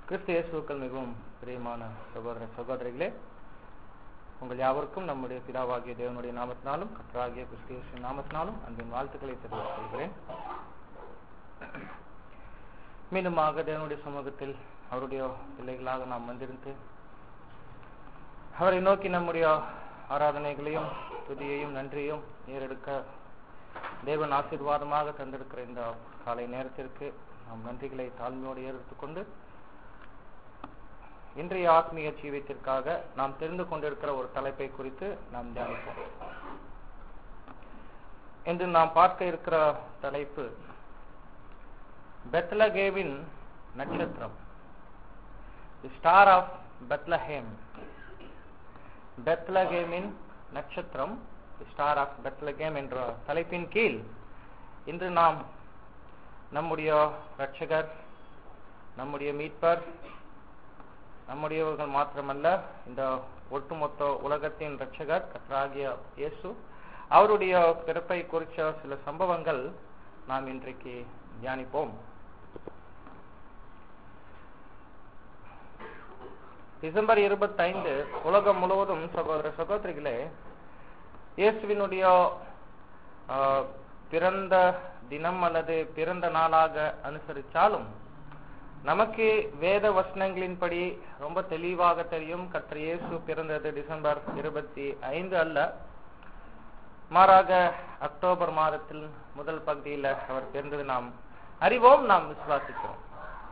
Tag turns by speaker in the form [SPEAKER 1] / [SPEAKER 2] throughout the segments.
[SPEAKER 1] கிறிஸ்து இயேசுக்கள் மிகவும் பிரியமான சகோதர சகோதரிகளே உங்கள் யாவருக்கும் நம்முடைய பிதாவாகிய தேவனுடைய நாமத்தினாலும் கர்த்தராகிய கிறிஸ்து இயேசுவின் நாமத்தினாலும் அன்பின் வாழ்த்துக்களை தெரிவித்துக் கொள்கிறேன் மீண்டுமாக தேவனுடைய சமூகத்தில் அவருடைய பிள்ளைகளாக நாம் வந்திருந்து அவரை நோக்கி நம்முடைய ஆராதனைகளையும் துதியையும் நன்றியும் ஏறெடுக்க தேவன் ஆசீர்வாதமாக தந்திருக்கிற இந்த காலை நேரத்திற்கு நாம் நன்றிகளை தாழ்மையோடு ஏறெடுத்துக்கொண்டு இன்றைய ஆத்மீக ஜீவியத்திற்காக நாம் தெரிந்து கொண்டிருக்கிற ஒரு தலைப்பை குறித்து நாம் தியானிப்போம் இன்று நாம் பார்க்க இருக்கிற தலைப்பு பெத்லகேவின் நட்சத்திரம் ஸ்டார் ஆஃப் பெத்லஹேம் பெத்லகேமின் நட்சத்திரம் ஸ்டார் ஆஃப் பெத்லகேம் என்ற தலைப்பின் கீழ் இன்று நாம் நம்முடைய ரட்சகர் நம்முடைய மீட்பர் நம்முடையவர்கள் மாத்திரமல்ல இந்த ஒட்டுமொத்த உலகத்தின் ரட்சகர் கத்ராகிய இயேசு அவருடைய பிறப்பை குறித்த சில சம்பவங்கள் நாம் இன்றைக்கு தியானிப்போம் டிசம்பர் இருபத்தைந்து உலகம் முழுவதும் சகோதர சகோதரிகளே இயேசுவினுடைய பிறந்த தினம் அல்லது பிறந்த நாளாக அனுசரித்தாலும் நமக்கு வேத வசனங்களின்படி ரொம்ப தெளிவாக தெரியும் கற்ற இயேசு பிறந்தது டிசம்பர் இருபத்தி ஐந்து அல்ல மாறாக அக்டோபர் மாதத்தில் முதல் பகுதியில் அவர் பிறந்தது நாம் அறிவோம் நாம் விசுவாசிக்கிறோம்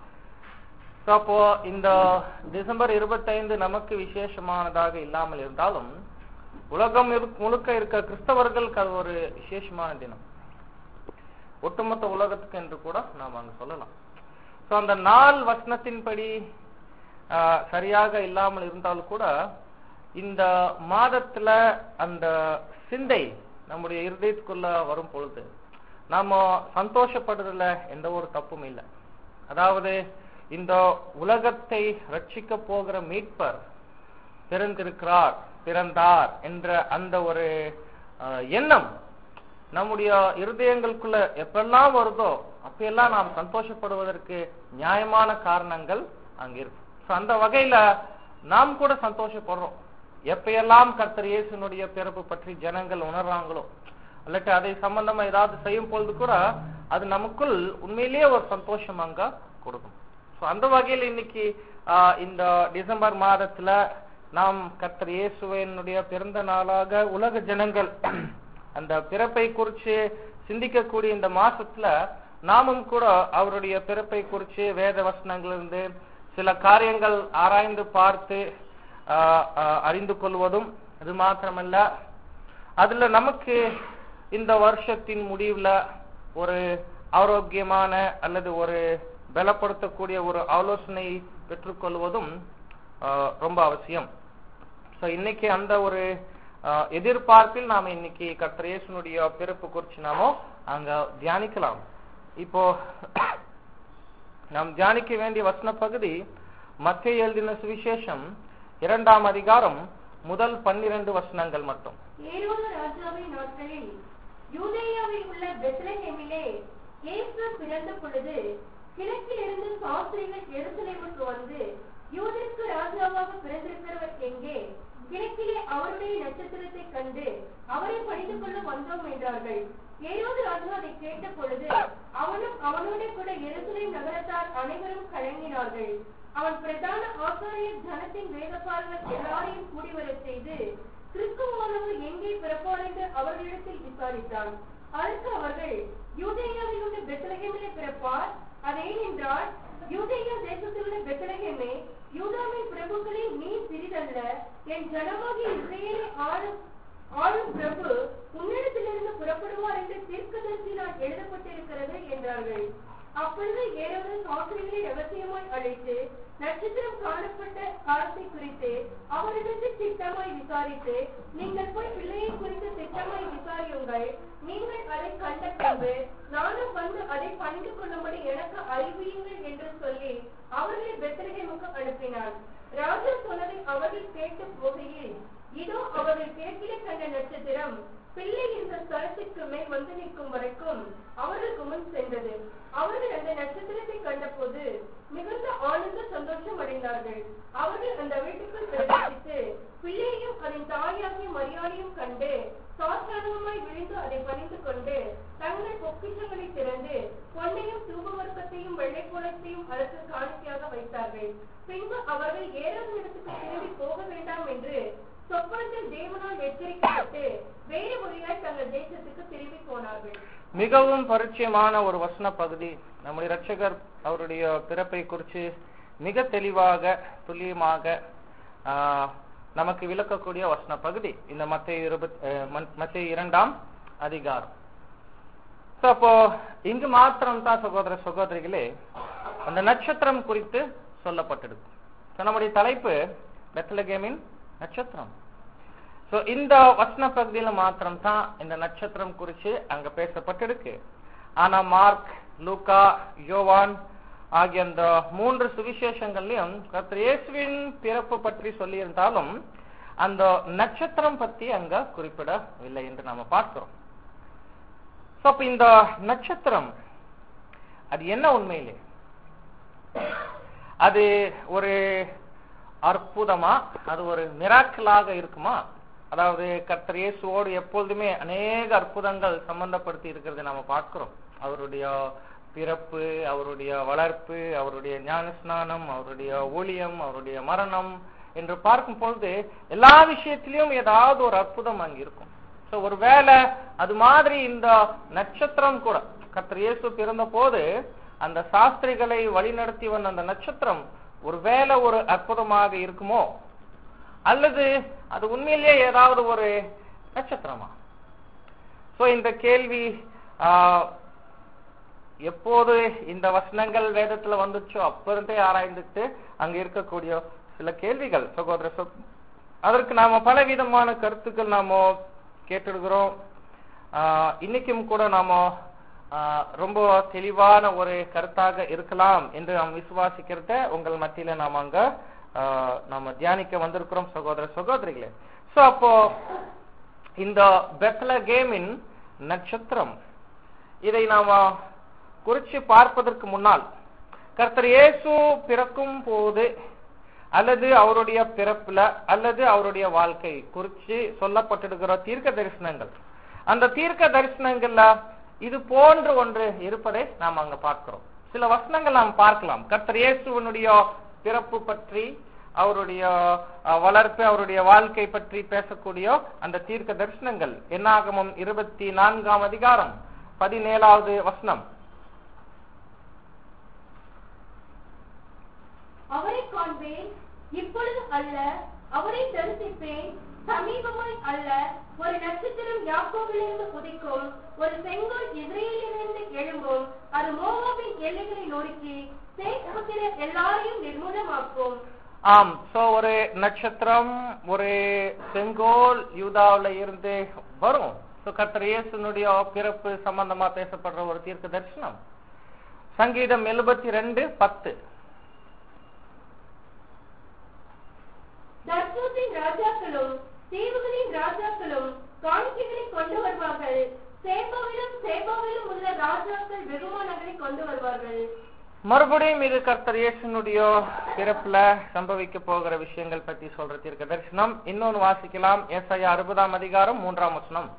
[SPEAKER 1] அப்போ இந்த டிசம்பர் இருபத்தைந்து நமக்கு விசேஷமானதாக இல்லாமல் இருந்தாலும் உலகம் முழுக்க இருக்க கிறிஸ்தவர்களுக்கு அது ஒரு விசேஷமான தினம் ஒட்டுமொத்த உலகத்துக்கு என்று கூட நாம் அங்கு சொல்லலாம் ஸோ அந்த நாள் வசனத்தின்படி சரியாக இல்லாமல் இருந்தாலும் கூட இந்த மாதத்துல அந்த சிந்தை நம்முடைய இருதயத்துக்குள்ள வரும் பொழுது நாம சந்தோஷப்படுறதுல எந்த ஒரு தப்பும் இல்லை அதாவது இந்த உலகத்தை ரட்சிக்க போகிற மீட்பர் பிறந்திருக்கிறார் பிறந்தார் என்ற அந்த ஒரு எண்ணம் நம்முடைய இருதயங்களுக்குள்ள எப்பெல்லாம் வருதோ அப்பெல்லாம் நாம் சந்தோஷப்படுவதற்கு நியாயமான காரணங்கள் அங்க இருக்கு அந்த வகையில நாம் கூட சந்தோஷப்படுறோம் எப்பயெல்லாம் கர்த்தர் இயேசுனுடைய பிறப்பு பற்றி ஜனங்கள் உணர்றாங்களோ அல்லட்டு அதை சம்பந்தமா ஏதாவது செய்யும் பொழுது கூட அது நமக்குள் உண்மையிலேயே ஒரு சந்தோஷம் அங்க கொடுக்கும் ஸோ அந்த வகையில் இன்னைக்கு இந்த டிசம்பர் மாதத்துல நாம் கர்த்தர் இயேசுவனுடைய பிறந்த நாளாக உலக ஜனங்கள் அந்த பிறப்பை குறித்து சிந்திக்கக்கூடிய இந்த மாசத்துல நாமும் கூட அவருடைய பிறப்பை குறித்து வேத வசனங்களிலிருந்து சில காரியங்கள் ஆராய்ந்து பார்த்து அறிந்து கொள்வதும் அது மாத்திரமல்ல அதுல நமக்கு இந்த வருஷத்தின் முடிவுல ஒரு ஆரோக்கியமான அல்லது ஒரு பலப்படுத்தக்கூடிய ஒரு ஆலோசனை பெற்றுக்கொள்வதும் ரொம்ப அவசியம் ஸோ இன்னைக்கு அந்த ஒரு எதிர்பார்ப்பில் நாம இன்னைக்கு கத்திரேசனுடைய பிறப்பு குறித்து நாமோ அங்க தியானிக்கலாம் இப்போ நாம் தியானிக்க வேண்டிய வசன பகுதி மத்திய எழுதின சுவிசேஷம் இரண்டாம் அதிகாரம் முதல் பன்னிரண்டு வசனங்கள் மட்டும்
[SPEAKER 2] ராஜாவின் நாட்களில் யூதேயாவில் உள்ள பெத்லஹேமிலே இயேசு பிறந்த பொழுது கிழக்கிலிருந்து சாஸ்திரிகள் எருசலேமுக்கு வந்து யூதருக்கு ராஜாவாக பிறந்திருக்கிறவர் எங்கே கிழக்கிலே அவருடைய நட்சத்திரத்தை கண்டு அவரை படித்து கொள்ள வந்தோம் என்றார்கள் ஏரோது ராஜா அதை கேட்ட பொழுது அவனும் அவனோட கூட எருசலேம் நகரத்தார் அனைவரும் கலங்கினார்கள் அவன் பிரதான ஆசாரியர் ஜனத்தின் வேதப்பாளர்கள் எல்லாரையும் கூடி வரச் செய்து கிறிஸ்துவானவர் எங்கே பிறப்பார் என்று அவர்களிடத்தில் விசாரித்தான் அதற்கு அவர்கள் யூதேயாவில் உள்ள பெத்தலகேமிலே பிறப்பார் அதேன் என்றால் யூதேயா தேசத்தில் உள்ள பெத்தலகேமே யூதாவின் பிரபுக்களில் நீ சிறிதல்ல என் ஜனமாகிய இஸ்ரேலை ஆளும் ஆளும் பிரபு உன்னிடத்திலிருந்து புறப்படுவார் என்று தீர்க்கதரிசினால் எழுதப்பட்டிருக்கிறது என்றார்கள் அப்பொழுது ஏழு சாஸ்திரிகளை ரகசியமாய் அழைத்து நட்சத்திரம் காணப்பட்ட காலத்தை குறித்து அவரிடத்தில் திட்டமாய் விசாரித்து நீங்கள் போய் பிள்ளையை குறித்து திட்டமாய் விசாரியுங்கள் நீங்கள் அதை கண்ட பின்பு நானும் வந்து அதை பணிந்து கொள்ளும்படி எனக்கு அறிவியுங்கள் என்று சொல்லி அவர்களை பெத்தலகேமுக்கு அனுப்பினார் ராஜா சொன்னதை அவர்கள் கேட்டு போகையில் இதோ அவர்கள் கேட்கிற கண்ட நட்சத்திரம் பிள்ளை இந்த ஸ்தலத்திற்கு மேல் வந்து நிற்கும் வரைக்கும் அவர்களுக்கு முன் சென்றது அவர்கள் அந்த நட்சத்திரத்தை கண்டபோது மிகுந்த ஆனந்த சந்தோஷம் அடைந்தார்கள் அவர்கள் அந்த வீட்டுக்குள் பிரவேசித்து பிள்ளையையும் அதன் தாயாகிய மரியாதையும் கண்டு சாஸ்திரமாய் விழுந்து அதை பணிந்து கொண்டு தங்கள் பொக்கிஷங்களை திறந்து பொன்னையும் தூபவர்க்கத்தையும் வெள்ளைப்போலத்தையும் அரசு காணிக்கையாக வைத்தார்கள் பின்பு அவர்கள் ஏறாத இடத்துக்கு திரும்பி போக வேண்டாம் என்று சொப்பனத்தில் தேவனால் எச்சரிக்கப்பட்டு வேறு வழியாய் தங்கள் தேசத்துக்கு திரும்பி போனார்கள்
[SPEAKER 1] மிகவும் பரிச்சயமான ஒரு வசன பகுதி நம்முடைய ரட்சகர் அவருடைய பிறப்பை குறித்து மிக தெளிவாக துல்லியமாக ஆஹ், நமக்கு விளக்கக்கூடிய வசன பகுதி இந்த மத்திய இருபத் மத்திய இரண்டாம் அதிகாரம் So, அப்போ இங்கு மாத்திரம் தான் சகோதர சகோதரிகளே அந்த நட்சத்திரம் குறித்து சொல்லப்பட்டிருக்கு So, நம்முடைய தலைப்பு பெத்லகேமின் நட்சத்திரம் சோ இந்த வசன பகுதியில மாத்திரம் தான் இந்த நட்சத்திரம் குறிச்சு அங்க பேசப்பட்டிருக்கு ஆனா மார்க் லூகா யோவான் ஆகிய அந்த மூன்று சுவிசேஷங்கள்லயும் கர்த்தர் இயேசுவின் பிறப்பு பற்றி சொல்லியிருந்தாலும் அந்த நட்சத்திரம் பத்தி அங்க குறிப்பிடவில்லை என்று நாம பார்க்கிறோம் சோ அப்ப இந்த நட்சத்திரம் அது என்ன உண்மையிலே அது ஒரு அற்புதமா அது ஒரு மிராக்கலாக இருக்குமா அதாவது கர்த்தர் இயேசுவோடு எப்பொழுதுமே அநேக அற்புதங்கள் சம்பந்தப்படுத்தி இருக்கிறதை நாம பார்க்கிறோம் அவருடைய பிறப்பு அவருடைய வளர்ப்பு அவருடைய ஞானஸ்நானம் அவருடைய ஊழியம் அவருடைய மரணம் என்று பார்க்கும் பொழுது எல்லா விஷயத்திலும் ஏதாவது ஒரு அற்புதம் அங்க இருக்கும் சோ ஒருவேளை அது மாதிரி இந்த நட்சத்திரம் கூட கர்த்தர் இயேசு பிறந்த போது அந்த சாஸ்திரிகளை வழிநடத்தி வந்த அந்த நட்சத்திரம் ஒருவேளை ஒரு அற்புதமாக இருக்குமோ அல்லது அது உண்மையிலேயே ஏதாவது ஒரு நட்சத்திரமா சோ இந்த கேள்வி ஆஹ், எப்போது இந்த வசனங்கள் வேதத்துல வந்துச்சோ அப்ப இருந்தே ஆராய்ந்துட்டு அங்க இருக்கக்கூடிய சில கேள்விகள் சகோதர சகோ- அதற்கு நாம பலவிதமான கருத்துக்கள் நாம கேட்டிருக்கிறோம் ஆஹ், இன்னைக்கும் கூட நாம ஆஹ், ரொம்ப தெளிவான ஒரு கருத்தாக இருக்கலாம் என்று நாம் விசுவாசிக்கிறத உங்கள் மத்தியில நாம அங்க ஆஹ், நாம தியானிக்க வந்திருக்கிறோம் சகோதர சகோதரிகளே சோ அப்போ இந்த பெத்லகேமின் நட்சத்திரம் இதை நாம குறிச்சு பார்ப்பதற்கு முன்னால் கர்த்தர் இயேசு பிறக்கும் போது அல்லது அவருடைய பிறப்புல அல்லது அவருடைய வாழ்க்கை குறிச்சு சொல்லப்பட்டிருக்கிற தீர்க்க தரிசனங்கள் அந்த தீர்க்க தரிசனங்கள்ல இது போன்ற ஒன்று இருப்பதை நாம் அங்க பார்க்கிறோம் சில வசனங்கள் நாம் பார்க்கலாம் கர்த்தர் இயேசுவனுடைய பிறப்பு பற்றி அவருடைய அஹ், வளர்ப்பு அவருடைய வாழ்க்கை பற்றி பேசக்கூடிய அந்த தீர்க்க தரிசனங்கள் என்னாகமம் இருபத்தி நான்காம் அதிகாரம் பதினேழாவது வசனம்
[SPEAKER 2] அவரை காண்பேன் இப்பொழுது அல்ல அவரை தரிசிப்பேன் சமீபமாய் அல்ல ஒரு நட்சத்திரம் யாக்கோபிலிருந்து உதிக்கும் ஒரு செங்கோல் இஸ்ரேலிலிருந்து எழும்பும் அது மோவாபின் எல்லைகளை நொறுக்கி சேத் புத்திரர் எல்லாரையும் நிர்மூலமாக்கும்
[SPEAKER 1] ஆம் சோ ஒரு நட்சத்திரம் ஒரு செங்கோல் யூதாவுல இருந்து வரும் சோ கர்த்தர் இயேசுனுடைய பிறப்பு சம்பந்தமா பேசப்படுற ஒரு தீர்க்க தரிசனம் சங்கீதம் எழுபத்தி ரெண்டு பத்து
[SPEAKER 2] தர்சூசின் ராஜாக்களும் தீவுகளின் ராஜாக்களும் காணிக்கைகளை கொண்டு வருவார்கள் சேபாவிலும் சேபாவிலும் உள்ள ராஜாக்கள் வெகுமானங்களை கொண்டு வருவார்கள்
[SPEAKER 1] மறுபடியும் இது கர்த்தர் இயேசுனுடைய பிறப்புல சம்பவிக்க போகிற விஷயங்கள் பற்றி சொல்ற தீர்க்க தரிசனம் இன்னொன்னு வாசிக்கலாம் ஏசாயா அறுபதாம் அதிகாரம் மூன்றாம் வசனம்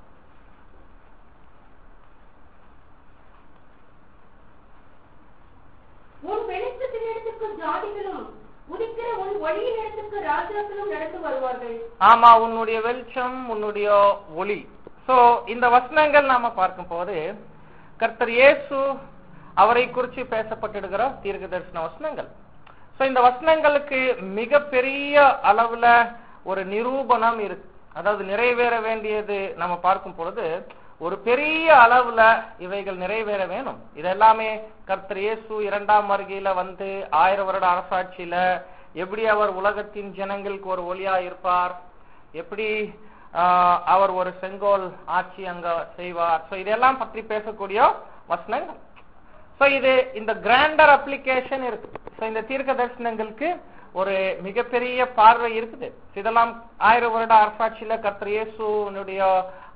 [SPEAKER 2] உன் வெளிச்சத்தினிடத்துக்கு ஜாதிகளும் உதிக்கிற உன் ஒளியினிடத்துக்கு ராஜாக்களும் நடந்து வருவார்கள்
[SPEAKER 1] ஆமா உன்னுடைய வெளிச்சம் உன்னுடைய ஒளி சோ இந்த வசனங்கள் நாம பார்க்கும் போது கர்த்தர் இயேசு அவரை குறித்து பேசப்பட்டிருக்கிற தீர்க்க தரிசன வசனங்கள் சோ இந்த வசனங்களுக்கு மிகப்பெரிய அளவுல ஒரு நிரூபணம் இருக்கு அதாவது நிறைவேற வேண்டியது நம்ம பார்க்கும் பொழுது ஒரு பெரிய அளவுல இவைகள் நிறைவேற வேணும் இதெல்லாமே கர்த்தர் இயேசு இரண்டாம் வருகையில வந்து ஆயிரம் வருட அரசாட்சியில எப்படி அவர் உலகத்தின் ஜனங்களுக்கு ஒரு ஒளியா இருப்பார் எப்படி ஆஹ், அவர் ஒரு செங்கோல் ஆட்சி அங்க செய்வார் சோ இதெல்லாம் பற்றி பேசக்கூடிய வசனங்கள் சோ இது இந்த கிராண்டர் அப்ளிகேஷன் இருக்கு சோ இந்த தீர்க்க தரிசனங்களுக்கு ஒரு மிகப்பெரிய பார்வை இருக்குது இதெல்லாம் ஆயிரம் வருட அரசாட்சியில கர்த்தர் இயேசுனுடைய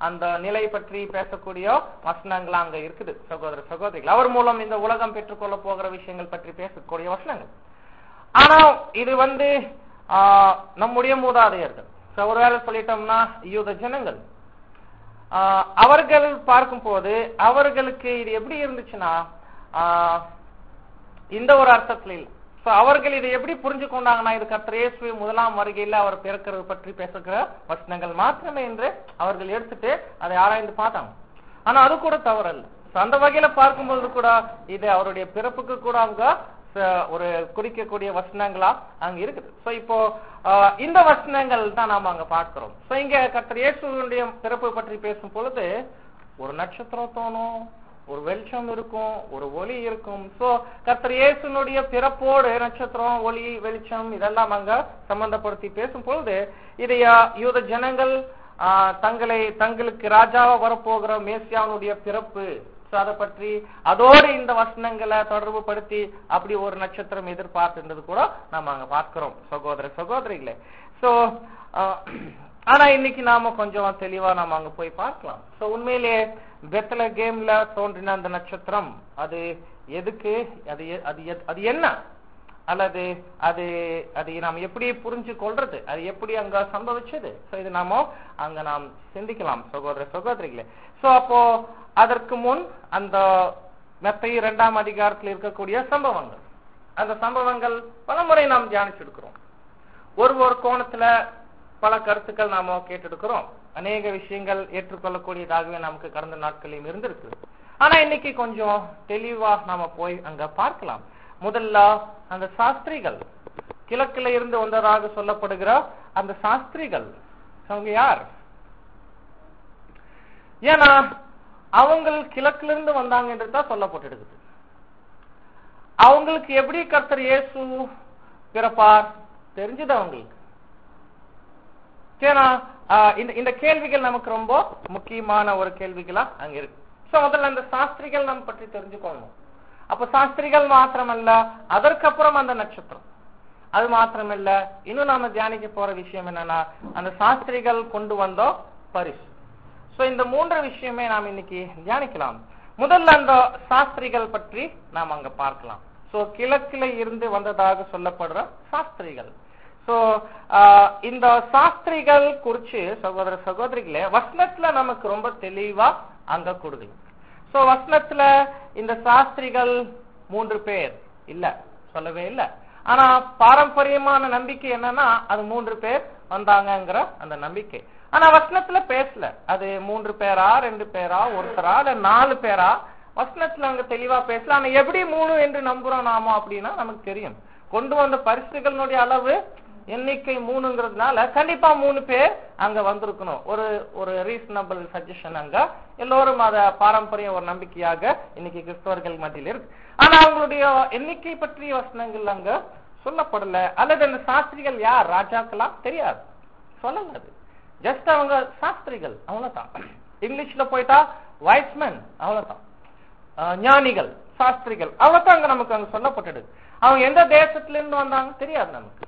[SPEAKER 1] அந்த நிலை பற்றி பேசக்கூடிய வசனங்கள் அங்க இருக்குது சகோதர சகோதரிகள் அவர் மூலம் இந்த உலகம் பெற்றுக்கொள்ள போகிற விஷயங்கள் பற்றி பேசக்கூடிய வசனங்கள் ஆனா இது வந்து ஆஹ், நம்முடைய மூதாதையர்கள் So, ஒருவேளை சொல்லிட்டோம்னா யூத ஜனங்கள் ஆஹ், அவர்கள் பார்க்கும்போது அவர்களுக்கு இது எப்படி இருந்துச்சுன்னா ஆஹ், இந்த ஒரு அர்த்தத்துல இல்ல So, அவர்கள் இதை எப்படி புரிஞ்சு கொண்டாங்கன்னா இது கர்த்தர் இயேசு முதலாம் வருகையில் அவர் பிறக்கிறது பற்றி பேசுகிற வசனங்கள் மாத்திரமே என்று அவர்கள் எடுத்துட்டு அதை ஆராய்ந்து பார்த்தாங்க ஆனா அது கூட தவறல்ல So, அந்த வகையில பார்க்கும்போது கூட இது அவருடைய பிறப்புக்கு கூட அங்க ச- ஒரு குறிக்கக்கூடிய வசனங்களா அங்க இருக்குது சோ இப்போ ஆஹ், இந்த வசனங்கள் தான் நாம அங்க பார்க்கிறோம் சோ இங்க கர்த்தர் இயேசுடைய பிறப்பு பற்றி பேசும் பொழுது ஒரு நட்சத்திரம் தோணும் ஒரு வெளிச்சம் இருக்கும் ஒரு ஒளி இருக்கும் சோ கர்த்தர் இயேசுனுடைய பிறப்போடு நட்சத்திரம் ஒளி வெளிச்சம் இதெல்லாம் அங்க சம்பந்தப்படுத்தி பேசும் பொழுது இதை ஆஹ், யூத ஜனங்கள் ஆஹ், தங்களை தங்களுக்கு ராஜாவா வரப்போகிற மேசியாவுடைய பிறப்பு சோ அதை பற்றி அதோடு இந்த வசனங்களை தொடர்பு படுத்தி அப்படி ஒரு நட்சத்திரம் எதிர்பார்த்துன்றது கூட நாம அங்க பார்க்கிறோம் சகோதர சகோதரிகளே சோ ஆனா இன்னைக்கு நாம கொஞ்சம் தெளிவா நாம அங்க போய் பார்க்கலாம் சோ உண்மையிலேயே பெத்தல கேம்ல தோன்றின அந்த நட்சத்திரம் அது எதுக்கு அது எ- அது எத்- அது என்ன அல்லது அது அது நாம் எப்படி புரிஞ்சு கொள்றது அது எப்படி அங்க சம்பவிச்சது சோ இது நாம அங்க நாம் சிந்திக்கலாம் சகோதர சகோதரிகளே சோ அப்போ அதற்கு முன் அந்த மெத்தை இரண்டாம் அதிகாரத்தில் இருக்கக்கூடிய சம்பவங்கள் அந்த சம்பவங்கள் பலமுறை நாம் தியானிச்சிருக்கிறோம் ஒரு ஒரு கோணத்துல பல கருத்துக்கள் நாம கேட்டெடுக்கிறோம் அநேக விஷயங்கள் ஏற்றுக்கொள்ளக்கூடியதாகவே நமக்கு கடந்த நாட்களிலும் இருந்திருக்கு ஆனா இன்னைக்கு கொஞ்சம் தெளிவா நாம போய் அங்க பார்க்கலாம் முதல்ல அந்த சாஸ்திரிகள் கிழக்குல இருந்து வந்ததாக சொல்லப்படுகிற அந்த சாஸ்திரிகள் அவங்க யார் ஏன்னா அவங்க கிழக்குல இருந்து வந்தாங்க என்று தான் சொல்லப்பட்டிருக்குது அவங்களுக்கு எப்படி கர்த்தர் இயேசு பிறப்பார் தெரிஞ்சது அவங்களுக்கு ஏன்னா ஆஹ், இந்த இந்த கேள்விகள் நமக்கு ரொம்ப முக்கியமான ஒரு கேள்விகளா அங்க இருக்கு சோ முதல்ல அந்த சாஸ்திரிகள் நம்ம பற்றி தெரிஞ்சுக்கணும் அப்ப சாஸ்திரிகள் மாத்திரமல்ல அதற்கப்புறம் அந்த நட்சத்திரம் அது மாத்திரமல்ல இன்னும் நாம தியானிக்க போற விஷயம் என்னன்னா அந்த சாஸ்திரிகள் கொண்டு வந்த பரிசு சோ இந்த மூன்று விஷயமே நாம் இன்னைக்கு தியானிக்கலாம் முதல்ல அந்த சாஸ்திரிகள் பற்றி நாம் அங்க பார்க்கலாம் சோ கிழக்கில இருந்து வந்ததாக சொல்லப்படுற சாஸ்திரிகள் சோ இந்த சாஸ்திரிகள் குறிச்சு சகோதர சகோதரிகளே வசனத்துல நமக்கு ரொம்ப தெளிவா அங்க கொடுக்குது சோ வசனத்துல இந்த சாஸ்திரிகள் மூன்று பேர் இல்ல சொல்லவே இல்ல ஆனா பாரம்பரியமான நம்பிக்கை என்னன்னா அது மூன்று பேர் வந்தாங்கங்கிற அந்த நம்பிக்கை ஆனா வசனத்துல பேசல அது மூன்று பேரா ரெண்டு பேரா ஒருத்தரா இல்ல நாலு பேரா வசனத்துல அங்க தெளிவா பேசல ஆனா எப்படி மூணு என்று நம்புறோம் நாம அப்படின்னா நமக்கு தெரியும் கொண்டு வந்த பரிசுகளுடைய அளவு எண்ணிக்கை மூணுங்கிறதுனால கண்டிப்பா மூணு பேர் அங்க வந்திருக்கணும் ஒரு ஒரு ரீசனபிள் சஜஷன் அங்க எல்லோரும் அத பாரம்பரிய ஒரு நம்பிக்கையாக இன்னைக்கு கிறிஸ்தவர்கள் மத்தியில் இருக்கு ஆனா அவங்களுடைய எண்ணிக்கை பற்றிய வசனங்கள் அங்க சொல்லப்படல அல்லது அந்த சாஸ்திரிகள் யார் ராஜாக்களா தெரியாது சொல்லல அது ஜஸ்ட் அவங்க சாஸ்திரிகள் அவ்வளவுதான் இங்கிலீஷ்ல போயிட்டா வைஸ்மேன் அவ்வளவுதான் அஹ் ஞானிகள் சாஸ்திரிகள் அவ்வளவுதான் அங்க நமக்கு அங்க சொல்லப்பட்டது அவங்க எந்த தேசத்துல இருந்து வந்தாங்க தெரியாது நமக்கு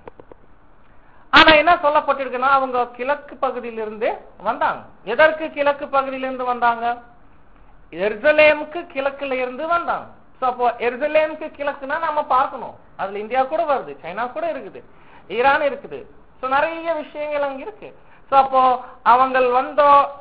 [SPEAKER 1] ஆனா என்ன சொல்லப்பட்டிருக்குன்னா அவங்க கிழக்கு பகுதியிலிருந்து வந்தாங்க எதற்கு கிழக்கு பகுதியிலிருந்து வந்தாங்க எருசலேமுக்கு கிழக்குல இருந்து வந்தாங்க சோ அப்போ எருசலேமுக்கு கிழக்குனா நம்ம பார்க்கணும் அதுல இந்தியா கூட வருது சைனா கூட இருக்குது ஈரான் இருக்குது சோ நிறைய விஷயங்கள் அங்க இருக்கு சோ அப்போ அவங்க வந்த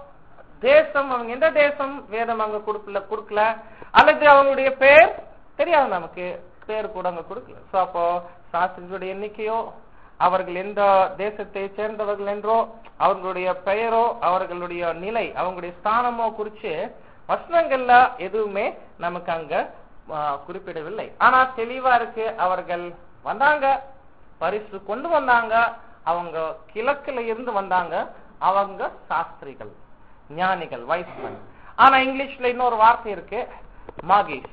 [SPEAKER 1] தேசம் அவங்க எந்த தேசம் வேதம் அங்க கொடுக்கல கொடுக்கல அல்லது அவங்களுடைய பேர் தெரியாது நமக்கு பேர் கூட அங்க கொடுக்கல சோ அப்போ சாஸ்திரிகளுடைய எண்ணிக்கையோ அவர்கள் எந்த தேசத்தை சேர்ந்தவர்கள் என்றோ அவர்களுடைய பெயரோ அவர்களுடைய நிலை அவங்களுடைய ஸ்தானமோ குறிச்சு வசனங்கள்ல எதுவுமே நமக்கு அங்க ஆ, குறிப்பிடவில்லை ஆனா தெளிவா இருக்கு அவர்கள் வந்தாங்க பரிசு கொண்டு வந்தாங்க அவங்க கிழக்குல இருந்து வந்தாங்க அவங்க சாஸ்திரிகள் ஞானிகள் வைஸ்மன் ஆனா இங்கிலீஷ்ல இன்னொரு வார்த்தை இருக்கு மாகிஸ்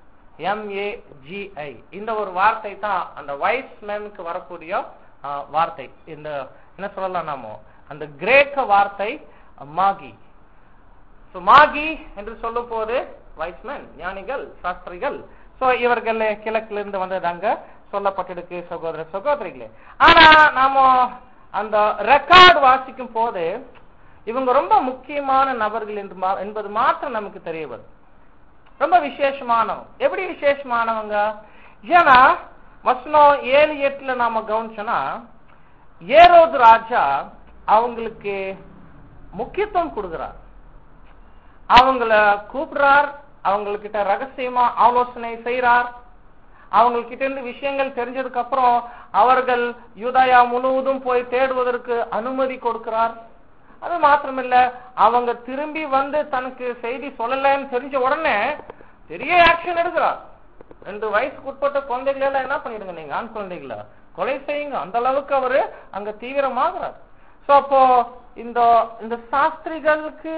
[SPEAKER 1] எம்ஏஜிஐ இந்த ஒரு வார்த்தை தான் அந்த வைஸ்மேனுக்கு வரக்கூடிய ஆ, வார்த்தை இந்த என்ன சொல்லலாம் நாமோ அந்த கிரேக்க வார்த்தை மாகி So, மாகி என்று சொல்லும் போது வைஸ்மேன் ஞானிகள் சாஸ்திரிகள் சோ இவர்கள் கிழக்குல இருந்து வந்தது அங்க சொல்லப்பட்டிருக்கு சகோதர சகோதரிகளே ஆனா நாம அந்த ரெக்கார்டு வாசிக்கும் போது இவங்க ரொம்ப முக்கியமான நபர்கள் என்று மா- என்பது மாத்திரம் நமக்கு தெரிய வருது ரொம்ப விசேஷமானவங்க எப்படி விசேஷமானவங்க ஏன்னா வசனம் ஏழு எட்டுல நாம கவனிச்சோம்னா ஏரோது ராஜா அவங்களுக்கு முக்கியத்துவம் கொடுக்கிறார் அவங்கள கூப்பிடுறார் அவங்கக்கிட்ட ரகசியமா ஆலோசனை செய்றார் அவங்கக்கிட்ட இருந்து விஷயங்கள் தெரிஞ்சதுக்கு அப்புறம் அவர்கள் யூதயா முழுவதும் போய் தேடுவதற்கு அனுமதி கொடுக்கிறார் அது மாத்திரமில்ல அவங்க திரும்பி வந்து தனக்கு செய்தி சொல்லலைன்னு தெரிஞ்ச உடனே பெரிய ஆக்ஷன் எடுக்கிறார் ரெண்டு வயசுக்கு உட்பட்ட குழந்தைகளை எல்லாம் என்ன பண்ணிடுங்க நீங்க ஆண் குழந்தைகளை கொலை செய்யுங்க அந்த அளவுக்கு அவரு அங்க தீவிரமாகிறார் சோ அப்போ இந்த இந்த சாஸ்திரிகளுக்கு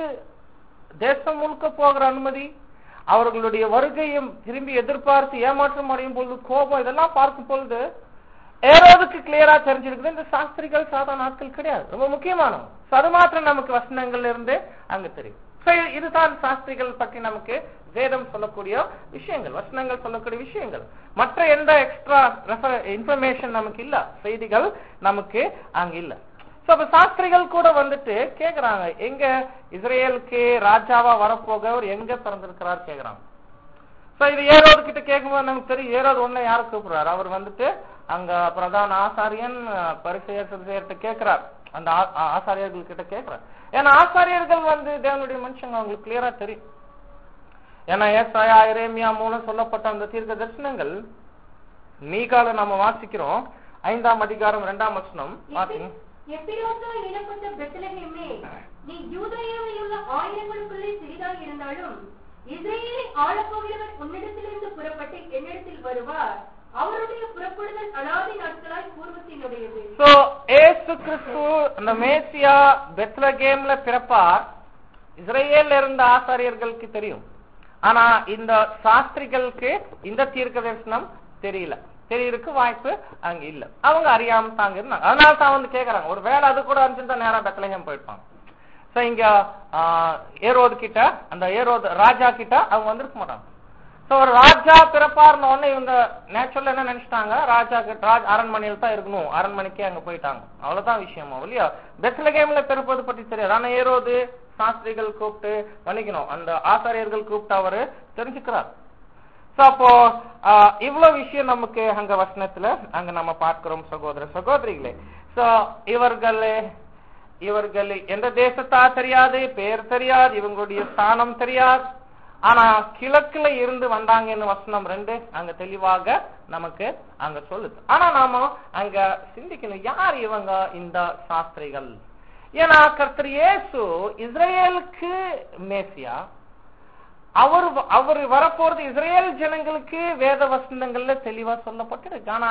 [SPEAKER 1] தேசம் முழுக்க போகிற அனுமதி அவர்களுடைய வருகையும் திரும்பி எதிர்பார்த்து ஏமாற்றம் அடையும் பொழுது கோபம் இதெல்லாம் பார்க்கும் பொழுது ஏரோதுக்கு கிளியரா தெரிஞ்சிருக்குது இந்த சாஸ்திரிகள் சாதாரண ஆட்கள் கிடையாது ரொம்ப முக்கியமானவங்க So அது மாத்திரம் நமக்கு வசனங்கள்ல இருந்து அங்க தெரியும் So இது- இதுதான் சாஸ்திரிகள் பற்றி நமக்கு வேதம் சொல்லக்கூடிய விஷயங்கள் வசனங்கள் சொல்லக்கூடிய விஷயங்கள் மற்ற எந்த எக்ஸ்ட்ரா இன்ஃபர்மேஷன் நமக்கு இல்ல செய்திகள் நமக்கு அங்க இல்ல சோ அப்ப சாஸ்திரிகள் கூட வந்துட்டு கேக்குறாங்க எங்க இஸ்ரேலுக்கு ராஜாவா வரப்போகவர் எங்க பிறந்திருக்கிறார் கேக்குறாங்க சோ இது ஏரோது கிட்ட கேட்கும்போது நமக்கு தெரியும் ஏரோது ஒண்ணு யார கூப்பிடுறாரு அவர் வந்துட்டு அங்க பிரதான ஆசாரியன் பரிசெயர்கிட்ட கேட்கிறார் அந்த ஆ- ஆ- ஆசாரியர்கள் கிட்ட கேட்கிறார் ஏன்னா ஆசாரியர்கள் வந்து தேவனுடைய மனுஷங்க அவங்களுக்கு கிளியரா தெரியும் ஏன்னா ஏசாயா இரேமியா மூலம் சொல்லப்பட்ட அந்த தீர்க்க தரிசனங்கள் மீகால நாம வாசிக்கிறோம் ஐந்தாம் அதிகாரம் இரண்டாம் வசனம் வாசிங்க
[SPEAKER 2] எப்பிரோத்தோ எனப்பட்ட பெத்லகேமே நீ யூதேயாவில் உள்ள ஆயிரங்களுக்குள்ளே சிறிதாய் இருந்தாலும் இஸ்ரேலை ஆளப்போகிறவர் உன்னிடத்திலிருந்து புறப்பட்டு என்னிடத்தில் வருவார் அவருடைய புறப்படுதல் அனாதி நாட்களாய் பூர்வத்தினுடையது
[SPEAKER 1] சோ ஏசு கிறிஸ்து அந்த மேசியா பெத்லகேம்ல பிறப்பார் இஸ்ரேல்ல இருந்த ஆசாரியர்களுக்கு தெரியும் ஆனா இந்த சாஸ்திரிகளுக்கு இந்த தீர்க்க தரிசனம் தெரியல தெரியறதுக்கு வாய்ப்பு அங்க இல்ல அவங்க அறியாம தாங்க இருந்தாங்க அதனால தான் வந்து கேக்குறாங்க ஒரு வேலை அது கூட இருந்துச்சுன்னா நேரா பெத்லகேம் போயிருப்பாங்க சோ இங்க ஆஹ், ஏரோது கிட்ட அந்த ஏரோது ராஜா கிட்ட அவங்க வந்திருக்க மாட்டாங்க சோ ஒரு ராஜா பிறப்பார்னு உடனே இவங்க நேச்சுரல் என்ன நினைச்சிட்டாங்க ராஜா கிட்ட ராஜ் அரண்மனையில் தான் இருக்கணும் அரண்மனைக்கே அங்க போயிட்டாங்க அவ்வளவுதான் விஷயமா இல்லையா பெத்லகேம்ல பிறப்பது பற்றி தெரியாது ஆனா ஏரோது சாஸ்திரிகள் கூப்பிட்டு மன்னிக்கணும் அந்த ஆசாரியர்கள் கூப்பிட்டு அவரு தெரிஞ்சுக்கிறார் சோ அப்போ ஆஹ், இவ்வளவு விஷயம் நமக்கு அங்க வசனத்துல அங்க நம்ம பார்க்கிறோம் சகோதர சகோதரிகளே சோ இவர்கள் இவர்கள் எந்த தேசத்தா தெரியாது பேர் தெரியாது இவங்களுடைய ஸ்தானம் தெரியாது ஆனா கிழக்குல இருந்து வந்தாங்கன்னு வசனம் ரெண்டு அங்க தெளிவாக நமக்கு அங்க சொல்லுது ஆனா நாம அங்க சிந்திக்கணும் யார் இவங்க இந்த சாஸ்திரிகள் ஏன்னா கர்த்தர் இயேசு இஸ்ரேலுக்கு மேசியா அவர் வ- அவர் வரப்போறது இஸ்ரேல் ஜனங்களுக்கு வேத வசனங்கள்ல தெளிவா சொல்லப்பட்டிருக்கு ஆனா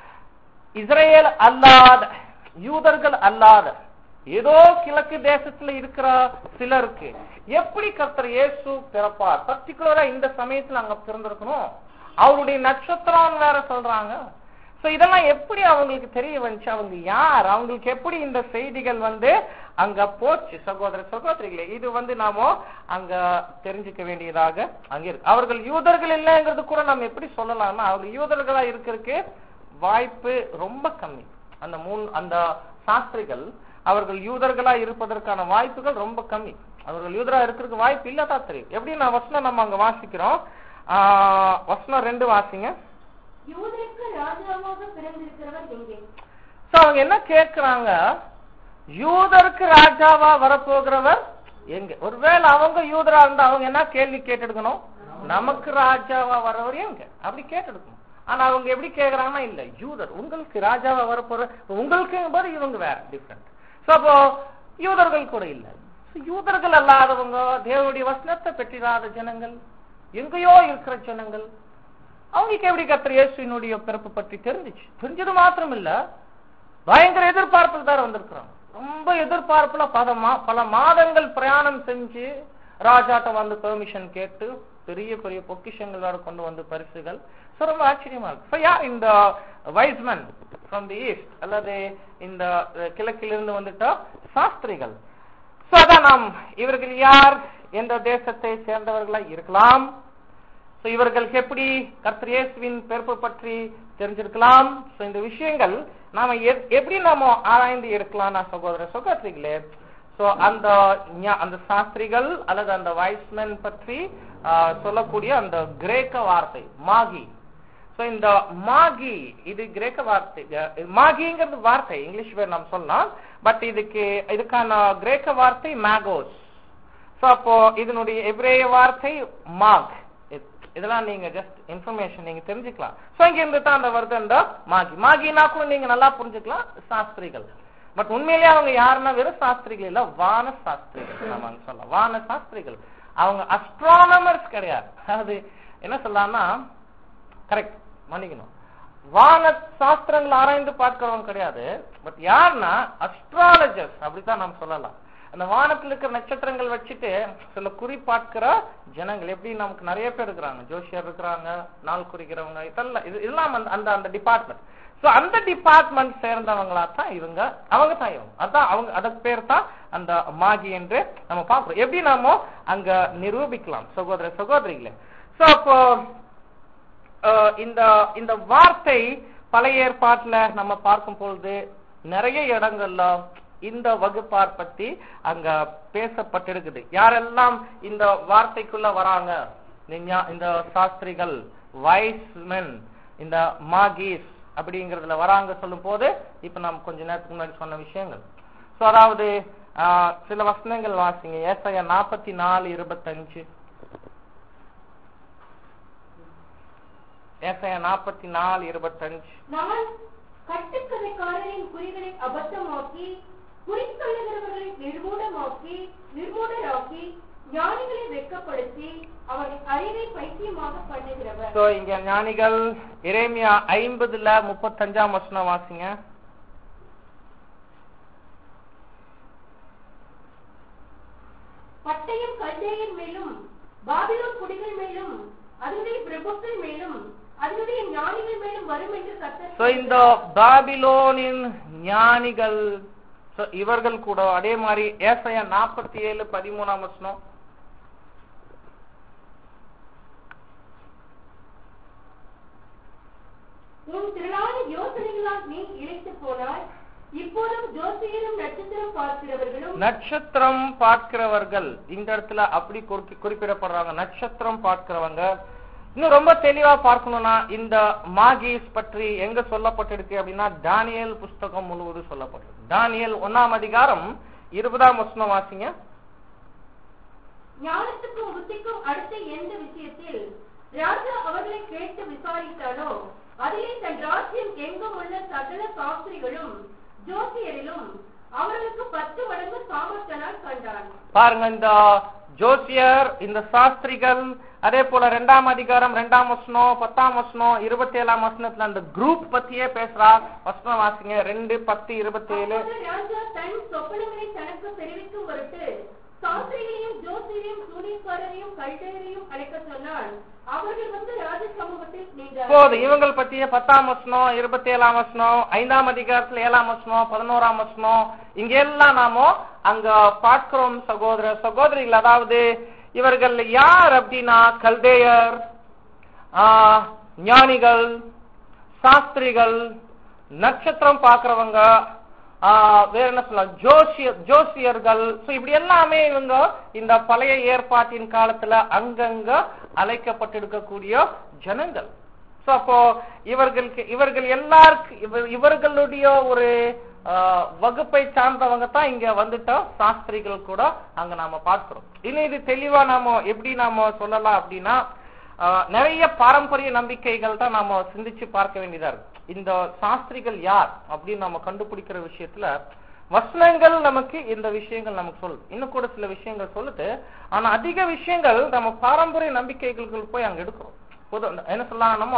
[SPEAKER 1] இஸ்ரேல் அல்லாத யூதர்கள் அல்லாத ஏதோ கிழக்கு தேசத்துல இருக்கிற சிலருக்கு எப்படி கர்த்தர் இயேசு பிறப்பார் பர்டிகுலரா இந்த சமயத்துல அங்க பிறந்திருக்கணும் அவருடைய நட்சத்திரம் வேற சொல்றாங்க சோ இதெல்லாம் எப்படி அவங்களுக்கு தெரிய வந்துச்சு அவங்க யார் அவங்களுக்கு எப்படி இந்த செய்திகள் வந்து அங்க போச்சு சகோதர சகோதரிகளே இது வந்து நாம அங்க தெரிஞ்சுக்க வேண்டியதாக அங்க இருக்கு அவர்கள் யூதர்கள் இல்லைங்கிறது கூட நம்ம எப்படி சொல்லலாம்னா அவங்க யூதர்களா இருக்கிறதுக்கு வாய்ப்பு ரொம்ப கம்மி அந்த மூணு அந்த சாஸ்திரிகள் அவர்கள் யூதர்களா இருப்பதற்கான வாய்ப்புகள் ரொம்ப கம்மி அவர்கள் யூதரா இருக்கிறதுக்கு வாய்ப்பு இல்லதா தெரியும் எப்படி நான் வசனம் நம்ம அங்க வாசிக்கிறோம் ஆஹ் வசனம் ரெண்டு வாசிங்க
[SPEAKER 2] யூதருக்கு ராஜாவாக பிறந்திருக்கிறவர் எங்கே
[SPEAKER 1] சோ அவங்க என்ன கேக்குறாங்க யூதருக்கு ராஜாவா வரப்போகிறவர் எங்க ஒருவேளை அவங்க யூதரா இருந்தா அவங்க என்ன கேள்வி கேட்டெடுக்கணும் நமக்கு ராஜாவா வரவர் எங்க அப்படி கேட்டெடுக்கணும் ஆனா அவங்க எப்படி கேக்குறாங்கன்னா இல்ல யூதர் உங்களுக்கு ராஜாவா வரப்போற உங்களுக்கு போது இவங்க வேற டிஃப்ரெண்ட் சோ அப்போ யூதர்கள் கூட இல்ல So, யூதர்கள் அல்லாதவங்க தேவனுடைய வசனத்தை பெற்றிராத ஜனங்கள் எங்கேயோ இருக்கிற ஜனங்கள் அவங்களுக்கு எப்படி கர்த்தர் இயேசுவினுடைய பிறப்பு பற்றி தெரிஞ்சுச்சு தெரிஞ்சது மாத்திரம் இல்ல பயங்கர எதிர்பார்ப்புல தான் வந்திருக்கிறோம் ரொம்ப எதிர்பார்ப்புல பல மா பல மாதங்கள் பிரயாணம் செஞ்சு ராஜாட்ட வந்து பெர்மிஷன் கேட்டு பெரிய பெரிய பொக்கிஷங்களோட கொண்டு வந்து பரிசுகள் So, ரொம்ப ஆச்சரியமா இருக்கு So, யார் இந்த வைஸ்மன் ஃப்ரம் தி ஈஸ்ட் அல்லது இந்த அஹ், கிழக்கிலிருந்து வந்துட்ட சாஸ்திரிகள் So, அதான் நாம் இவர்கள் யார் எந்த தேசத்தை சேர்ந்தவர்களா இருக்கலாம் So, இவர்களுக்கு எப்படி கர்த்தர் இயேசுவின் பிறப்பு பற்றி தெரிஞ்சிருக்கலாம் So, இந்த விஷயங்கள் நாம எப்- எப்படி நாம ஆராய்ந்து எடுக்கலாம் நான் சகோதர சகோதரிகளே சோ அந்த ஞா- அந்த சாஸ்திரிகள் அல்லது அந்த வைஸ்மென் பற்றி ஆ, சொல்லக்கூடிய அந்த கிரேக்க வார்த்தை மாகி சோ இந்த மாகி இது கிரேக்க வார்த்தை அஹ், மாகிங்கிறது வார்த்தை இங்கிலீஷ் பேர் நாம் சொல்லலாம் பட் இதுக்கு இதுக்கான கிரேக்க வார்த்தை மேகோஸ் சோ அப்போ இதனுடைய எபிரேய வார்த்தை மாக் இது- இதெல்லாம் நீங்க ஜஸ்ட் இன்ஃபர்மேஷன் நீங்க தெரிஞ்சுக்கலாம் சோ இங்க இருந்து தான் அந்த வருது அந்த மாகி மாகினா கூட நீங்க நல்லா புரிஞ்சுக்கலாம் சாஸ்திரிகள் பட் உண்மையிலேயே அவங்க யாருன்னா வெறும் சாஸ்திரிகள் இல்ல வான சாஸ்திரிகள் நம்ம அங்க சொல்லலாம் வான சாஸ்திரிகள் அவங்க அஸ்ட்ரானமர்ஸ் கிடையாது அது என்ன சொல்லலாம்னா கரெக்ட் மன்னிக்கணும் வான சாஸ்திரங்கள் ஆராய்ந்து பார்க்கிறவங்க கிடையாது பட் யாருன்னா அஸ்ட்ராலஜர்ஸ் அப்படித்தான் நாம் சொல்லலாம் அந்த வானத்தில் இருக்கிற நட்சத்திரங்கள் வச்சுட்டு சில குறி பார்க்கிற ஜனங்கள் எப்படி நமக்கு நிறைய பேர் இருக்கிறாங்க ஜோசியர் இருக்கிறாங்க நாள் குறிக்கிறவங்க இதெல்லாம் இது இதெல்லாம் அந்த- அந்த அந்த டிபார்ட்மெண்ட் சோ அந்த டிபார்ட்மெண்ட் சேர்ந்தவங்களா தான் இவங்க அவங்க தான் இவங்க அதான் அவங்க அதுக்கு பேர் தான் அந்த மாகி என்று நம்ம பார்க்கிறோம் எப்படி நாம அங்க நிரூபிக்கலாம் சகோதர சகோதரிகளே சோ அப்போ அஹ், இந்த இந்த வார்த்தை பழைய ஏற்பாட்டுல நம்ம பார்க்கும் பொழுது நிறைய இடங்கள்ல இந்த வகுப்பார் பத்தி அங்க பேசப்பட்டிருக்குது யாரெல்லாம் இந்த வார்த்தைக்குள்ள வராங்க இந்த ஞா- இந்த சாஸ்திரிகள் வைஸ்மென் இந்த மாகீஸ் அப்படிங்கறதுல வராங்க சொல்லும் போது இப்ப நாம் கொஞ்ச நேரத்துக்கு முன்னாடி சொன்ன விஷயங்கள் சோ அதாவது ஆஹ், சில வசனங்கள் வாசிங்க ஏசாயா நாற்பத்தி நாலு இருபத்தஞ்சு ஏசாயா நாற்பத்தி நாலு இருபத்தஞ்சு
[SPEAKER 2] நான் கட்டுக்கதைக்காரரின் குறிகளை அபத்தமாக்கி குறித்தொள்ளுகிறவர்களை நிர்மூலமாக்கி நிர்மூலராக்கி ஞானிகளை வெட்கப்படுத்தி அவர்கள் அறிவை பைத்தியமாக பண்ணுகிறவர்
[SPEAKER 1] சோ இங்க ஞானிகள் இறைமையா ஐம்பதுல முப்பத்தஞ்சாம் வசனம் வாசிங்க
[SPEAKER 2] பட்டயம் கல்தேயன் மேலும் பாபிலோன் குடிகள் மேலும் அதனுடைய பிரபுக்கள் மேலும் அதனுடைய ஞானிகள் மேலும் வரும் என்று கர்த்தர்
[SPEAKER 1] சோ இந்த பாபிலோனின் ஞானிகள் so இவர்கள் கூட அதே மாதிரி ஏசாயா நாற்பத்தி ஏழு பதிமூணாம் வசனம்
[SPEAKER 2] உன் திரளான யோசனைகளால் நீ இழைத்து போனாய் இப்போதும் ஜோசியரும் நட்சத்திரம் பார்க்கிறவர்களும்
[SPEAKER 1] நட்சத்திரம் பார்க்கிறவர்கள் இந்த இடத்துல அப்படி குறிப்பி- குறிப்பிடப்படுறாங்க நட்சத்திரம் பார்க்கிறவங்க இன்னும் ரொம்ப தெளிவா பார்க்கணும்னா இந்த மாகீஸ் பற்றி எங்க சொல்லப்பட்டிருக்கு அப்படின்னா தானியேல் புஸ்தகம் முழுவதும் சொல்லப்பட்டிருக்கு தானியேல் ஒன்னாம் அதிகாரம் இருபதாம் வசனம் வாசிங்க
[SPEAKER 2] ஞானத்துக்கும் புத்திக்கும் அடுத்த எந்த விஷயத்தில் ராஜா அவர்களை கேட்டு விசாரித்தானோ அதிலே தன் ராஜ்யம் எங்கும் உள்ள சகல சாஸ்திரிகளும் ஜோசியரிலும் அவர்களுக்கு பத்து மடங்கு சாமர்த்தனால் கண்டான்
[SPEAKER 1] பாருங்க இந்த ஜோசியர் இந்த சாஸ்திரிகள் அதே போல ரெண்டாம் அதிகாரம் ரெண்டாம் வசனம் பத்தாம் வசனம் இருபத்தி ஏழாம் வசனத்துல அந்த குரூப் பத்தியே பேசுறா வசனம் வாசிங்க ரெண்டு பத்து இருபத்தி ஏழு
[SPEAKER 2] அப்போது ராஜா தன் சொப்பனங்களை தனக்கு தெரிவிக்கும் பொருட்டு சாஸ்திரிகளையும் ஜோசியரையும் சூனியக்காரரையும் கல்டையரையும் அழைக்க சொன்னான் அவர்கள் வந்து ராஜ சமூகத்தில் நின்றார்கள்
[SPEAKER 1] போது இவங்கள் பத்திய பத்தாம் வசனம் இருபத்தி ஏழாம் வசனம் ஐந்தாம் அதிகாரத்துல ஏழாம் வசனம் பதினோராம் வசனம் இங்க எல்லாம் நாமோ அங்க பார்க்கிறோம் சகோதர சகோதரிகள் அதாவது இவர்கள் யார் அப்படின்னா கல்தேயர் ஆஹ், ஞானிகள் சாஸ்திரிகள் நட்சத்திரம் பார்க்கிறவங்க ஆஹ், வேற என்ன சொல்லலாம் ஜோசியர் ஜோசியர்கள் So இப்படி எல்லாமே இவங்க இந்த பழைய ஏற்பாட்டின் காலத்துல அங்கங்க அழைக்கப்பட்டிருக்கக்கூடிய ஜனங்கள் சோ அப்போ இவர்களுக்கு இவர்கள் எல்லாருக்கும் இவர்- இவர்களுடைய ஒரு ஆஹ், வகுப்பை சார்ந்தவங்க தான் இங்க வந்துட்டோம் சாஸ்திரிகள் கூட அங்க நாம பார்க்கிறோம் இன்னும் இது தெளிவா நாம எப்படி நாம சொல்லலாம் அப்படின்னா ஆஹ், நிறைய பாரம்பரிய நம்பிக்கைகள் தான் நாம சிந்திச்சு பார்க்க வேண்டியதா இருக்கு இந்த சாஸ்திரிகள் யார் அப்படின்னு நம்ம கண்டுபிடிக்கிற விஷயத்துல வசனங்கள் நமக்கு இந்த விஷயங்கள் நமக்கு சொல்லுது இன்னும் கூட சில விஷயங்கள் சொல்லுது ஆனா அதிக விஷயங்கள் நம்ம பாரம்பரிய நம்பிக்கைகளுக்கு போய் அங்க எடுக்கிறோம் பொது என்ன சொல்லலாம் நம்ம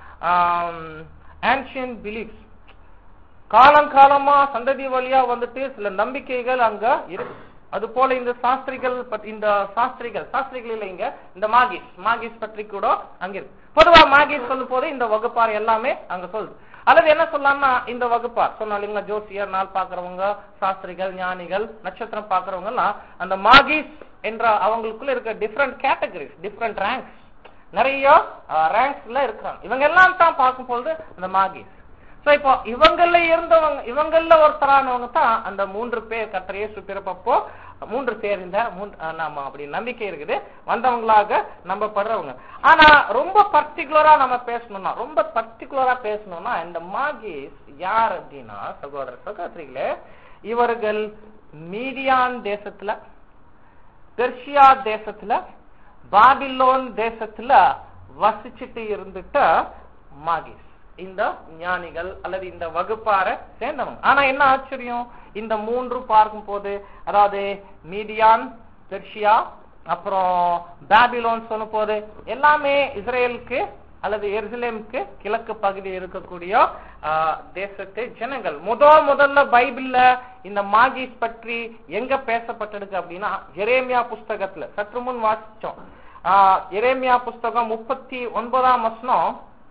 [SPEAKER 1] ஆன்சியன் பிலீஃப்ஸ் காலங்காலமா சந்ததி வழியா வந்துட்டு சில நம்பிக்கைகள் அங்க இருக்கு அது போல இந்த சாஸ்திரிகள் பத்தி- இந்த சாஸ்திரிகள் சாஸ்திரிகள் இல்ல இங்க இந்த மாகிஸ் மாகிஸ் பற்றி கூட அங்க இருக்கு பொதுவா மாகிஸ் சொல்லும் போது இந்த வகுப்பார் எல்லாமே அங்க சொல்லுது அல்லது என்ன சொல்லலாம்னா இந்த வகுப்பார் சொன்னாலிங்க ஜோசியர் நாள் பாக்குறவங்க சாஸ்திரிகள் ஞானிகள் நட்சத்திரம் பாக்குறவங்க எல்லாம் அந்த மாகிஸ் என்ற அவங்களுக்குள்ள இருக்க டிஃப்ரெண்ட் கேட்டகரிஸ் டிஃப்ரெண்ட் ரேங்க்ஸ் நிறைய ரேங்க்ஸ்ல இருக்கிறாங்க இவங்க எல்லாம் தான் பார்க்கும்பொழுது அந்த மாகிஸ் சோ இப்போ இவங்கள இருந்தவங்க இவங்கள ஒருத்தரானவங்க தான் அந்த மூன்று பேர் கர்த்தர் இயேசு பிறப்பப்போ மூன்று பேர் இந்த மூன்று அஹ், நாம அப்படி நம்பிக்கை இருக்குது வந்தவங்களாக நம்பப்படுறவங்க ஆனா ரொம்ப பர்டிகுலரா நம்ம பேசணும்னா ரொம்ப பர்டிகுலரா பேசணும்னா இந்த மாகிஸ் யார் அப்படின்னா சகோதர சகோதரிகளே இவர்கள் மீடியான் தேசத்துல பெர்ஷியா தேசத்துல பாபிலோன் தேசத்துல வசிச்சுட்டு இருந்துட்ட மாகிஸ் இந்த ஞானிகள் அல்லது இந்த வகுப்பார சேர்ந்தவங்க ஆனா என்ன ஆச்சரியம் இந்த மூன்று பார்க்கும் போது அதாவது மீடியான் பெர்ஷியா அப்புறம் பாபிலோன் சொல்லும் போது எல்லாமே இஸ்ரேலுக்கு அல்லது எருசலேமுக்கு கிழக்கு பகுதியில் இருக்கக்கூடிய ஆ, தேசத்து ஜனங்கள் முத முதல்ல பைபிள்ல இந்த மாகிஸ் பற்றி எங்க பேசப்பட்டிருக்கு அப்படின்னா எரேமியா புஸ்தகத்துல சற்று முன் வாசிச்சோம் ஆ, எரேமியா புஸ்தகம் முப்பத்தி ஒன்பதாம் வசனம்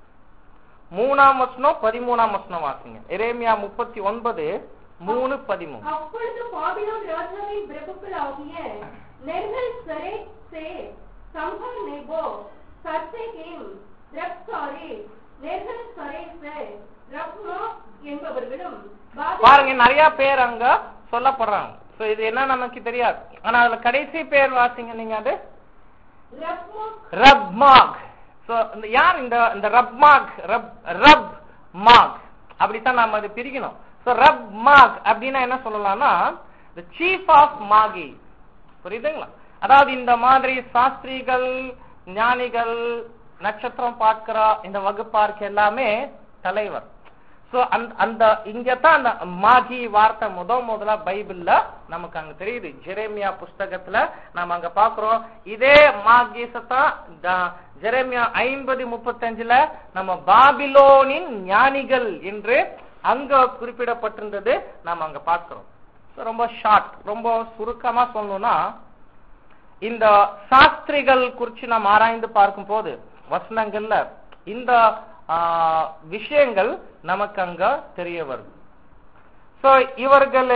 [SPEAKER 1] மூணாம் வசனம் பதிமூணாம் வசனம் வாசிங்க எரேமியா முப்பத்தி ஒன்பது மூணு பதிமூணு
[SPEAKER 2] அப்பொழுது பாபிலோன் ராஜாவின் பிரபுக்கள் ஆகிய நெர்கல் சரே சம்பர் நெபோ சர்சேகிம் ரப்சாரே நெர்கல் சரேசே ரப்மா என்பவர்களும் பாபிலோன்
[SPEAKER 1] பாருங்க நிறைய பேர் அங்க சொல்லப்படுறாங்க சோ இது என்ன நமக்கு தெரியாது ஆனா அதுல கடைசி பேர் வாசிங்க நீங்க அது
[SPEAKER 2] ரப்மா
[SPEAKER 1] ரப்மாக் சோ இந்த யார் இந்த இந்த ரப்மாக் ரப் ரப் மாக் அப்படித்தான் நாம அது பிரிக்கணும் சோ ரப் மாக் அப்படின்னா என்ன சொல்லலாம்னா the சீஃப் ஆஃப் மாகி புரியுதுங்களா அதாவது இந்த மாதிரி சாஸ்திரிகள் ஞானிகள் நட்சத்திரம் பார்க்கிற இந்த வகுப்பாருக்கு எல்லாமே தலைவர் சோ அந்த அந்த இங்கதான் அந்த மாகி வார்த்தை முத முதல்ல பைபிள்ல நமக்கு அங்க தெரியுது ஜெரேமியா புஸ்தகத்துல நாம அங்க பாக்குறோம் இதே மாகீசத்தான் த- ஜெரேமியா ஐம்பது முப்பத்தஞ்சுல நம்ம பாபிலோனின் ஞானிகள் என்று அங்க குறிப்பிடப்பட்டிருந்தது நாம அங்க பார்க்கிறோம் So, ரொம்ப ஷார்ட் ரொம்ப சுருக்கமா சொல்லணும்னா இந்த சாஸ்திரிகள் குறித்து நாம் ஆராய்ந்து பார்க்கும் போது வசனங்கள்ல இந்த ஆ, விஷயங்கள் நமக்கு அங்க தெரிய வருது சோ இவர்கள்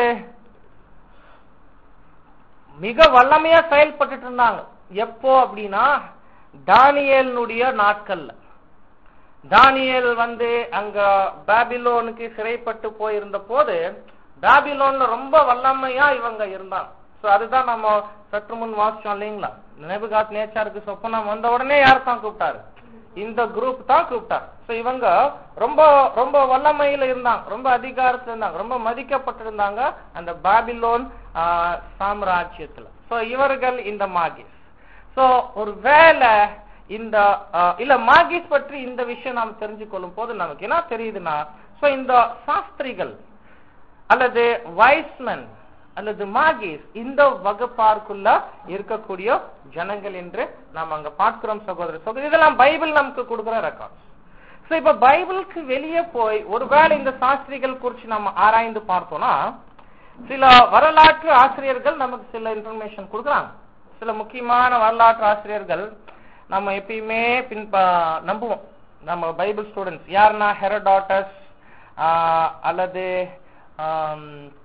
[SPEAKER 1] மிக வல்லமையா செயல்பட்டுட்டு இருந்தாங்க எப்போ அப்படின்னா தானியேலுடைய நாட்கள்ல தானியேல் வந்து அங்க பாபிலோனுக்கு சிறைப்பட்டு போயிருந்த போது பாபிலோன்ல ரொம்ப வல்லமையா இவங்க இருந்தாங்க சோ அதுதான் நம்ம சற்று முன் வாசிச்சோம் இல்லைங்களா நேபுகாத் நேச்சாருக்கு சொப்பனம் வந்த உடனே யார் தான் கூப்பிட்டாரு இந்த குரூப் தான் கூப்பிட்டார் சோ இவங்க ரொம்ப ரொம்ப வல்லமையில இருந்தாங்க ரொம்ப அதிகாரத்துல இருந்தாங்க ரொம்ப மதிக்கப்பட்டிருந்தாங்க அந்த பாபிலோன் ஆ, சாம்ராஜ்யத்துல சோ இவர்கள் இந்த மாகிஸ் சோ ஒரு வேலை இந்த ஆ, இல்ல மாகிஸ் பற்றி இந்த விஷயம் நாம் தெரிஞ்சு கொள்ளும் போது நமக்கு என்ன தெரியுதுன்னா சோ இந்த சாஸ்திரிகள் அல்லது வைஸ்மன் அல்லது மாகிஸ் இந்த வகுப்பார்க்குள்ள இருக்கக்கூடிய ஜனங்கள் என்று நாம் அங்க பார்க்கிறோம் சகோதர சகோதரி இதெல்லாம் பைபிள் நமக்கு கொடுக்கிற ரெக்கார்ட்ஸ் சோ இப்ப பைபிளுக்கு வெளியே போய் ஒருவேளை இந்த சாஸ்திரிகள் குறித்து நம்ம ஆராய்ந்து பார்த்தோம்னா சில வரலாற்று ஆசிரியர்கள் நமக்கு சில இன்ஃபர்மேஷன் கொடுக்குறாங்க சில முக்கியமான வரலாற்று ஆசிரியர்கள் நம்ம எப்பயுமே பின் நம்புவோம் நம்ம பைபிள் ஸ்டூடெண்ட்ஸ் யாருன்னா ஹெரடாட்டஸ் அல்லது ஆம்,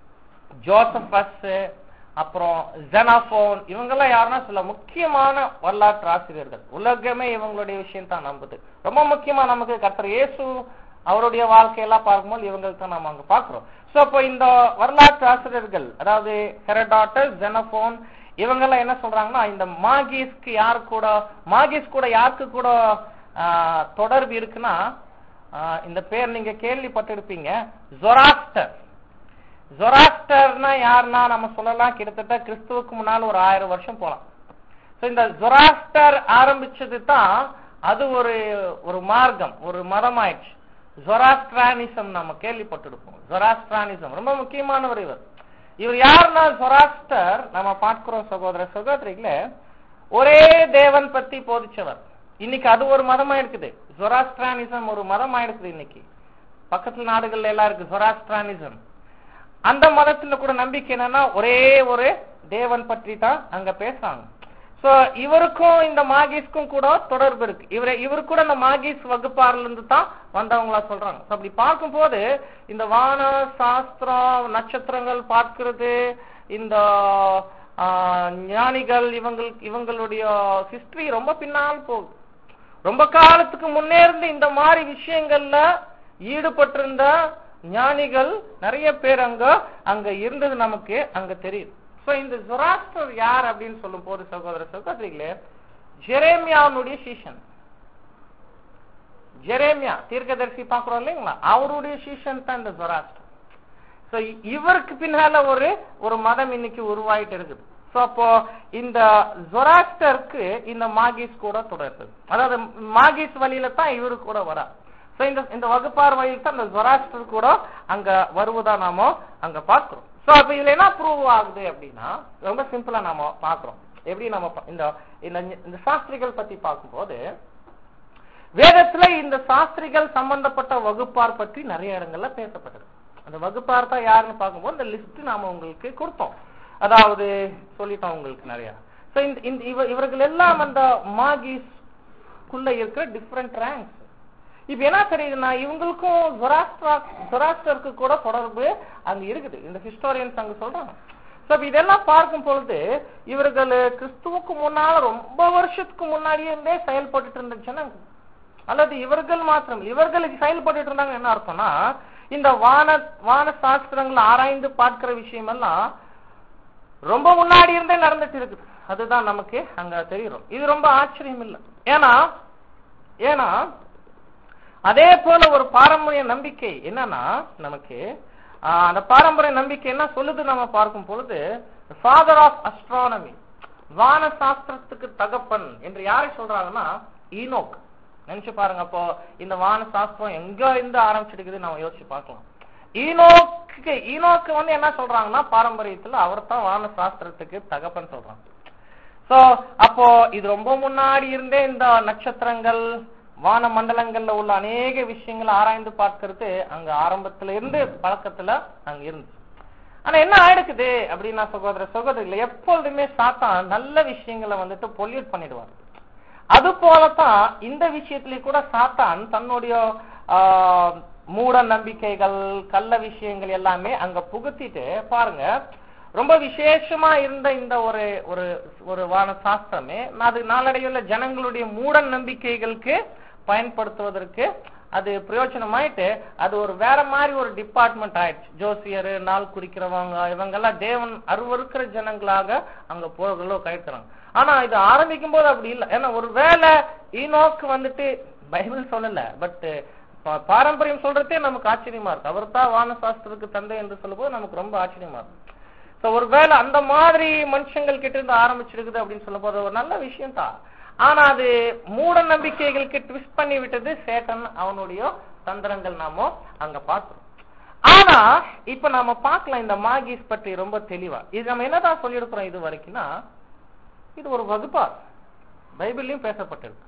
[SPEAKER 1] ஜோசபஸ் அப்புறம் ஜெனாபோன் இவங்கெல்லாம் யாருன்னா சில முக்கியமான வரலாற்று ஆசிரியர்கள் உலகமே இவங்களுடைய விஷயம் தான் நம்புது ரொம்ப முக்கியமா நமக்கு கர்த்தர் இயேசு அவருடைய வாழ்க்கையெல்லாம் பார்க்கும்போது இவங்களுக்கு தான் நம்ம அங்க பாக்குறோம் சோ அப்போ இந்த வரலாற்று ஆசிரியர்கள் அதாவது ஹெரடாட்டஸ் ஜெனபோன் இவங்கெல்லாம் என்ன சொல்றாங்கன்னா இந்த மாகிஸ்க்கு யாரு கூட மாகிஸ் கூட யாருக்கு கூட ஆ, தொடர்பு இருக்குன்னா ஆ, இந்த பேர் நீங்க கேள்விப்பட்டிருப்பீங்க ஜொராஸ்டர் ஜொராஸ்டர்னா யாருன்னா நம்ம சொல்லலாம் கிட்டத்தட்ட கிறிஸ்துவுக்கு முன்னால் ஒரு ஆயிரம் வருஷம் போலாம் சோ இந்த ஜொராஸ்டர் ஆரம்பிச்சது தான் அது ஒரு ஒரு மார்க்கம் ஒரு மதம் ஆயிடுச்சு ஜொராஸ்ட்ரானிசம் நம்ம கேள்விப்பட்டிருப்போம் ஜொராஸ்ட்ரானிசம் ரொம்ப முக்கியமானவர் இவர் இவர் யாருன்னா ஜொராஸ்டர் நம்ம பார்க்கிறோம் சகோதர சகோதரிகளே ஒரே தேவன் பத்தி போதிச்சவர் இன்னைக்கு அது ஒரு மதமா இருக்குது ஜொராஸ்ட்ரானிசம் ஒரு மதம் ஆயிடுக்குது இன்னைக்கு பக்கத்து நாடுகள்ல எல்லாம் இருக்கு ஜொராஸ்ட்ரானிசம் அந்த மதத்துல கூட நம்பிக்கை என்னன்னா ஒரே ஒரு தேவன் பற்றி தான் அங்க பேசுறாங்க சோ இவருக்கும் இந்த மாகிஸ்க்கும் கூட தொடர்பு இருக்கு இவரை இவரு கூட இந்த மாகிஸ் வகுப்பார்ல இருந்து தான் வந்தவங்களா சொல்றாங்க So, அப்படி பார்க்கும்போது இந்த வான சாஸ்திரம் நட்சத்திரங்கள் பார்க்கிறது இந்த ஆ, ஞானிகள் இவங்கள் இவங்களுடைய ஹிஸ்டரி ரொம்ப பின்னால் போகுது ரொம்ப காலத்துக்கு முன்னே இருந்து இந்த மாதிரி விஷயங்கள்ல ஈடுபட்டிருந்த ஞானிகள் நிறைய பேர் அங்க அங்க இருந்தது நமக்கு அங்க தெரியுது சோ இந்த ஜொராஸ்டர் யார் அப்படின்னு சொல்லும் போது சகோதர சகோதரிகளே ஜெரேமியாவுடைய சீஷன் ஜெரேமியா தீர்க்கதரிசி பாக்குறோம் இல்லைங்களா அவருடைய சீஷன் தான் இந்த ஜொராஸ்டர் சோ இவருக்கு பின்னால ஒரு ஒரு மதம் இன்னைக்கு உருவாயிட்டு இருக்குது சோ அப்போ இந்த ஜொராஸ்டருக்கு இந்த மாகிஸ் கூட தொடர்பு அதாவது மாகிஸ் வழியில தான் இவரு கூட வரா சோ இந்த இந்த வகுப்பார் வழியில் தான் இந்த ஜொராஸ்டர் கூட அங்க வருவதா நாம அங்க பாக்குறோம் சோ அப்ப இதுல என்ன ப்ரூவ் ஆகுது அப்படின்னா ரொம்ப சிம்பிளா நாம பாக்குறோம் எப்படி நம்ம பா- இந்த இந்த- இந்த சாஸ்திரிகள் பத்தி பார்க்கும்போது வேதத்துல இந்த சாஸ்திரிகள் சம்பந்தப்பட்ட வகுப்பார் பற்றி நிறைய இடங்கள்ல பேசப்பட்டது அந்த வகுப்பார் தான் யாருன்னு பார்க்கும்போது இந்த லிஸ்ட் நாம உங்களுக்கு கொடுத்தோம் அதாவது சொல்லிட்டோம் உங்களுக்கு நிறைய சோ இந்த இந்த இவ- இவர்கள் எல்லாம் அந்த மாகிஸ் குள்ள இருக்கிற டிஃப்ரெண்ட் ரேங்க்ஸ் இப்ப என்ன தெரியுதுன்னா இவங்களுக்கும் ஜொராஸ்ட்ரா ஜொராஸ்டருக்கு கூட தொடர்பு அங்க இருக்குது இந்த ஹிஸ்டோரியன்ஸ் அங்க சொல்றாங்க சோ இப்ப இதெல்லாம் பார்க்கும் பொழுது இவர்கள் கிறிஸ்துவுக்கு முன்னால ரொம்ப வருஷத்துக்கு முன்னாடியே இருந்தே செயல்பட்டுட்டு இருந்த ஜனங்க அல்லது இவர்கள் மாத்திரம் இவர்களுக்கு செயல்பட்டு இருந்தாங்க என்ன அர்த்தம்னா இந்த வான வான சாஸ்திரங்களை ஆராய்ந்து பார்க்கிற விஷயம் எல்லாம் ரொம்ப முன்னாடி இருந்தே நடந்துட்டு இருக்குது அதுதான் நமக்கு அங்க தெரியும் இது ரொம்ப ஆச்சரியம் இல்லை ஏன்னா ஏன்னா அதே போல ஒரு பாரம்பரிய நம்பிக்கை என்னன்னா நமக்கு ஆஹ், அந்த பாரம்பரிய நம்பிக்கை என்ன சொல்லுது நம்ம பார்க்கும் பொழுது ஃபாதர் ஆஃப் அஸ்ட்ரானமி வான சாஸ்திரத்துக்கு தகப்பன் என்று யாரை சொல்றாங்கன்னா ஈனோக் நினைச்சு பாருங்க அப்போ இந்த வான சாஸ்திரம் எங்க இருந்து ஆரம்பிச்சிருக்குது நம்ம யோசிச்சு பார்க்கலாம் ஈனோக்கு ஈனோக்கு வந்து என்ன சொல்றாங்கன்னா பாரம்பரியத்துல அவர் தான் வான சாஸ்திரத்துக்கு தகப்பன் சொல்றாங்க சோ அப்போ இது ரொம்ப முன்னாடி இருந்தே இந்த நட்சத்திரங்கள் வான மண்டலங்கள்ல உள்ள அநேக விஷயங்களை ஆராய்ந்து பார்க்கிறது அங்க ஆரம்பத்துல இருந்து பழக்கத்துல அங்க இருந்து ஆனா என்ன ஆயிடுக்குது அப்படின்னா சகோதர சகோதரிகள் எப்பொழுதுமே சாத்தான் நல்ல விஷயங்களை வந்துட்டு பொல்யூட் பண்ணிடுவார் அது போலதான் இந்த விஷயத்திலே கூட சாத்தான் தன்னுடைய ஆஹ், மூட நம்பிக்கைகள் கள்ள விஷயங்கள் எல்லாமே அங்க புகுத்திட்டு பாருங்க ரொம்ப விசேஷமா இருந்த இந்த ஒரு ஒரு ஒரு வான சாஸ்திரமே அது நாளடைவில் ஜனங்களுடைய மூட நம்பிக்கைகளுக்கு பயன்படுத்துவதற்கு அது பிரயோஜனமாயிட்டு அது ஒரு வேற மாதிரி ஒரு டிபார்ட்மெண்ட் ஆயிடுச்சு ஜோசியர் நாள் குறிக்கிறவங்க இவங்கெல்லாம் தேவன் அருவருக்கிற ஜனங்களாக அங்க போர்களோ கழிக்கிறாங்க ஆனா இது ஆரம்பிக்கும் போது அப்படி இல்லை ஏன்னா ஒரு வேலை ஈனோக்கு வந்துட்டு பைபிள் சொல்லல பட் பாரம்பரியம் சொல்றதே நமக்கு ஆச்சரியமா இருக்கு அவர் தான் வான சாஸ்திரத்துக்கு தந்தை என்று சொல்லும்போது நமக்கு ரொம்ப ஆச்சரியமா இருக்கு சோ ஒருவேளை அந்த மாதிரி மனுஷங்கள் கிட்ட இருந்து ஆரம்பிச்சிருக்குது அப்படின்னு சொல்லும் போது ஒரு நல்ல விஷயம் தான் ஆனா அது மூட நம்பிக்கைகளுக்கு ட்விஸ்ட் பண்ணி விட்டது சேட்டன் அவனுடைய தந்திரங்கள் நாம அங்க பார்க்கிறோம் ஆனா இப்ப நாம பார்க்கலாம் இந்த மாகிஸ் பற்றி ரொம்ப தெளிவா இது நம்ம என்னதான் சொல்லியிருக்கிறோம் இது வரைக்கும்னா இது ஒரு வகுப்பா பைபிள்லயும் பேசப்பட்டிருக்கு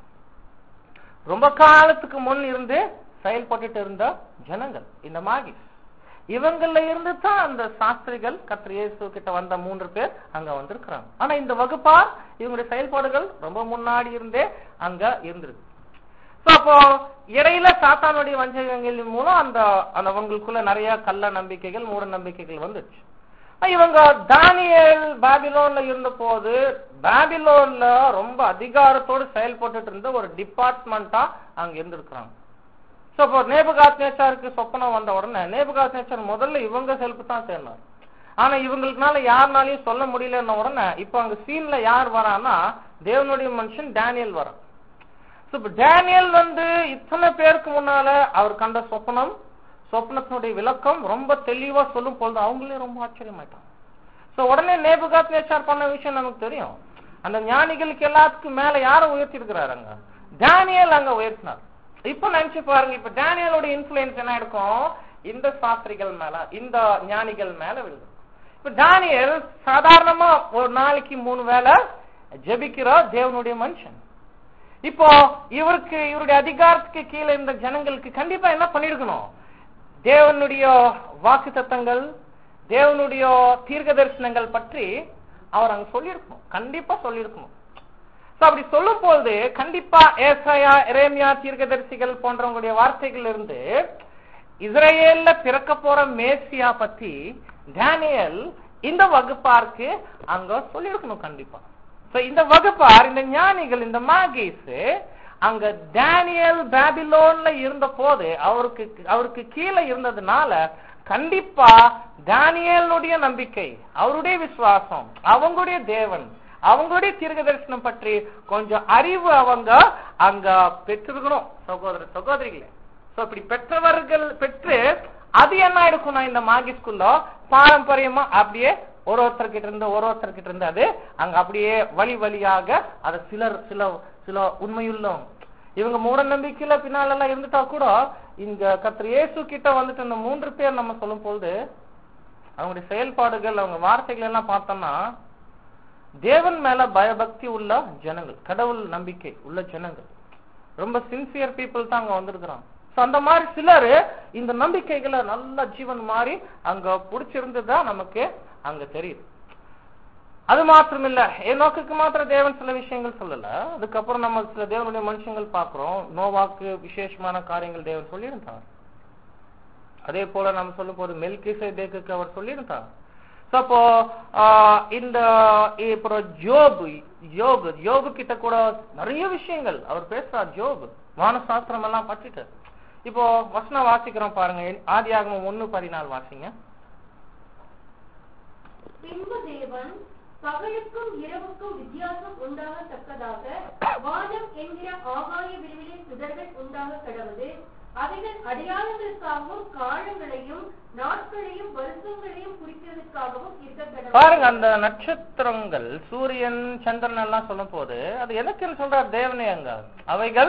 [SPEAKER 1] ரொம்ப காலத்துக்கு முன் இருந்து செயல்பட்டுட்டு இருந்த ஜனங்கள் இந்த மாகிஸ் இவங்கள்ல இருந்து தான் அந்த சாஸ்திரிகள் கத்திர இயேசு கிட்ட வந்த மூன்று பேர் அங்க வந்திருக்கிறாங்க ஆனா இந்த வகுப்பார் இவங்களுடைய செயல்பாடுகள் ரொம்ப முன்னாடி இருந்தே அங்க இருந்திருக்கு So, அப்போ இடையில சாத்தானுடைய வஞ்சகங்களின் மூலம் அந்த அந்த அவங்களுக்குள்ள நிறைய கள்ள நம்பிக்கைகள் மூட நம்பிக்கைகள் வந்துச்சு அஹ் இவங்க தானியேல் பாபிலோன்ல இருந்த போது பாபிலோன்ல ரொம்ப அதிகாரத்தோடு செயல்பட்டுட்டு இருந்த ஒரு டிபார்ட்மெண்டா அங்க இருந்திருக்கிறாங்க சோ இப்போ நேபுகாத் நேச்சாருக்கு சொப்பனம் வந்த உடனே நேபுகாத் நேச்சார் முதல்ல இவங்க ஹெல்ப் தான் தேடினார் ஆனா இவங்களுக்குனால யாருனாலையும் சொல்ல முடியலன்ன உடனே இப்போ அங்க சீன்ல யார் வரான்னா தேவனுடைய மனுஷன் டேனியல் வரான் So, இப்ப டேனியல் வந்து இத்தனை பேருக்கு முன்னால அவர் கண்ட சொப்பனம் சொப்னத்தினுடைய விளக்கம் ரொம்ப தெளிவா சொல்லும் பொழுது அவங்களே ரொம்ப ஆச்சரியமாயிட்டாங்க சோ உடனே நேபுகாத் நேச்சார் பண்ண விஷயம் நமக்கு தெரியும் அந்த ஞானிகளுக்கு எல்லாத்துக்கும் மேல யார உயர்த்தி இருக்கிறாரு அங்க டேனியல் அங்க உயர்த்தினார் இப்ப நினைச்சு பாருங்க இப்ப டேனியலோட இன்ஃபுளுன்ஸ் என்ன இருக்கும் இந்த சாஸ்திரிகள் மேல இந்த ஞானிகள் மேல விழுது இப்ப டேனியல் சாதாரணமா ஒரு நாளைக்கு மூணு வேளை ஜெபிக்கிற தேவனுடைய மனுஷன் இப்போ இவருக்கு இவருடைய அதிகாரத்துக்கு கீழே இருந்த ஜனங்களுக்கு கண்டிப்பா என்ன பண்ணிருக்கணும் தேவனுடைய வாக்கு தத்தங்கள் தேவனுடைய தீர்க்க தரிசனங்கள் பற்றி அவர் அங்க சொல்லியிருக்கணும் கண்டிப்பா சொல்லியிருக்கணும் So, அப்படி சொல்லும் போது கண்டிப்பா ஏசாயா எரேமியா தீர்க்கதரிசிகள் போன்றவங்களுடைய வார்த்தைகள் இருந்து இஸ்ரேல்ல பிறக்க போற மேசியா பத்தி டேனியல் இந்த வகுப்பாருக்கு அங்க சொல்லியிருக்கணும் கண்டிப்பா So, இந்த வகுப்பார் இந்த ஞானிகள் இந்த மாகேஸ் அங்க டேனியல் பேபிலோன்ல இருந்த போது அவருக்கு அவருக்கு கீழே இருந்ததுனால கண்டிப்பா டேனியலுடைய நம்பிக்கை அவருடைய விசுவாசம் அவங்களுடைய தேவன் அவங்களுடைய தீர்க்க தரிசனம் பற்றி கொஞ்சம் அறிவு அவங்க அங்க பெற்றிருக்கணும் சகோதர சகோதரிகளே சோ இப்படி பெற்றவர்கள் பெற்று அது என்ன இருக்கும்னா இந்த மாகி ஸ்கூல்ல பாரம்பரியமா அப்படியே ஒரு ஒருத்தர் கிட்ட இருந்து ஒரு ஒருத்தர் கிட்ட இருந்து அது அங்க அப்படியே வழி வழியாக அது சிலர் சில சில உண்மையுள்ளவங்க இவங்க மூட நம்பிக்கையில பின்னால எல்லாம் இருந்துட்டா கூட இங்க கத்திர இயேசு கிட்ட வந்துட்டு இந்த மூன்று பேர் நம்ம சொல்லும் பொழுது அவங்களுடைய செயல்பாடுகள் அவங்க வார்த்தைகள் எல்லாம் பார்த்தோம்னா தேவன் மேல பயபக்தி உள்ள ஜனங்கள் கடவுள் நம்பிக்கை உள்ள ஜனங்கள் ரொம்ப சின்சியர் பீப்புள் தான் அங்க வந்திருக்கிறாங்க So, அந்த மாதிரி சிலர் இந்த நம்பிக்கைகளை நல்ல ஜீவன் மாதிரி அங்க புடிச்சிருந்ததுதான் நமக்கு அங்க தெரியுது அது மாத்திரம் இல்ல என் நோக்குக்கு மாத்திரம் தேவன் சில விஷயங்கள் சொல்லல அதுக்கப்புறம் நம்ம சில தேவனுடைய மனுஷங்கள் பாக்குறோம் நோவாக்கு விசேஷமான காரியங்கள் தேவன் சொல்லியிருந்தார் அதே போல நம்ம சொல்லும் போது மெல்கிசை தேக்குக்கு அவர் சொல்லியிருந்தார் So, அப்போ ஆஹ், இந்த இப்போ ஜோப் யோபு யோபு கிட்ட கூட நிறைய விஷயங்கள் அவர் பேசுறார் ஜோப் வானசாஸ்திரம் எல்லாம் பற்றிட்டு இப்போ வசனம் வாசிக்கிறோம் பாருங்க ஆதியாகமம் ஒண்ணு பதினாலு வாசிங்க
[SPEAKER 2] பின்பு தேவன் பகலுக்கும் இரவுக்கும் வித்தியாசம் உண்டாகத்தக்கதாக வானம் என்கிற ஆகாய விரிவிலே சுடர்கள் உண்டாக கடவுது அவைகள் அடையாளங்களுக்காகவும் காலங்களையும் நாட்களையும் வருஷங்களையும் குறிக்கிறதுக்காகவும் இருக்க
[SPEAKER 1] பாருங்க
[SPEAKER 2] கடவுது
[SPEAKER 1] அந்த நட்சத்திரங்கள் சூரியன் சந்திரன் எல்லாம் சொல்லும் போது அது எதுக்குன்னு சொல்றார் தேவனே அங்க அவைகள்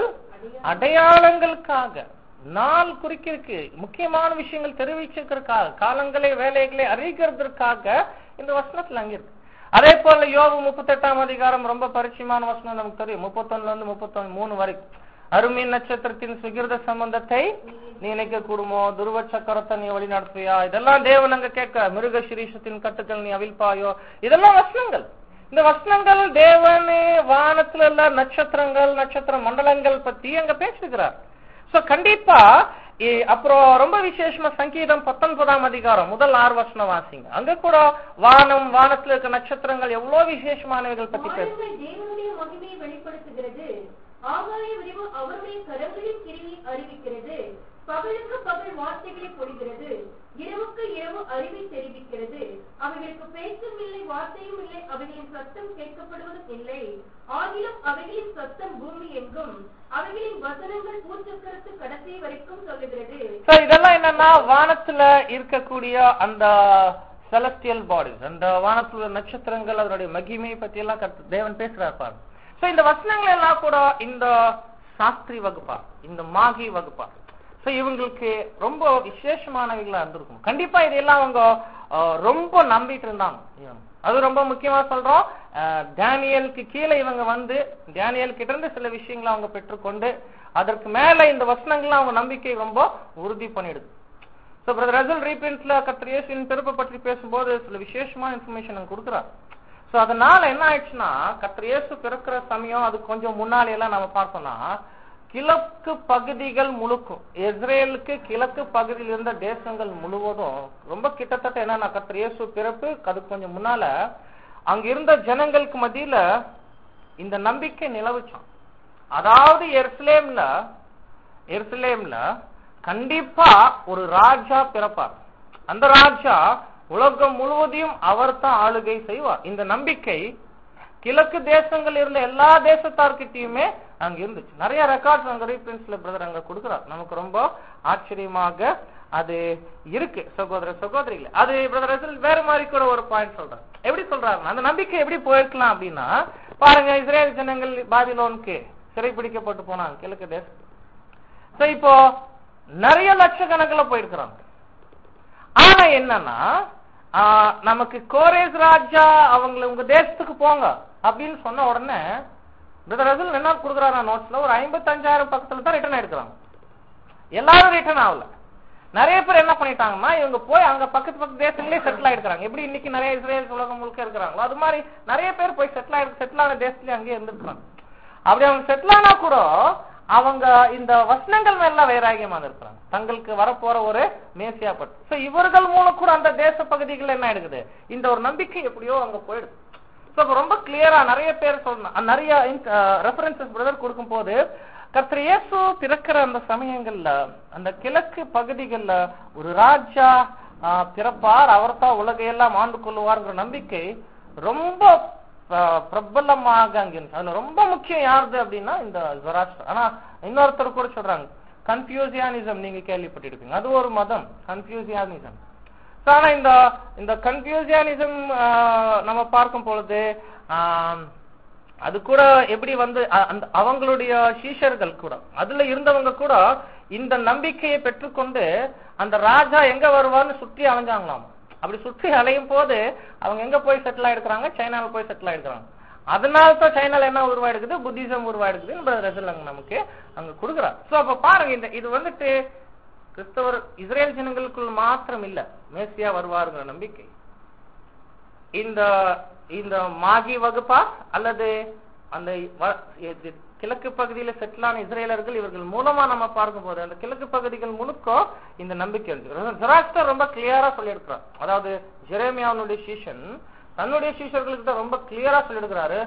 [SPEAKER 1] அடையாளங்களுக்காக நாள் குறிக்கிறதுக்கு முக்கியமான விஷயங்கள் தெரிவிச்சிருக்கிறதுக்காக காலங்களை வேலைகளை அறிவிக்கிறதுக்காக இந்த வசனத்துல அங்க இருக்கு அதே போல யோபு முப்பத்தெட்டாம் அதிகாரம் ரொம்ப பரிச்சயமான வசனம் நமக்கு தெரியும் முப்பத்தொன்னுல இருந்து முப்பத்தொன்னு மூணு வரைக்கும் அருமின் நட்சத்திரத்தின் சுகிர்த சம்பந்தத்தை நீ நினைக்க கூடுமோ துருவ சக்கரத்தை நீ வழி நடத்துவியா இதெல்லாம் தேவன் அங்க கேட்க மிருக சிரீஷத்தின் கட்டுக்கள் நீ அவிழ்ப்பாயோ இதெல்லாம் வசனங்கள் இந்த வசனங்கள் தேவனே வானத்துல உள்ள நட்சத்திரங்கள் நட்சத்திர மண்டலங்கள் பத்தி அங்க பேசுகிறார் சோ கண்டிப்பா இ- அப்புறம் ரொம்ப விசேஷமா சங்கீதம் பத்தொன்பதாம் அதிகாரம் முதல் ஆறு வசனம் வாசிங்க அங்க கூட வானம் வானத்துல இருக்க நட்சத்திரங்கள் எவ்வளவு விசேஷமானவைகள் பத்தி பேசு
[SPEAKER 2] வானங்கள் தேவனுடைய மகிமையை வெளிப்படுத்துகிறது ஆகாய விரிவு அவருடைய கரங்களின் கிரியை அறிவிக்கிறது பகலுக்கு பகல் வார்த்தைகளை பொழிகிறது இரவுக்கு இரவு அறிவை தெரிவிக்கிறது அவைகளுக்கு பேச்சும் இல்லை வார்த்தையும் இல்லை அவைகளின் சத்தம் கேட்கப்படுவதும் இல்லை ஆகிலும் அவைகளின் சத்தம் பூமி எங்கும் அவைகளின் வசனங்கள் பூச்சக்கரத்து கடைசி வரைக்கும் சொல்லுகிறது
[SPEAKER 1] So, இதெல்லாம் என்னன்னா வானத்துல இருக்கக்கூடிய அந்த செலஸ்டியல் பாடிஸ் அந்த வானத்துல உள்ள நட்சத்திரங்கள் அதனுடைய மகிமை பத்தி எல்லாம் கர்த்த- தேவன் பேசுறார் பாருங்க சோ இந்த வசனங்கள் எல்லாம் கூட இந்த சாஸ்திரி வகுப்பா இந்த மாகி வகுப்பா சோ இவங்களுக்கு ரொம்ப விசேஷமானவைகளா இருந்திருக்கும் கண்டிப்பா இதெல்லாம் அவங்க அஹ், ரொம்ப நம்பிட்டு இருந்தாங்க இவங்க. அது ரொம்ப முக்கியமா சொல்றோம் அஹ், டேனியலுக்கு கீழே இவங்க வந்து டேனியல் கிட்ட இருந்து சில விஷயங்களை அவங்க பெற்றுக்கொண்டு அதற்கு மேல இந்த வசனங்கள் அவங்க நம்பிக்கை ரொம்ப உறுதி பண்ணிடுது சோ பிரதர் ரசல் ரீபிரிண்ட்ல கர்த்தர் இயேசுவின் பிறப்பு பற்றி பேசும்போது சில விசேஷமான இன்ஃபர்மேஷன் அங்க கொடுக்குறார் சோ அதனால என்ன ஆயிடுச்சுன்னா கர்த்தர் இயேசு பிறக்கிற சமயம் அது கொஞ்சம் முன்னாடி எல்லாம் நம்ம பார்த்தோம்னா கிழக்கு பகுதிகள் முழுக்கும் இஸ்ரேலுக்கு கிழக்கு பகுதியில் இருந்த தேசங்கள் முழுவதும் ரொம்ப கிட்டத்தட்ட என்னன்னா கர்த்தர் இயேசு பிறப்பு அதுக்கு கொஞ்சம் முன்னால அங்க இருந்த ஜனங்களுக்கு மத்தியில இந்த நம்பிக்கை நிலவுச்சான் அதாவது எருசலேம்ல எருசலேம்ல கண்டிப்பா ஒரு ராஜா பிறப்பார் அந்த ராஜா உலகம் முழுவதையும் அவர் தான் ஆளுகை செய்வார் இந்த நம்பிக்கை கிழக்கு தேசங்கள் இருந்த எல்லா தேசத்தார்கிட்டயுமே அங்க இருந்துச்சு நிறைய ரெக்கார்ட்ஸ் அங்க ரீபிரின்ஸ்ல பிரதர் அங்க கொடுக்குறார் நமக்கு ரொம்ப ஆச்சரியமாக அது இருக்கு சகோதர சகோதரிகளே அது பிரதர் ரசல் வேற மாதிரி கூட ஒரு பாயிண்ட் சொல்றார் எப்படி சொல்றாருன்னா அந்த நம்பிக்கை எப்படி போயிருக்கலாம் அப்படின்னா பாருங்க இஸ்ரேல் ஜனங்கள் பாபிலோனுக்கு சிறைப்பிடிக்கப்பட்டு போனாங்க கிழக்கு தேசம் So, இப்போ நிறைய லட்சக்கணக்கில் போயிருக்கிறாங்க ஆனா என்னன்னா ஆ, நமக்கு கோரேஸ் ராஜா அவங்கள உங்க தேசத்துக்கு போங்க அப்படின்னு சொன்ன உடனே பிரதர் ரசல் என்ன கொடுக்குறாரு நோட்ஸ்ல ஒரு ஐம்பத்தஞ்சாயிரம் பக்கத்துல தான் ரிட்டர்ன் எடுக்கிறாங்க எல்லாரும் ரிட்டர்ன் ஆகல நிறைய பேர் என்ன பண்ணிட்டாங்கன்னா இவங்க போய் அங்க பக்கத்து பக்கத்து தேசங்களே செட்டில் ஆயிருக்காங்க எப்படி இன்னைக்கு நிறைய இஸ்ரேல் உலகம் முழுக்க இருக்கிறாங்களோ அது மாதிரி நிறைய பேர் போய் செட்டில் ஆயிரு செட்டில் ஆன தேசத்துலயே அங்கேயே இருந்திருக்காங்க அப்படி அவங்க செட்டில் ஆனா கூட அவங்க இந்த வசனங்கள் மேல வைராகியமாக இருக்கிறாங்க தங்களுக்கு வரப்போற ஒரு மேசியாப்பட்டு சோ இவர்கள் மூலம் கூட அந்த தேச பகுதிகள் என்ன எடுக்குது இந்த ஒரு நம்பிக்கை எப்படியோ அங்க போயிடுது சோ அப்ப ரொம்ப கிளியரா நிறைய பேர் சொல்லணும் நிறைய ரெஃபரன்சஸ் பிரதர் கொடுக்கும் போது கர்த்தர் இயேசு பிறக்கிற அந்த சமயங்கள்ல அந்த கிழக்கு பகுதிகள்ல ஒரு ராஜா ஆ, பிறப்பார் அவர் தான் உலகையெல்லாம் ஆண்டு கொள்ளுவார்ங்கிற நம்பிக்கை ரொம்ப ஆ, பிரபலமாக அங்க இருந்துச்சு அதுல ரொம்ப முக்கியம் யாருது அப்படின்னா இந்த ஜொராஸ்டர் ஆனா இன்னொருத்தர் கூட சொல்றாங்க கன்ஃபியூசியானிசம் நீங்க கேள்விப்பட்டிருப்பீங்க அது ஒரு மதம் கன்ஃபியூசியானிசம் So, ஆனா இந்த இந்த கன்ஃபியூசியானிசம் நம்ம பார்க்கும் பொழுது ஆம், அது கூட எப்படி வந்து அ- அந்த அவங்களுடைய சீஷர்கள் கூட அதுல இருந்தவங்க கூட இந்த நம்பிக்கையை பெற்றுக்கொண்டு அந்த ராஜா எங்க வருவார்னு சுற்றி அலைஞ்சாங்களாம் அப்படி சுற்றி அலையும் போது அவங்க எங்க போய் செட்டில் ஆயிருக்கிறாங்க சைனால போய் செட்டில் ஆயிருக்கிறாங்க அதனால தான் சைனால என்ன உருவாயிடுக்குது புத்திசம் உருவாயிடுக்குது ரசல் அங்க நமக்கு அங்க கொடுக்குறார் சோ அப்ப பாருங்க இந்த இது வந்துட்டு கிறிஸ்தவர் இஸ்ரேல் ஜனங்களுக்குள் மாத்திரம் இல்ல மேசியா வருவாருங்கிற நம்பிக்கை இந்த இந்த மாகி வகுப்பா அல்லது அந்த வ- இது கிழக்கு பகுதியில செட்டிலான இஸ்ரேலர்கள் இவர்கள் மூலமா நம்ம பார்க்கும்போது அந்த கிழக்கு பகுதிகள் முழுக்க இந்த நம்பிக்கை இருக்கு ஜெராஸ்டர் ரொம்ப கிளியரா சொல்லியிருக்கிறார் அதாவது ஜெரேமியாவுடைய சீஷன் தன்னுடைய சீஷர்களுக்கு தான் ரொம்ப கிளியரா சொல்லியிருக்கிறாரு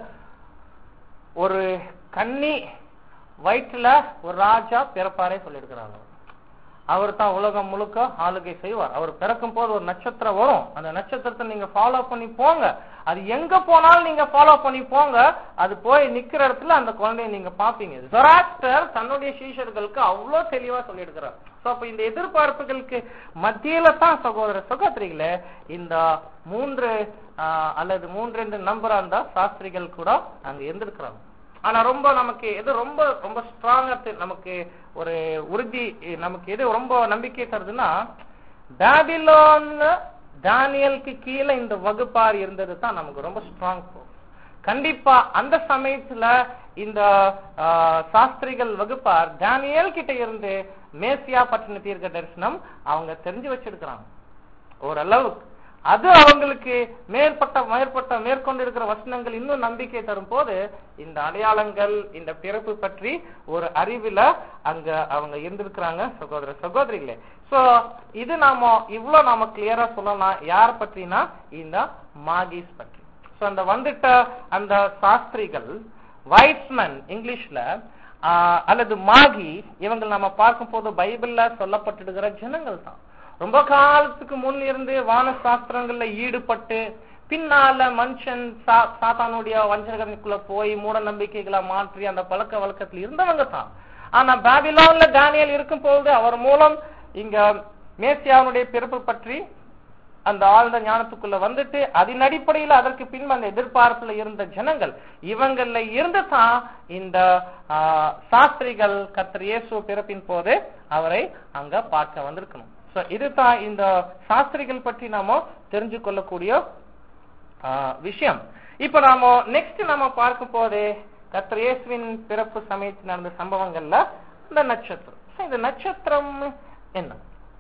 [SPEAKER 1] ஒரு கன்னி வயிற்றுல ஒரு ராஜா பிறப்பாரே சொல்லியிருக்கிறாங்க அவர் தான் உலகம் முழுக்க ஆளுகை செய்வார் அவர் பிறக்கும் போது ஒரு நட்சத்திரம் வரும் அந்த நட்சத்திரத்தை நீங்க ஃபாலோ பண்ணி போங்க அது எங்க போனாலும் நீங்க ஃபாலோ பண்ணி போங்க அது போய் நிக்கிற இடத்துல அந்த குழந்தைய நீங்க பாப்பீங்க ஜொராஸ்டர் தன்னுடைய சீஷர்களுக்கு அவ்வளவு தெளிவா சொல்லியிருக்கிறார் சோ அப்ப இந்த எதிர்பார்ப்புகளுக்கு மத்தியில தான் சகோதர சகோதரிகளே இந்த மூன்று ஆஹ், அல்லது மூன்று ரெண்டு நம்பர் அந்த சாஸ்திரிகள் கூட அங்க இருந்திருக்கிறாங்க ஆனா ரொம்ப நமக்கு எது ரொம்ப ரொம்ப ஸ்ட்ராங்கா நமக்கு ஒரு உறுதி நமக்கு எது ரொம்ப நம்பிக்கை தருதுன்னா பாபிலோன் தானியலுக்கு கீழே இந்த வகுப்பார் இருந்தது தான் நமக்கு ரொம்ப ஸ்ட்ராங் கண்டிப்பா அந்த சமயத்துல இந்த ஆ, சாஸ்திரிகள் வகுப்பார் தானியல் கிட்ட இருந்து மேசியா பட்டின தீர்க்க தரிசனம் அவங்க தெரிஞ்சு வச்சிருக்கிறாங்க ஓரளவுக்கு அது அவங்களுக்கு மேற்பட்ட மேற்பட்ட மேற்கொண்டு இருக்கிற வசனங்கள் இன்னும் நம்பிக்கை தரும் போது இந்த அடையாளங்கள் இந்த பிறப்பு பற்றி ஒரு அறிவுல அங்க அவங்க இருந்திருக்கிறாங்க சகோதர சகோதரிகளே சோ இது நாம இவ்வளவு நாம கிளியரா சொல்லலாம் யார் பற்றினா இந்த மாகிஸ் பற்றி சோ அந்த வந்துட்ட அந்த சாஸ்திரிகள் வைட்ஸ்மன் இங்கிலீஷ்ல ஆஹ், அல்லது மாகி இவங்க நம்ம பார்க்கும் போது பைபிள்ல சொல்லப்பட்டிருக்கிற ஜனங்கள் தான் ரொம்ப காலத்துக்கு முன் இருந்து வான சாஸ்திரங்கள்ல ஈடுபட்டு பின்னால மனுஷன் சா- சாத்தானுடைய வஞ்சகனுக்குள்ள போய் மூட நம்பிக்கைகளை மாற்றி அந்த பழக்க வழக்கத்துல இருந்தவங்க தான் ஆனா பாபிலோன்ல தானியல் இருக்கும் பொழுது அவர் மூலம் இங்க மேசியாவுடைய பிறப்பு பற்றி அந்த ஆழ்ந்த ஞானத்துக்குள்ள வந்துட்டு அதன் அடிப்படையில் அதற்கு பின்பு அந்த எதிர்பார்ப்புல இருந்த ஜனங்கள் இவங்கள்ல இருந்து தான் இந்த ஆ, சாஸ்திரிகள் கர்த்தர் இயேசு பிறப்பின் போது அவரை அங்க பார்க்க வந்திருக்கணும் சோ இதுதான் இந்த சாஸ்திரிகள் பற்றி நாம தெரிஞ்சு கொள்ளக்கூடிய ஆ, விஷயம் இப்ப நாம நெக்ஸ்ட் நாம பார்க்கும் போது கர்த்தர் இயேசுவின் பிறப்பு சமயத்தில் நடந்த சம்பவங்கள்ல இந்த நட்சத்திரம் So, இந்த நட்சத்திரம் என்ன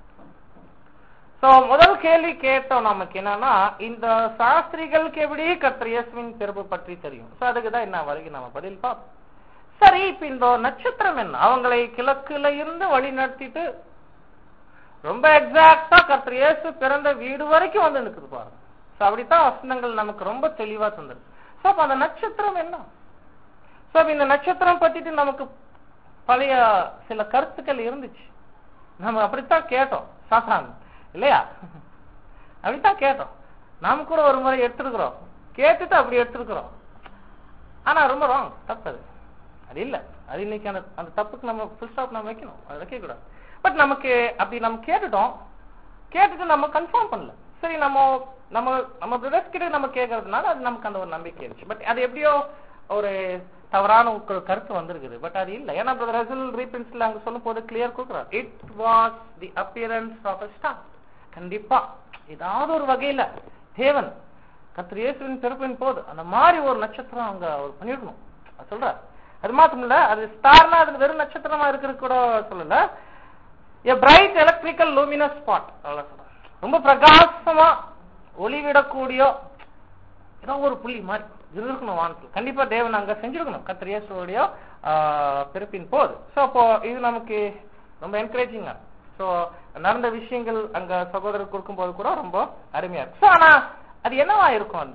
[SPEAKER 1] சோ முதல் கேள்வி கேட்டோம் நமக்கு என்னன்னா இந்த சாஸ்திரிகளுக்கு எப்படி கர்த்தர் இயேசுவின் பிறப்பு பற்றி தெரியும் சோ அதுக்கு தான் என்ன வரைக்கும் நம்ம பதில் பார்ப்போம் சரி இப்ப இந்த நட்சத்திரம் என்ன அவங்களை கிழக்குல இருந்து வழி நடத்திட்டு ரொம்ப எக்ஸாக்டா கர்த்தர் இயேசு பிறந்த வீடு வரைக்கும் வந்து நிக்குது பாருங்க சோ அப்படித்தான் வசனங்கள் நமக்கு ரொம்ப தெளிவா தந்துருக்கு சோ அப்ப அந்த நட்சத்திரம் என்ன சோ அப்ப இந்த நட்சத்திரம் பத்திட்டு நமக்கு பழைய சில கருத்துக்கள் இருந்துச்சு நம்ம அப்படித்தான் கேட்டோம் சாஸ்திராங்க இல்லையா அப்படித்தான் கேட்டோம் நாம கூட ஒரு முறை எடுத்திருக்கிறோம் கேட்டுட்டு அப்படி எடுத்திருக்கிறோம் ஆனா ரொம்ப ராங் தப்பு அது அது இல்ல அது இன்னைக்கு அந்த அந்த தப்புக்கு நம்ம ஃபுல் ஸ்டாப் நம்ம வைக்கணும் அது வைக்க கூடாது பட் நமக்கு அப்படி நம்ம கேட்டுட்டோம் கேட்டுட்டு நம்ம கன்ஃபார்ம் பண்ணல சரி நம்ம நம்ம நம்ம பிரதர்ஸ் கிட்ட நம்ம கேட்கறதுனால அது நமக்கு அந்த ஒரு நம்பிக்கை இருந்துச்சு பட் அது எப்படியோ ஒரு தவறான ஒரு கருத்து வந்திருக்குது பட் அது இல்ல ஏன்னா பிரதர் ரசல் ரீபிரின்ஸ்ல அங்க சொல்லும் போது கிளியர் கொடுக்குறார் it was the appearance of a star கண்டிப்பா ஏதாவது ஒரு வகையில தேவன் கர்த்தர் இயேசுவின் பிறப்பின் போது அந்த மாதிரி ஒரு நட்சத்திரம் அங்க அவர் பண்ணிடணும் அது சொல்றார் அது மாத்திரம் இல்ல அது ஸ்டார்னா அது வெறும் நட்சத்திரமா இருக்கிறது கூட சொல்லல a bright electrical luminous spot அவ்வளவு சொல்றார். ரொம்ப பிரகாசமா ஒளிவிடக்கூடிய ஏதோ ஒரு புள்ளி மாதிரி இருக்கணும் வானத்தில் கண்டிப்பா தேவன் அங்க செஞ்சிருக்கணும் கர்த்தர் இயேசுவோடைய ஆஹ், பிறப்பின் போது சோ அப்போ இது நமக்கு ரொம்ப என்கரேஜிங்கா சோ நடந்த விஷயங்கள் அங்க சகோதரர் கொடுக்கும்போது கூட ரொம்ப அருமையா இருக்கு சோ ஆனா அது என்னவா இருக்கும் அது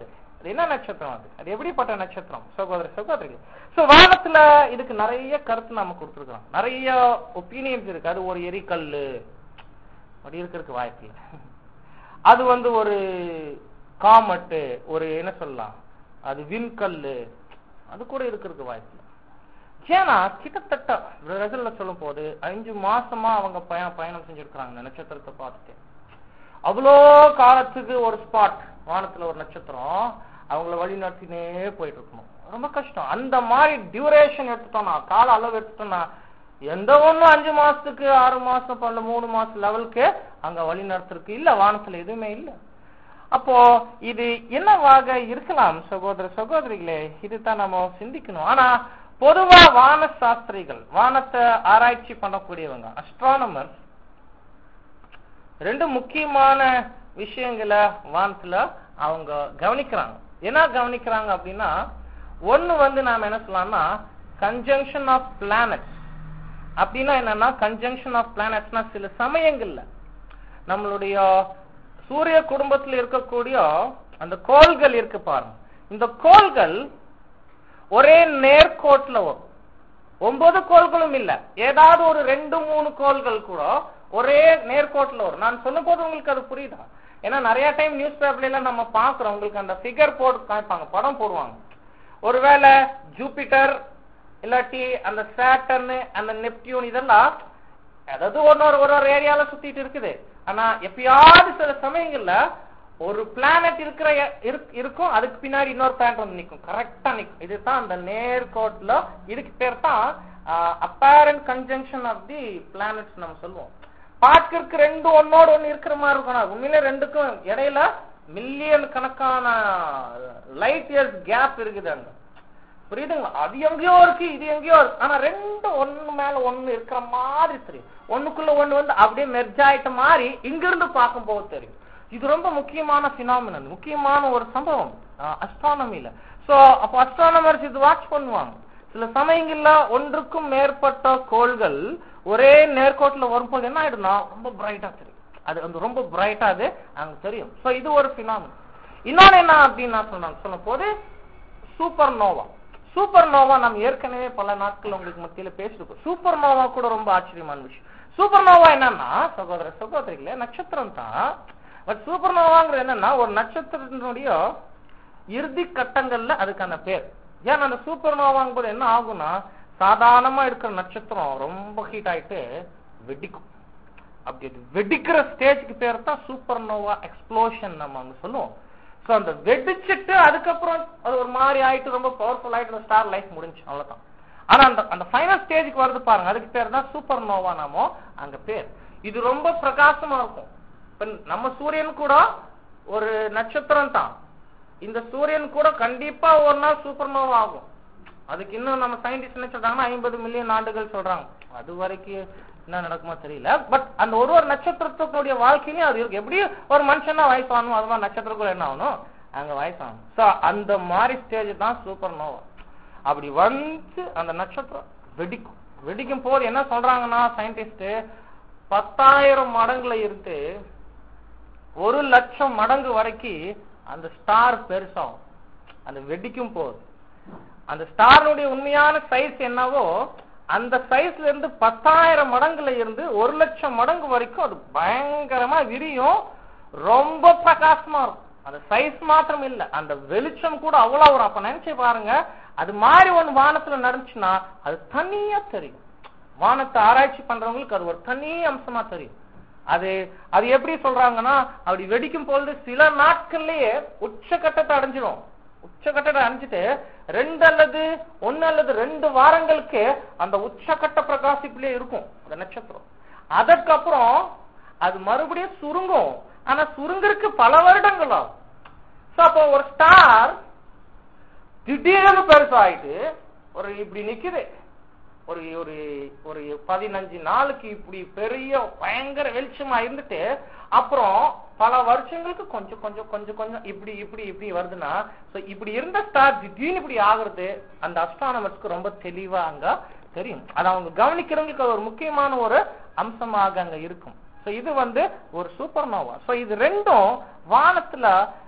[SPEAKER 1] அது என்ன நட்சத்திரம் அது அது எப்படிப்பட்ட நட்சத்திரம் சகோதர சகோதரிகள் சோ வானத்துல இதுக்கு நிறைய கருத்து நாம கொடுத்துருக்கோம் நிறைய ஒப்பீனியன்ஸ் இருக்கு அது ஒரு எரிக்கல்லு அப்படி இருக்கிறதுக்கு வாய்ப்பு இல்லை அது வந்து ஒரு காமட்டு ஒரு என்ன சொல்லலாம் அது விண்கல்லு அது கூட இருக்கிறதுக்கு வாய்ப்பு இல்லை ஏன்னா கிட்டத்தட்ட ரசல்ல சொல்லும் போது அஞ்சு மாசமா அவங்க பயணம் பயணம் செஞ்சிருக்கிறாங்க இந்த நட்சத்திரத்தை பார்த்துட்டு அவ்வளோ காலத்துக்கு ஒரு ஸ்பாட் வானத்துல ஒரு நட்சத்திரம் அவங்கள வழி நடத்தினே போயிட்டு இருக்கணும் ரொம்ப கஷ்டம் அந்த மாதிரி டியூரேஷன் எடுத்துட்டோம்னா கால அளவு எடுத்துட்டோம்னா எந்த ஒண்ணும் அஞ்சு மாசத்துக்கு ஆறு மாசம் பண்ண மூணு மாசம் லெவலுக்கு அங்க வழி நடத்துறதுக்கு இல்ல வானத்துல எதுவுமே இல்ல அப்போ இது என்னவாக இருக்கலாம் சகோதர சகோதரிகளே இதுதான் நம்ம சிந்திக்கணும் ஆனா பொதுவா வான சாஸ்திரிகள் வானத்தை ஆராய்ச்சி பண்ணக்கூடியவங்க அஸ்ட்ரானமர் ரெண்டு முக்கியமான விஷயங்களை வானத்துல அவங்க கவனிக்கிறாங்க என்ன கவனிக்கிறாங்க அப்படின்னா ஒண்ணு வந்து நாம என்ன சொல்லலாம்னா கன்ஜங்ஷன் ஆஃப் பிளானட்ஸ் அப்படின்னா என்னன்னா கன்ஜங்ஷன் ஆஃப் பிளானட்ஸ்னா சில சமயங்கள்ல நம்மளுடைய சூரிய குடும்பத்தில் இருக்கக்கூடிய அந்த கோள்கள் இருக்கு பாருங்க இந்த கோள்கள் ஒரே நேர்கோட்டுல வரும் ஒன்பது கோள்களும் இல்ல ஏதாவது ஒரு ரெண்டு மூணு கோள்கள் கூட ஒரே நேர்கோட்டுல வரும் நான் சொல்லும் போது உங்களுக்கு அது புரியுதா ஏன்னா நிறைய டைம் நியூஸ் பேப்பர்ல எல்லாம் நம்ம பாக்குறோம் உங்களுக்கு அந்த ஃபிகர் போட்டு காமிப்பாங்க படம் போடுவாங்க ஒருவேளை ஜூபிட்டர் இல்லாட்டி அந்த சேட்டர்ன் அந்த நெப்டியூன் இதெல்லாம் அதாவது ஒரு ஒரு ஒரு ஏரியால சுத்திட்டு இருக்குது ஆனா எப்பயாவது சில சமயங்கள்ல ஒரு பிளானட் இருக்கிற எ- இருக்- இருக்கும் அதுக்கு பின்னாடி இன்னொரு பிளானட் வந்து நிக்கும் கரெக்டா நிக்கும் இதுதான் அந்த நேர்கோட்டுல இதுக்கு பேர் தான் apparent conjunction of the planets நம்ம சொல்லுவோம் பார்க்கறதுக்கு ரெண்டு ஒன்னோட ஒண்ணு இருக்கிற மாதிரி இருக்கும் ஆனா உண்மையிலே ரெண்டுக்கும் இடையில மில்லியன் கணக்கான லைட் இயர்ஸ் கேப் இருக்குது அங்க புரியுதுங்களா அது எங்கேயோ இருக்கு இது எங்கேயோ இருக்கு ஆனா ரெண்டு ஒண்ணு மேல ஒண்ணு இருக்கிற மாதிரி தெரியும் ஒண்ணுக்குள்ள ஒண்ணு வந்து அப்படியே மெர்ஜ் ஆயிட்ட மாதிரி இங்க இருந்து பார்க்கும்போது தெரியும் இது ரொம்ப முக்கியமான பினாமினன் முக்கியமான ஒரு சம்பவம் அஸ்ட்ரானமில சோ அப்போ அஸ்ட்ரானமர்ஸ் இது வாட்ச் பண்ணுவாங்க சில சமயங்கள்ல ஒன்றுக்கும் மேற்பட்ட கோள்கள் ஒரே நேர்கோட்டுல வரும்போது என்ன ஆயிடும்னா ரொம்ப பிரைட்டா தெரியும் அது வந்து ரொம்ப பிரைட்டா அது அங்க தெரியும் சோ இது ஒரு பினாமினன் இன்னொன்னு என்ன அப்படின்னு நான் சொன்ன சொல்லும் போது சூப்பர் நோவா சூப்பர் நோவா நம்ம ஏற்கனவே பல நாட்கள் உங்களுக்கு மத்தியில பேசிருக்கோம் சூப்பர் நோவா கூட ரொம்ப ஆச்சரியமான விஷயம் சூப்பர் நோவா என்னன்னா சகோதர சகோதரிகளே நட்சத்திரம் தான் பட் சூப்பர் நோவாங்கிறது என்னன்னா ஒரு நட்சத்திரத்தினுடைய இறுதி கட்டங்கள்ல அதுக்கான பேர் ஏன்னா அந்த சூப்பர் நோவாங்கும் போது என்ன ஆகும்னா சாதாரணமா இருக்கிற நட்சத்திரம் ரொம்ப ஹீட் ஆயிட்டு வெடிக்கும் அப்படி அது வெடிக்கிற ஸ்டேஜ்க்கு பேர் தான் சூப்பர் நோவா எக்ஸ்ப்ளோஷன் நம்ம அங்க சொல்லுவோம் சோ அந்த வெடிச்சிட்டு அதுக்கப்புறம் அது ஒரு மாதிரி ஆயிட்டு ரொம்ப பவர்ஃபுல் ஆயிட்டு ஸ்டார் லைஃப் முடிஞ்சு அவ்வளவுதான் ஆனா அந்த அந்த ஃபைனல் ஸ்டேஜ்க்கு வருது பாருங்க அதுக்கு பேர் தான் சூப்பர் நோவா நாமோ அங்க பேர் இது ரொம்ப பிரகாசமா இருக்கும் இப்ப நம்ம சூரியன் கூட ஒரு நட்சத்திரம் தான் இந்த சூரியன் கூட கண்டிப்பா ஒரு நாள் சூப்பர் நோவா ஆகும் அதுக்கு இன்னும் நம்ம சயின்டிஸ்ட் என்ன சொல்றாங்கன்னா ஐம்பது மில்லியன் ஆண்டுகள் சொல்றாங்க அது வரைக்கும் என்ன நடக்குமோ தெரியல பட் அந்த ஒரு ஒரு நட்சத்திரத்துடைய வாழ்க்கையிலும் அது இருக்கு எப்படி ஒரு மனுஷனா வயசாகணும் அது மாதிரி நட்சத்திரக்குள்ள என்ன ஆகணும் அங்க வயசாகணும் சோ அந்த மாதிரி ஸ்டேஜ் தான் சூப்பர் நோவா அப்படி வந்து அந்த நட்சத்திரம் வெடிக்கும் வெடிக்கும் போது என்ன சொல்றாங்கன்னா சயின்டிஸ்ட் பத்தாயிரம் மடங்குல இருந்து ஒரு லட்சம் மடங்கு வரைக்கும் அந்த ஸ்டார் பெருசாகும் அந்த வெடிக்கும் போது அந்த ஸ்டாருடைய உண்மையான சைஸ் என்னவோ அந்த சைஸ்ல இருந்து பத்தாயிரம் மடங்குல இருந்து ஒரு லட்சம் மடங்கு வரைக்கும் அது பயங்கரமா விரியும் ரொம்ப பிரகாசமா இருக்கும் அந்த சைஸ் மாத்திரம் இல்ல அந்த வெளிச்சம் கூட அவ்வளவு வரும் அப்ப நினைச்சு பாருங்க அது மாதிரி ஒண்ணு வானத்துல நடந்துச்சுன்னா அது தனியா தெரியும் வானத்தை ஆராய்ச்சி பண்றவங்களுக்கு அது ஒரு தனி அம்சமா தெரியும் அது அது எப்படி சொல்றாங்கன்னா அப்படி வெடிக்கும் பொழுது சில நாட்கள்லயே உச்சகட்டத்தை அடைஞ்சிடும் உச்சகட்டத்தை அடைஞ்சிட்டு ரெண்டு அல்லது ஒன்னு அல்லது ரெண்டு வாரங்களுக்கு அந்த உச்சகட்ட பிரகாசிப்பிலே இருக்கும் அந்த நட்சத்திரம் அதற்கப்புறம் அது மறுபடியும் சுருங்கும் ஆனா சுருங்கறதுக்கு பல வருடங்கள் ஆகும் சோ அப்போ ஒரு ஸ்டார் திடீர்னு பெருசாயிட்டு ஒரு இப்படி நிக்குது ஒரு ஒரு ஒரு பதினஞ்சு நாளுக்கு இப்படி பெரிய பயங்கர வெளிச்சமா இருந்துட்டு அப்புறம் பல வருஷங்களுக்கு கொஞ்சம் கொஞ்சம் கொஞ்சம் கொஞ்சம் இப்படி இப்படி இப்படி வருதுன்னா சோ இப்படி இருந்த ஸ்டார் திடீர்னு இப்படி ஆகுறது அந்த அஸ்ட்ரானமர்ஸ்க்கு ரொம்ப தெளிவா அங்க தெரியும் அது அவங்க கவனிக்கிறவங்களுக்கு அது ஒரு முக்கியமான ஒரு அம்சமாக அங்க இருக்கும் சோ இது வந்து ஒரு சூப்பர் நோவா சோ இது ரெண்டும் வானத்துல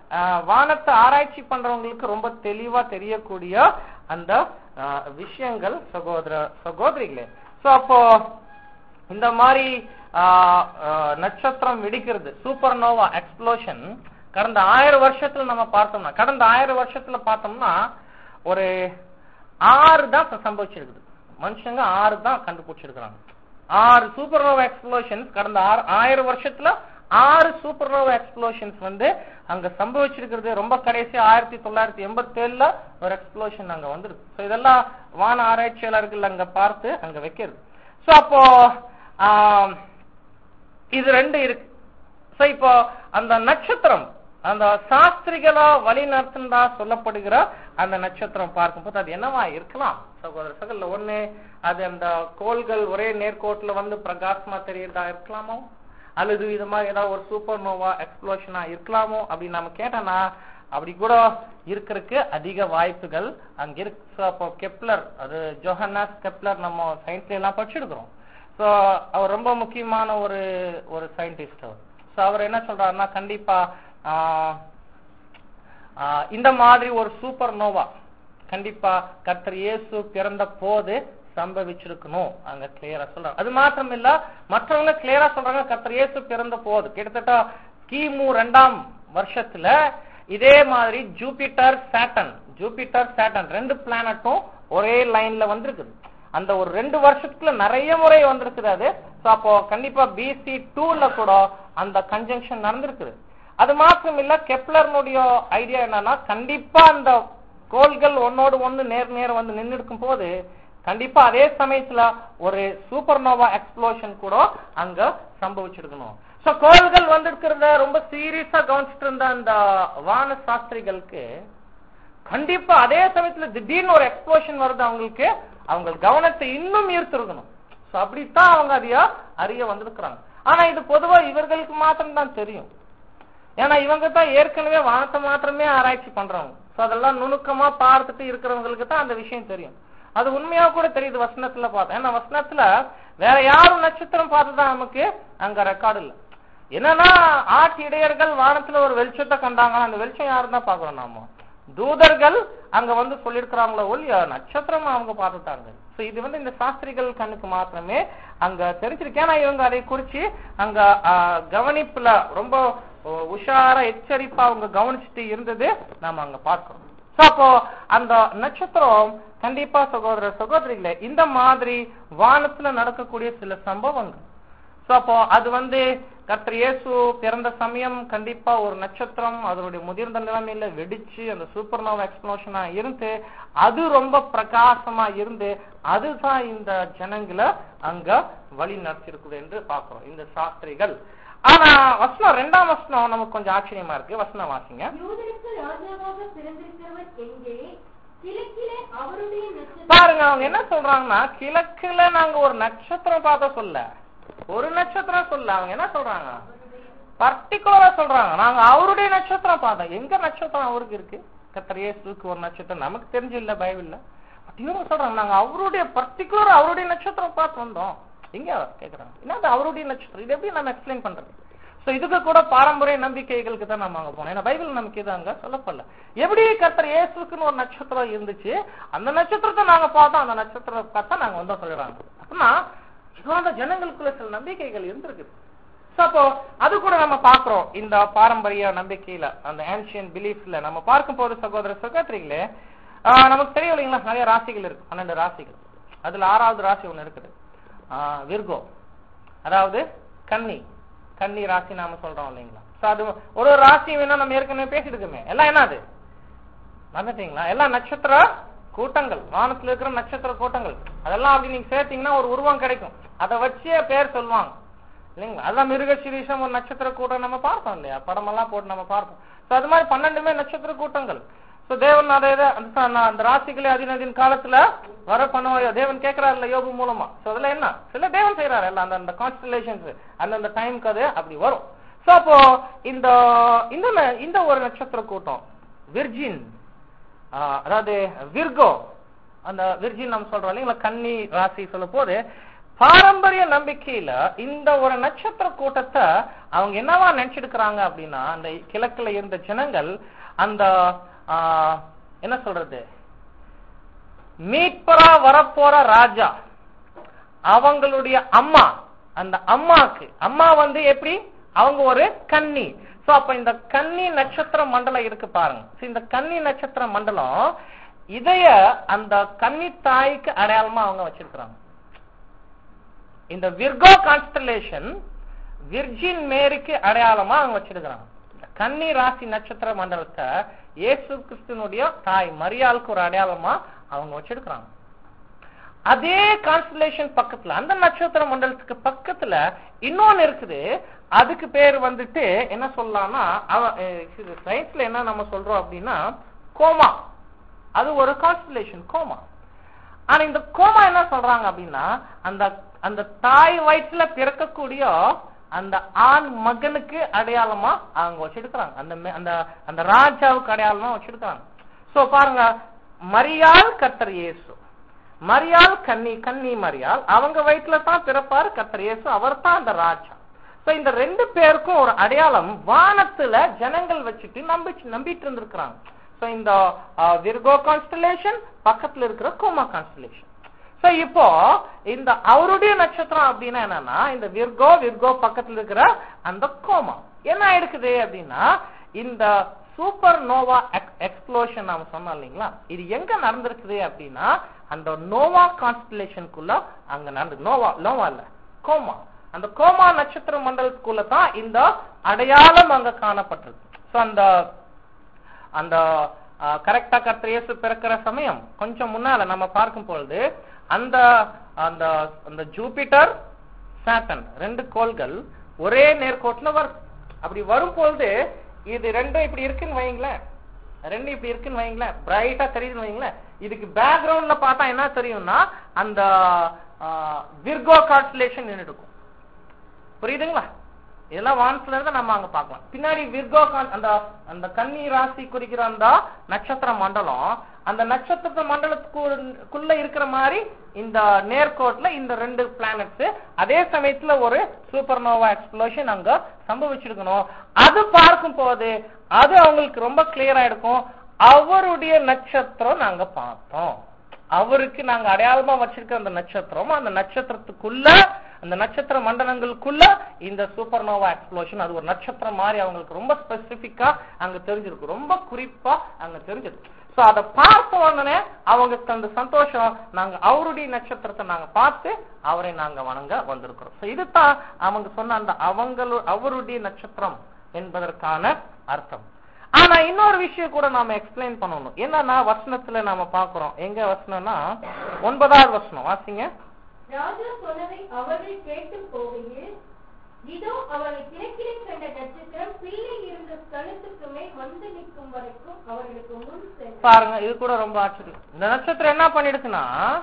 [SPEAKER 1] ஆஹ், வானத்தை ஆராய்ச்சி பண்றவங்களுக்கு ரொம்ப தெளிவா தெரியக்கூடிய அந்த ஆஹ், விஷயங்கள் சகோதர சகோதரிகளே சோ அப்போ இந்த மாதிரி ஆஹ், ஆஹ், நட்சத்திரம் வெடிக்கிறது சூப்பர் நோவா எக்ஸ்ப்ளோஷன் கடந்த ஆயிரம் வருஷத்துல நம்ம பார்த்தோம்னா கடந்த ஆயிரம் வருஷத்துல பார்த்தோம்னா ஒரு ஆறு தான் சம்பவிச்சிருக்குது மனுஷங்க ஆறு தான் கண்டுபிடிச்சிருக்கிறாங்க ஆறு சூப்பர் நோவா எக்ஸ்ப்ளோஷன்ஸ் கடந்த ஆறு ஆயிரம் வருஷத்துல ஆறு சூப்பர் நோவா எக்ஸ்ப்ளோஷன்ஸ் வந்து அங்க சம்பவிச்சிருக்கிறது ரொம்ப கடைசி ஆயிரத்தி தொள்ளாயிரத்தி எண்பத்தி ஏழுல ஒரு எக்ஸ்ப்ளோஷன் அங்க வந்துருக்கு ஸோ இதெல்லாம் வான ஆராய்ச்சியாளர்கள் அங்க பார்த்து அங்க வைக்கிறது ஸோ அப்போ ஆம், இது ரெண்டு இருக்கு சோ இப்போ அந்த நட்சத்திரம் அந்த சாஸ்திரிகளா வழி நடத்துனதா சொல்லப்படுகிற அந்த நட்சத்திரம் பார்க்கும்போது அது என்னவா இருக்கலாம் சகோதர சகோதர ஒண்ணு அது அந்த கோள்கள் ஒரே நேர்கோட்டுல வந்து பிரகாசமா தெரியறதா இருக்கலாமோ அல்லது இது மாதிரி ஏதாவது ஒரு சூப்பர் நோவா எக்ஸ்ப்ளோஷனா இருக்கலாமோ அப்படின்னு நம்ம கேட்டோம்னா அப்படி கூட இருக்கிறதுக்கு அதிக வாய்ப்புகள் அங்க இருக்கு So, அப்போ கெப்லர் அது ஜோஹன்னாஸ் கெப்லர் நம்ம சயின்ஸ்ல எல்லாம் படிச்சிருக்கிறோம் சோ அவர் ரொம்ப முக்கியமான ஒரு ஒரு சயின்டிஸ்ட் அவர் சோ அவர் என்ன சொல்றாருன்னா கண்டிப்பா ஆஹ், ஆஹ், இந்த மாதிரி ஒரு சூப்பர் நோவா கண்டிப்பா கர்த்தர் இயேசு பிறந்த போது சம்பவிச்சிருக்கணும் அங்க கிளியரா சொல்றாங்க அது மாத்திரம் இல்ல மற்றவங்க கிளியரா சொல்றாங்க கர்த்தர் இயேசு பிறந்த போது கிட்டத்தட்ட கிமு ரெண்டாம் வருஷத்துல இதே மாதிரி ஜூபிட்டர் சாட்டன் ஜூபிட்டர் சாட்டன் ரெண்டு பிளானட்டும் ஒரே லைன்ல வந்திருக்குது அந்த ஒரு ரெண்டு வருஷத்துக்குள்ள நிறைய முறை வந்திருக்குது அது சோ அப்போ கண்டிப்பா பிசி டூல கூட அந்த கன்ஜங்ஷன் நடந்திருக்குது அது மாத்திரம் இல்ல கெப்லர்னுடைய ஐடியா என்னன்னா கண்டிப்பா அந்த கோள்கள் ஒன்னோடு ஒண்ணு நேர் நேர் வந்து நின்று இருக்கும் போது கண்டிப்பா அதே சமயத்துல ஒரு சூப்பர் நோவா எக்ஸ்ப்ளோஷன் கூட அங்க சம்பவிச்சிருக்கணும் சோ கோள்கள் வந்திருக்கிறத ரொம்ப சீரியஸா கவனிச்சிட்டு இருந்த அந்த வான சாஸ்திரிகளுக்கு கண்டிப்பா அதே சமயத்துல திடீர்னு ஒரு எக்ஸ்ப்ளோஷன் வருது அவங்களுக்கு அவங்க கவனத்தை இன்னும் ஈர்த்திருக்கணும் சோ அப்படித்தான் அவங்க அதைய அறிய வந்திருக்கிறாங்க ஆனா இது பொதுவா இவர்களுக்கு மாத்திரம் தான் தெரியும் ஏன்னா இவங்க தான் ஏற்கனவே வானத்தை மாத்திரமே ஆராய்ச்சி பண்றவங்க சோ அதெல்லாம் நுணுக்கமா பார்த்துட்டு இருக்கிறவங்களுக்கு தான் அந்த விஷயம் தெரியும் அது உண்மையா கூட தெரியுது வசனத்துல பார்த்தேன் ஏன்னா வசனத்துல வேற யாரும் நட்சத்திரம் பார்த்துதான் நமக்கு அங்க ரெக்கார்டு இல்ல என்னன்னா ஆட்டு இடையர்கள் வானத்துல ஒரு வெளிச்சத்தை கண்டாங்க அந்த வெளிச்சம் யாரும் தான் பாக்குறோம் நாம தூதர்கள் அங்க வந்து சொல்லிருக்கிறாங்களோ ஒழிய நட்சத்திரம் அவங்க பார்த்துட்டாங்க சோ இது வந்து இந்த சாஸ்திரிகள் கண்ணுக்கு மாத்திரமே அங்க தெரிஞ்சிருக்கு ஏன்னா இவங்க அதை குறிச்சு அங்க ஆ, கவனிப்புல ரொம்ப ஓ, உஷாரா எச்சரிப்பா அவங்க கவனிச்சுட்டு இருந்தது நாம அங்க பார்க்கிறோம் சோ அப்போ அந்த நட்சத்திரம் கண்டிப்பா சகோதர சகோதரிகளே இந்த மாதிரி வானத்துல நடக்கக்கூடிய சில சம்பவங்கள் சோ அப்போ அது வந்து கர்த்தர் இயேசு பிறந்த சமயம் கண்டிப்பா ஒரு நட்சத்திரம் அதனுடைய முதிர்ந்த நிலைமையில வெடிச்சு அந்த சூப்பர் நோவா எக்ஸ்ப்ளோஷனா இருந்து அது ரொம்ப பிரகாசமா இருந்து அதுதான் இந்த ஜனங்களை அங்க வழி நடத்திருக்குது என்று பார்க்கிறோம் இந்த சாஸ்திரிகள் ஆனா வசனம் ரெண்டாம் வசனம் நமக்கு கொஞ்சம் ஆச்சரியமா இருக்கு வசனம் வாசிங்க
[SPEAKER 2] யூதருக்கு ராஜாவாக பிறந்திருக்கிறவர் எங்கே கிழக்கிலே அவருடைய நட்சத்திரம்
[SPEAKER 1] பாருங்க அவங்க என்ன சொல்றாங்கன்னா கிழக்குல நாங்க ஒரு நட்சத்திரம் பார்த்த சொல்ல ஒரு நட்சத்திரம் சொல்ல அவங்க என்ன சொல்றாங்க பர்டிகுலரா சொல்றாங்க நாங்க அவருடைய நட்சத்திரம் பார்த்தோம் எங்க நட்சத்திரம் அவருக்கு இருக்கு கத்தர் இயேசுக்கு ஒரு நட்சத்திரம் நமக்கு தெரிஞ்சு இல்ல பைபிள்ல பட் இவங்க சொல்றாங்க நாங்க அவருடைய பர்டிகுலர் அவருடைய நட்சத்திரம் பார்த்து வந்தோம் எங்க கேக்குறாங்க என்ன அவருடைய நட்சத்திரம் இது எப்படி நம்ம எக்ஸ்பிளைன் பண்றது சோ இதுக்கு கூட பாரம்பரிய நம்பிக்கைகளுக்கு தான் நம்ம அங்க போனோம் ஏன்னா பைபிள் நமக்கு இது அங்க சொல்லப்படல எப்படி கர்த்தர் இயேசுக்குன்னு ஒரு நட்சத்திரம் இருந்துச்சு அந்த நட்சத்திரத்தை நாங்க பார்த்தோம் அந்த நட்சத்திரம் பார்த்தா நாங்க வந்தோம் சொல்றாங்க அப்படின்னா இது அந்த ஜனங்களுக்குள்ள சில நம்பிக்கைகள் இருந்திருக்கு So, அப்போ அது கூட நம்ம பாக்குறோம் இந்த பாரம்பரிய நம்பிக்கையில அந்த ஆன்சியன் பிலீஃப்ல நம்ம பார்க்கும் போது சகோதர சகோதரிகளே ஆஹ், நமக்கு தெரியும் இல்லைங்களா நிறைய ராசிகள் இருக்கு பன்னெண்டு ராசிகள் அதுல ஆறாவது ராசி ஒண்ணு இருக்குது ஆஹ், விர்கோ அதாவது கன்னி கன்னி ராசி நாம சொல்றோம் இல்லைங்களா So, அது ஒரு ஒரு ராசி வேணா நம்ம ஏற்கனவே பேசிட்டு இருக்கோமே எல்லாம் என்னது மறந்துட்டீங்களா எல்லாம் நட்சத்திர கூட்டங்கள் வானத்துல இருக்கிற நட்சத்திர கூட்டங்கள் அதெல்லாம் அப்படி நீங்க சேர்த்தீங்கன்னா ஒரு உருவம் கிடைக்கும் அதை வச்சே பேர் சொல்லுவாங்க இல்லைங்களா அதான் மிருக சிரீஷம் ஒரு நட்சத்திர கூட்டம் நம்ம பார்த்தோம் இல்லையா படமெல்லாம் போட்டு நம்ம பார்ப்போம் சோ அது மாதிரி பன்னெண்டுமே நட்சத்திர கூட்டங்கள் சோ தேவன் அதை இதை- அந்த ச- நான் அந்த ராசிகளை அதினதின் காலத்துல வர பண்ணுவாயோ தேவன் கேட்கிறாருல்ல யோபு மூலமா சோ அதுல என்ன சில தேவன் செய்யறாரு எல்லாம் அந்த அந்த கான்ஸ்டலேஷன்ஸ் அந்தந்த டைம்க்கு அது அப்படி வரும் சோ அப்போ இந்த இந்த ந- இந்த ஒரு நட்சத்திர கூட்டம் விர்ஜின் அதாவது விர்கோ அந்த விர்ஜின் நம்ம சொல்றோம் இல்லைங்களா கன்னி ராசி சொல்லும் போது பாரம்பரிய நம்பிக்கையில இந்த ஒரு நட்சத்திர கூட்டத்தை அவங்க என்னவா நினைச்சிருக்கிறாங்க அப்படின்னா அந்த கிழக்குல இருந்த ஜனங்கள் அந்த ஆ, என்ன சொல்றது மீட்பரா வரப்போற ராஜா அவங்களுடைய அம்மா அந்த அம்மாக்கு அம்மா வந்து எப்படி அவங்க ஒரு கன்னி சோ அப்ப இந்த கன்னி நட்சத்திர மண்டலம் இருக்கு பாருங்க So, இந்த கன்னி நட்சத்திர மண்டலம் இதைய அந்த கன்னி தாய்க்கு அடையாளமா அவங்க வச்சிருக்கிறாங்க இந்த விர்கோ கான்ஸ்டலேஷன் விர்ஜின் மேரிக்கு அடையாளமா அவங்க வச்சிருக்கிறாங்க இந்த கன்னி ராசி நட்சத்திர மண்டலத்தை இயேசு கிறிஸ்துனுடைய தாய் மரியாளுக்கு ஒரு அடையாளமா அவங்க வச்சிருக்கிறாங்க அதே கான்ஸ்டலேஷன் பக்கத்துல அந்த நட்சத்திர மண்டலத்துக்கு பக்கத்துல இன்னொன்னு இருக்குது அதுக்கு பேர் வந்துட்டு என்ன சொல்லலாம்னா சயின்ஸ்ல என்ன நம்ம சொல்றோம் அப்படின்னா கோமா அது ஒரு கான்ஸ்டலேஷன் கோமா ஆனா இந்த கோமா என்ன சொல்றாங்க அப்படின்னா அந்த அந்த தாய் வயிற்றுல பிறக்கக்கூடிய அந்த ஆண் மகனுக்கு அடையாளமா அவங்க வச்சிருக்கிறாங்க அந்த மே- அந்த அந்த ராஜாவுக்கு அடையாளமா வச்சிருக்கிறாங்க சோ பாருங்க மரியாள் கர்த்தர் இயேசு மரியாள் கன்னி கன்னி மரியாள் அவங்க வயிற்றுல தான் பிறப்பாரு கர்த்தர் இயேசு அவர் தான் அந்த ராஜா சோ இந்த ரெண்டு பேருக்கும் ஒரு அடையாளம் வானத்துல ஜனங்கள் வச்சுட்டு நம்பிச்சு நம்பிட்டு இருந்திருக்கிறாங்க சோ இந்த விர்கோ கான்ஸ்டலேஷன் பக்கத்துல இருக்கிற கோமா கான்ஸ்டலேஷன் சோ இப்போ இந்த அவருடைய நட்சத்திரம் அப்படின்னா என்னன்னா இந்த விர்கோ விர்கோ பக்கத்துல இருக்கிற அந்த கோமா என்ன ஆயிடுக்குது அப்படின்னா இந்த சூப்பர் நோவா எக்ஸ்ப்ளோஷன் நாம சொன்னோம் இல்லைங்களா இது எங்க நடந்திருக்குது அப்படின்னா அந்த நோவா கான்ஸ்டலேஷனுக்குள்ள அங்க நடந்து நோவா நோவா இல்ல கோமா அந்த கோமா நட்சத்திர மண்டலத்துக்குள்ள தான் இந்த அடையாளம் அங்க காணப்பட்டிருக்கு சோ அந்த அந்த கரெக்டா கர்த்தர் இயேசு பிறக்கிற சமயம் கொஞ்சம் முன்னால நம்ம பார்க்கும் பொழுது அந்த அந்த அந்த ஜூபிட்டர் சாட்டன் ரெண்டு கோள்கள் ஒரே நேர்கோட்டுல வரும் அப்படி வரும் பொழுது இது ரெண்டும் இப்படி இருக்குன்னு வைங்களேன் ரெண்டு இப்படி இருக்குன்னு வைங்களேன் பிரைட்டா தெரியுதுன்னு வைங்களேன் இதுக்கு பேக்ரவுண்ட்ல பார்த்தா என்ன தெரியும்னா அந்த விர்கோ கான்ஸ்டலேஷன் இருக்கும் புரியுதுங்களா இதெல்லாம் வானத்துல இருந்து நம்ம அங்க பார்க்கலாம் பின்னாடி விர்கோ கான்- அந்த அந்த கன்னி ராசி குறிக்கிற அந்த நட்சத்திர மண்டலம் அந்த நட்சத்திர மண்டலத்துக்குள்ள இருக்கிற மாதிரி இந்த நேர்கோட்ல இந்த ரெண்டு பிளானட்ஸ் அதே சமயத்துல ஒரு சூப்பர் நோவா எக்ஸ்ப்ளோஷன் அங்க சம்பவிச்சிருக்கணும் அது பார்க்கும் போது அது அவங்களுக்கு ரொம்ப கிளியரா இருக்கும் அவருடைய நட்சத்திரம் நாங்க பார்த்தோம் அவருக்கு நாங்க அடையாளமா வச்சிருக்க அந்த நட்சத்திரம் அந்த நட்சத்திரத்துக்குள்ள அந்த நட்சத்திர மண்டலங்களுக்குள்ள இந்த சூப்பர் நோவா எக்ஸ்ப்ளோஷன் அது ஒரு நட்சத்திரம் மாதிரி அவங்களுக்கு ரொம்ப ஸ்பெசிபிக்கா அங்க தெரிஞ்சிருக்கு ரொம்ப குறிப்பா அங்க தெரிஞ்சிருக்கு சோ அதை பார்த்த உடனே அவங்களுக்கு அந்த சந்தோஷம் நாங்க அவருடைய நட்சத்திரத்தை நாங்க பார்த்து அவரை நாங்க வணங்க வந்திருக்கிறோம் சோ இதுதான் அவங்க சொன்ன அந்த அவங்களு அவருடைய நட்சத்திரம் என்பதற்கான அர்த்தம் ஆனா இன்னொரு விஷயம் கூட நாம எக்ஸ்பிளைன் பண்ணணும் என்னன்னா வசனத்துல நாம பாக்குறோம் எங்க வசனம்னா ஒன்பதாவது வசனம் வாசிங்க
[SPEAKER 2] ராஜா சொன்னதை அவர்கள் கேட்டு போகையில் இதோ அவர்கள் கிழக்கிலே கண்ட நட்சத்திரம் பிள்ளை இருந்த ஸ்தலத்துக்கு மேல் வந்து நிற்கும் வரைக்கும் அவர்களுக்கு முன் சென்றது
[SPEAKER 1] பாருங்க இது கூட ரொம்ப ஆச்சரியம் இந்த நட்சத்திரம் என்ன பண்ணிடுச்சுன்னா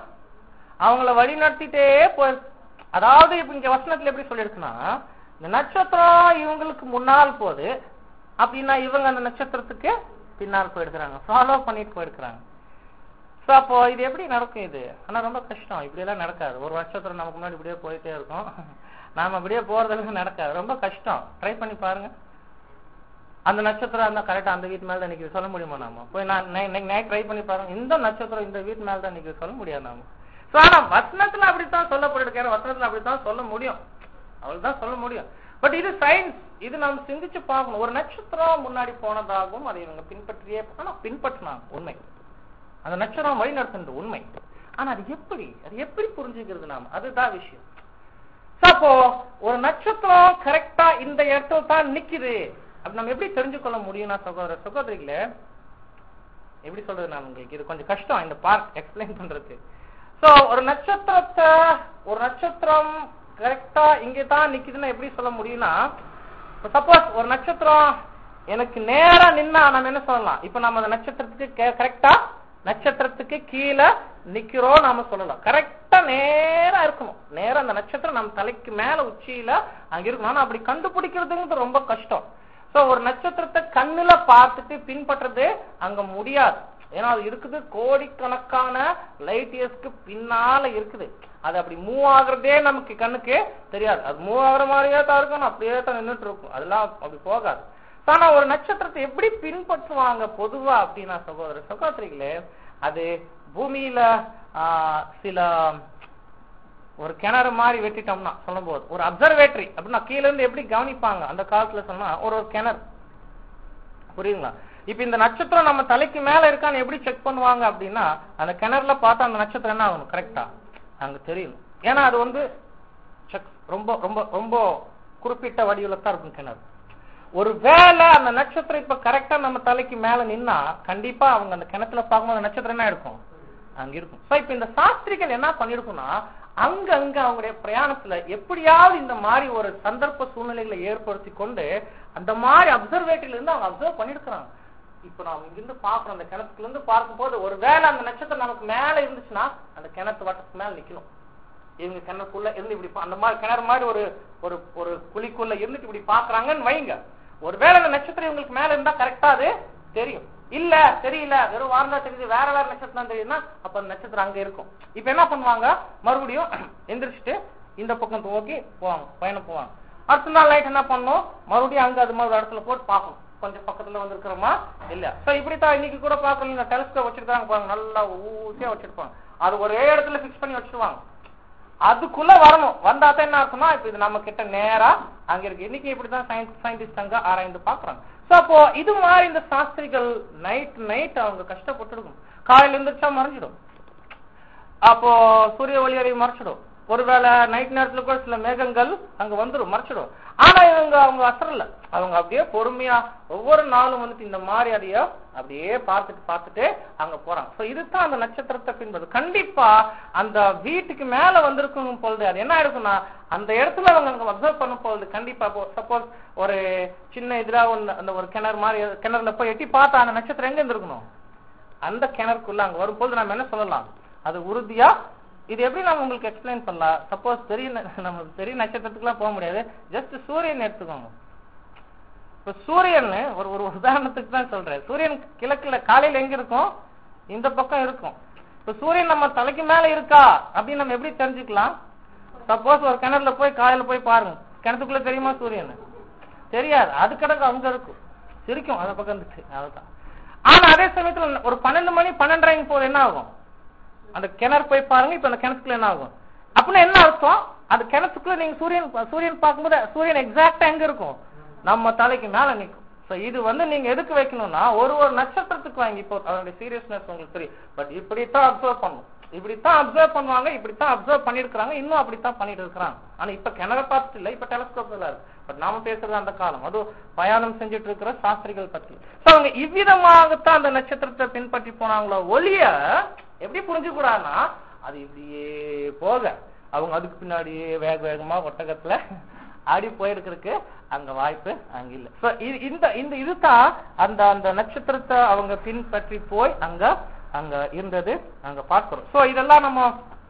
[SPEAKER 1] அவங்கள வழி நடத்திட்டே போய் அதாவது இப்ப இங்க வசனத்துல எப்படி சொல்லிடுச்சுன்னா இந்த நட்சத்திரம் இவங்களுக்கு முன்னால் போகுது அப்படின்னா இவங்க அந்த நட்சத்திரத்துக்கு பின்னால் போயிடுக்கிறாங்க ஃபாலோ பண்ணிட்டு போயிருக்கிறாங்க சோ அப்போ இது எப்படி நடக்கும் இது ஆனா ரொம்ப கஷ்டம் இப்படி எல்லாம் நடக்காது ஒரு நட்சத்திரம் நமக்கு முன்னாடி இப்படியே போயிட்டே இருக்கும் நாம அப்படியே போறதெல்லாம் நடக்காது ரொம்ப கஷ்டம் ட்ரை பண்ணி பாருங்க அந்த நட்சத்திரம் இருந்தா கரெக்டா அந்த வீட்டு மேல தான் நிக்குது சொல்ல முடியுமா நாம போய் நான் நைட் ட்ரை பண்ணி பாருங்க இந்த நட்சத்திரம் இந்த வீட்டு மேல தான் நிக்குது சொல்ல முடியாது நாம சோ ஆனா வசனத்துல அப்படித்தான் சொல்லப்பட்டிருக்காரு வசனத்துல அப்படித்தான் சொல்ல முடியும் அவ்வளவுதான் சொல்ல முடியும் பட் இது சயின்ஸ் இது நம்ம சிந்திச்சு பார்க்கணும் ஒரு நட்சத்திரம் முன்னாடி போனதாகவும் அதை இவங்க பின்பற்றியே ஆனா பின்பற்றினாங்க உண்மை அந்த நட்சத்திரம் வழி நடத்துறது உண்மை ஆனா அது எப்படி அது எப்படி புரிஞ்சுக்கிறது நாம அதுதான் விஷயம் So, அப்போ ஒரு நட்சத்திரம் கரெக்டா இந்த இடத்துல தான் நிக்குது அப்ப நம்ம எப்படி தெரிஞ்சு கொள்ள முடியும்னா சகோதர சகோதரிகளே எப்படி சொல்றது நான் உங்களுக்கு இது கொஞ்சம் கஷ்டம் இந்த பார்க் எக்ஸ்பிளைன் பண்றது சோ ஒரு நட்சத்திரத்தை ஒரு நட்சத்திரம் கரெக்டா இங்க தான் நிக்குதுன்னு எப்படி சொல்ல முடியும்னா சப்போஸ் ஒரு நட்சத்திரம் எனக்கு நேரா நின்னா நம்ம என்ன சொல்லலாம் இப்ப நம்ம அந்த நட்சத்திரத்துக்கு கரெக்டா நட்சத்திரத்துக்கு கீழே நிக்கிறோம் நாம சொல்லலாம் கரெக்டா நேரா இருக்கணும் நேரா அந்த நட்சத்திரம் நம்ம தலைக்கு மேல உச்சியில அங்க இருக்கணும் ஆனா அப்படி கண்டுபிடிக்கிறதுங்கிறது ரொம்ப கஷ்டம் சோ ஒரு நட்சத்திரத்தை கண்ணுல பார்த்துட்டு பின்பற்றுறது அங்க முடியாது ஏன்னா அது இருக்குது கோடிக்கணக்கான லைட் இயர்ஸ்க்கு பின்னால இருக்குது அது அப்படி மூவ் ஆகுறதே நமக்கு கண்ணுக்கு தெரியாது அது மூவ் ஆகுற மாதிரியே தான் இருக்கும் அப்படியே தான் நின்றுட்டு இருக்கும் அதெல்லாம் அப்படி போகாது ஆனா ஒரு நட்சத்திரத்தை எப்படி பின்பற்றுவாங்க பொதுவா அப்படின்னா சகோதர சகோதரிகளே அது பூமியில ஆஹ், சில ஒரு கிணறு மாதிரி வெட்டிட்டோம்னா சொல்லும் போது ஒரு அப்சர்வேட்டரி அப்படின்னா கீழ இருந்து எப்படி கவனிப்பாங்க அந்த காலத்துல சொன்னா ஒரு ஒரு கிணறு புரியுங்களா இப்ப இந்த நட்சத்திரம் நம்ம தலைக்கு மேல இருக்கான்னு எப்படி செக் பண்ணுவாங்க அப்படின்னா அந்த கிணறுல பார்த்தா அந்த நட்சத்திரம் என்ன ஆகணும் கரெக்டா அங்க தெரியும் ஏன்னா அது வந்து check ரொம்ப ரொம்ப ரொம்ப குறிப்பிட்ட வடிவில தான் இருக்கும் கிணறு ஒரு வேளை அந்த நட்சத்திரம் இப்ப கரெக்டா நம்ம தலைக்கு மேல நின்னா கண்டிப்பா அவங்க அந்த கிணத்துல பார்க்கும்போது அந்த நட்சத்திரம் என்ன இருக்கும் அங்க இருக்கும் சோ இப்ப இந்த சாஸ்திரிகள் என்ன பண்ணிருக்கும்னா அங்க அங்க அவங்களுடைய பிரயாணத்துல எப்படியாவது இந்த மாதிரி ஒரு சந்தர்ப்ப சூழ்நிலைகளை ஏற்படுத்தி கொண்டு அந்த மாதிரி அப்சர்வேட்டரியில இருந்து அவங்க அப்சர்வ் பண்ணிருக்கிறாங்க இப்ப நாம இங்கிருந்து பாக்குறோம் அந்த கிணத்துக்குள்ள இருந்து பார்க்கும்போது ஒரு வேளை அந்த நட்சத்திரம் நமக்கு மேல இருந்துச்சுன்னா அந்த கிணத்து வட்டத்துக்கு மேல நிக்கணும் இவங்க கிணறுக்குள்ள இருந்து இப்படி பா- அந்த மாதிரி கிணறு மாதிரி ஒரு ஒரு ஒரு குழிக்குள்ள இருந்துட்டு இப்படி பாக்குறாங்கன்னு வைங்க ஒருவேளை அந்த நட்சத்திரம் இவங்களுக்கு மேல இருந்தா கரெக்டா அது தெரியும் இல்ல தெரியல வெறும் வார்ந்தா தெரியுது வேற வேற நட்சத்திரம் தெரியுதுன்னா அப்ப அந்த நட்சத்திரம் அங்க இருக்கும் இப்ப என்ன பண்ணுவாங்க மறுபடியும் எந்திரிச்சிட்டு இந்த பக்கம் நோக்கி போவாங்க பயணம் போவாங்க அடுத்த நாள் நைட் என்ன பண்ணும் மறுபடியும் அங்க அது மாதிரி ஒரு இடத்துல போட்டு பார்க்கணும் கொஞ்சம் பக்கத்துல வந்திருக்கிறோமா இல்ல சோ இப்படித்தான் இன்னைக்கு கூட பாக்குறீங்க டெலிஸ்கோப் வச்சிருக்காங்க பாருங்க நல்லா ஊசியா வச்சிருப்பாங்க அது ஒரே இடத்துல பிக்ஸ் பண்ணி வச்சிருவாங்க அதுக்குள்ள வரணும் வந்தா தான் என்ன இருக்கும்னா இப்ப இது நம்ம கிட்ட நேரா அங்க இருக்கு இன்னைக்கு இப்படிதான் சயின்ஸ் சயின்டிஸ்ட் அங்க ஆராய்ந்து பாக்குறாங்க சோ அப்போ இது மாதிரி இந்த சாஸ்திரிகள் நைட் நைட் அவங்க கஷ்டப்பட்டு இருக்கும் காலையில இருந்துச்சா மறைஞ்சிடும் அப்போ சூரிய ஒளி அறிவு மறைச்சிடும் ஒருவேளை நைட் நேரத்துல கூட சில மேகங்கள் அங்க வந்துடும் மறைச்சிடும் ஆனா இவங்க அவங்க அசரல அவங்க அப்படியே பொறுமையா ஒவ்வொரு நாளும் வந்துட்டு இந்த மாதிரி அதைய அப்படியே பார்த்துட்டு பார்த்துட்டு அங்க போறாங்க சோ இதுதான் அந்த நட்சத்திரத்தை பின்பது கண்டிப்பா அந்த வீட்டுக்கு மேல வந்திருக்கும் பொழுது அது என்ன இருக்கும்னா அந்த இடத்துல அவங்க அங்க அப்சர்வ் பண்ணும் பொழுது கண்டிப்பா சப்போஸ் ஒரு சின்ன இதுல ஒண்ணு அந்த ஒரு கிணறு மாதிரி கிணறுல போய் எட்டி பார்த்தா அந்த நட்சத்திரம் எங்க இருந்திருக்கணும் அந்த கிணறுக்குள்ள அங்க வரும்போது நம்ம என்ன சொல்லலாம் அது உறுதியா இது எப்படி நம்ம உங்களுக்கு எக்ஸ்பிளைன் பண்ணலாம் சப்போஸ் பெரிய ந- நம்ம பெரிய நட்சத்திரத்துக்குலாம் போக முடியாது ஜஸ்ட் சூரியன் எடுத்துக்கோங்க இப்ப சூரியன் ஒரு ஒரு உதாரணத்துக்கு தான் சொல்றேன் சூரியன் கிழக்குல காலையில எங்க இருக்கும் இந்த பக்கம் இருக்கும் இப்ப சூரியன் நம்ம தலைக்கு மேல இருக்கா அப்படின்னு நம்ம எப்படி தெரிஞ்சுக்கலாம் சப்போஸ் ஒரு கிணறுல போய் காலையில போய் பாருங்க கிணத்துக்குள்ள தெரியுமா சூரியன் தெரியாது அது கிடக்கு அங்க இருக்கும் சிரிக்கும் அந்த பக்கம் இருந்துச்சு அதுதான் ஆனா அதே சமயத்துல ஒரு பன்னெண்டு மணி பன்னெண்டரைங்க போது என்ன ஆகும் அந்த கிணறு போய் பாருங்க இப்ப அந்த கிணத்துக்குள்ள என்ன ஆகும் அப்படின்னா என்ன அர்த்தம் அந்த கிணத்துக்குள்ள நீங்க சூரியன் சூரியன் பார்க்கும்போது சூரியன் எக்ஸாக்டா எங்க இருக்கும் நம்ம தலைக்கு மேல நிக்கும் சோ இது வந்து நீங்க எதுக்கு வைக்கணும்னா ஒரு ஒரு நட்சத்திரத்துக்கு வாங்கி இப்போ அதனுடைய சீரியஸ்னஸ் உங்களுக்கு தெரியும் பட் இப்படித்தான் அப்சர்வ் பண்ணணும் இப்படித்தான் அப்சர்வ் பண்ணுவாங்க இப்படித்தான் அப்சர்வ் பண்ணிருக்காங்க இன்னும் அப்படித்தான் பண்ணிட்டு இருக்காங்க ஆனா இப்ப கிணற பார்த்துட்டு இல்ல இப்ப டெலஸ்கோப் எல்லாம் இருக்கு பட் நாம பேசுறது அந்த காலம் அது பயணம் செஞ்சுட்டு இருக்கிற சாஸ்திரிகள் பத்தி சோ அவங்க இவ்விதமாகத்தான் அந்த நட்சத்திரத்தை பின்பற்றி போனாங்களோ ஒளிய எப்படி புரிஞ்சுக்கூடாதுன்னா அது இப்படியே போக அவங்க அதுக்கு பின்னாடியே வேக வேகமா ஒட்டகத்துல ஆடி போயிருக்கிறதுக்கு அங்க வாய்ப்பு அங்க இல்ல So, இ- இந்த இந்த இதுதான் அந்த அந்த நட்சத்திரத்தை அவங்க பின்பற்றி போய் அங்க அங்க இருந்தது அங்க பார்க்கிறோம் சோ இதெல்லாம் நம்ம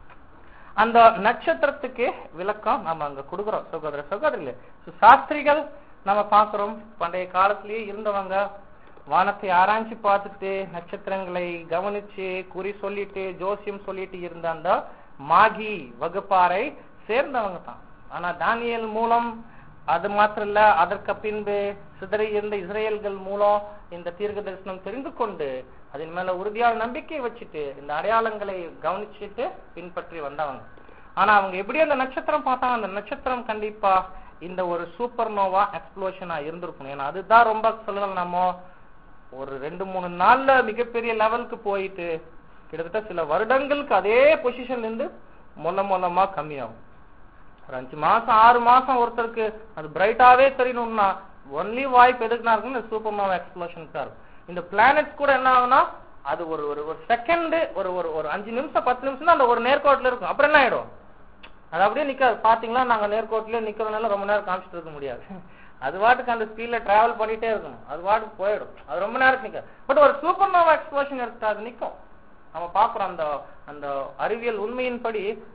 [SPEAKER 1] அந்த நட்சத்திரத்துக்கு விளக்கம் நம்ம அங்க கொடுக்கிறோம் சகோதர சகோதரிகளே So, சாஸ்திரிகள் நம்ம பார்க்கிறோம் பண்டைய காலத்திலேயே இருந்தவங்க வானத்தை ஆராய்ச்சி பார்த்துட்டு நட்சத்திரங்களை கவனிச்சு குறி சொல்லிட்டு ஜோசியம் சொல்லிட்டு இருந்த அந்த மாகி வகுப்பாரை சேர்ந்தவங்க தான் ஆனா தானியல் மூலம் அது மாத்திரம் இல்ல அதற்கு பின்பு சிதறி இருந்த இஸ்ரேல்கள் மூலம் இந்த தீர்க்க தரிசனம் தெரிந்து கொண்டு அதன் மேல உறுதியான நம்பிக்கை வச்சுட்டு இந்த அடையாளங்களை கவனிச்சுட்டு பின்பற்றி வந்தவங்க ஆனா அவங்க எப்படி அந்த நட்சத்திரம் பார்த்தாங்க அந்த நட்சத்திரம் கண்டிப்பா இந்த ஒரு சூப்பர் நோவா எக்ஸ்ப்ளோஷனா இருந்திருக்கும் ஏன்னா அதுதான் ரொம்ப சொல்லலாம் நம்ம ஒரு ரெண்டு மூணு நாள்ல மிகப்பெரிய லெவலுக்கு போயிட்டு கிட்டத்தட்ட சில வருடங்களுக்கு அதே பொசிஷன்ல இருந்து மொல்ல மொல்லமா கம்மியாகும் ஒரு அஞ்சு மாசம் ஆறு மாசம் ஒருத்தருக்கு அது பிரைட்டாவே தெரியணும்னா ஒன்லி வாய்ப்பு எதுக்குனா இருக்குன்னு சூப்பர் நோவா எக்ஸ்ப்ளோஷனுக்கு தான் இருக்கும் இந்த பிளானட்ஸ் கூட என்ன ஆகும்னா அது ஒரு ஒரு ஒரு செகண்ட் ஒரு ஒரு ஒரு அஞ்சு நிமிஷம் பத்து நிமிஷம் தான் அந்த ஒரு நேர்கோட்டில் இருக்கும் அப்புறம் என்ன ஆயிடும் அது அப்படியே நிக்காது பாத்தீங்களா நாங்க நேர்கோட்டிலே நிக்கிறதுனால ரொம்ப நேரம் காமிச்சிட்டு இருக்க முடியாது அது வாட்டுக்கு அந்த ஸ்பீட்ல டிராவல் பண்ணிட்டே இருக்கணும் அது வாட்டுக்கு போயிடும் அது ரொம்ப நேரம் நிக்காது பட் ஒரு சூப்பர் நோவா எக்ஸ்ப்ளோஷன் இருக்கு அது நிக்கும் நம்ம பாக்குறோம் அந்த அந்த அறிவியல் உண்மையின்படி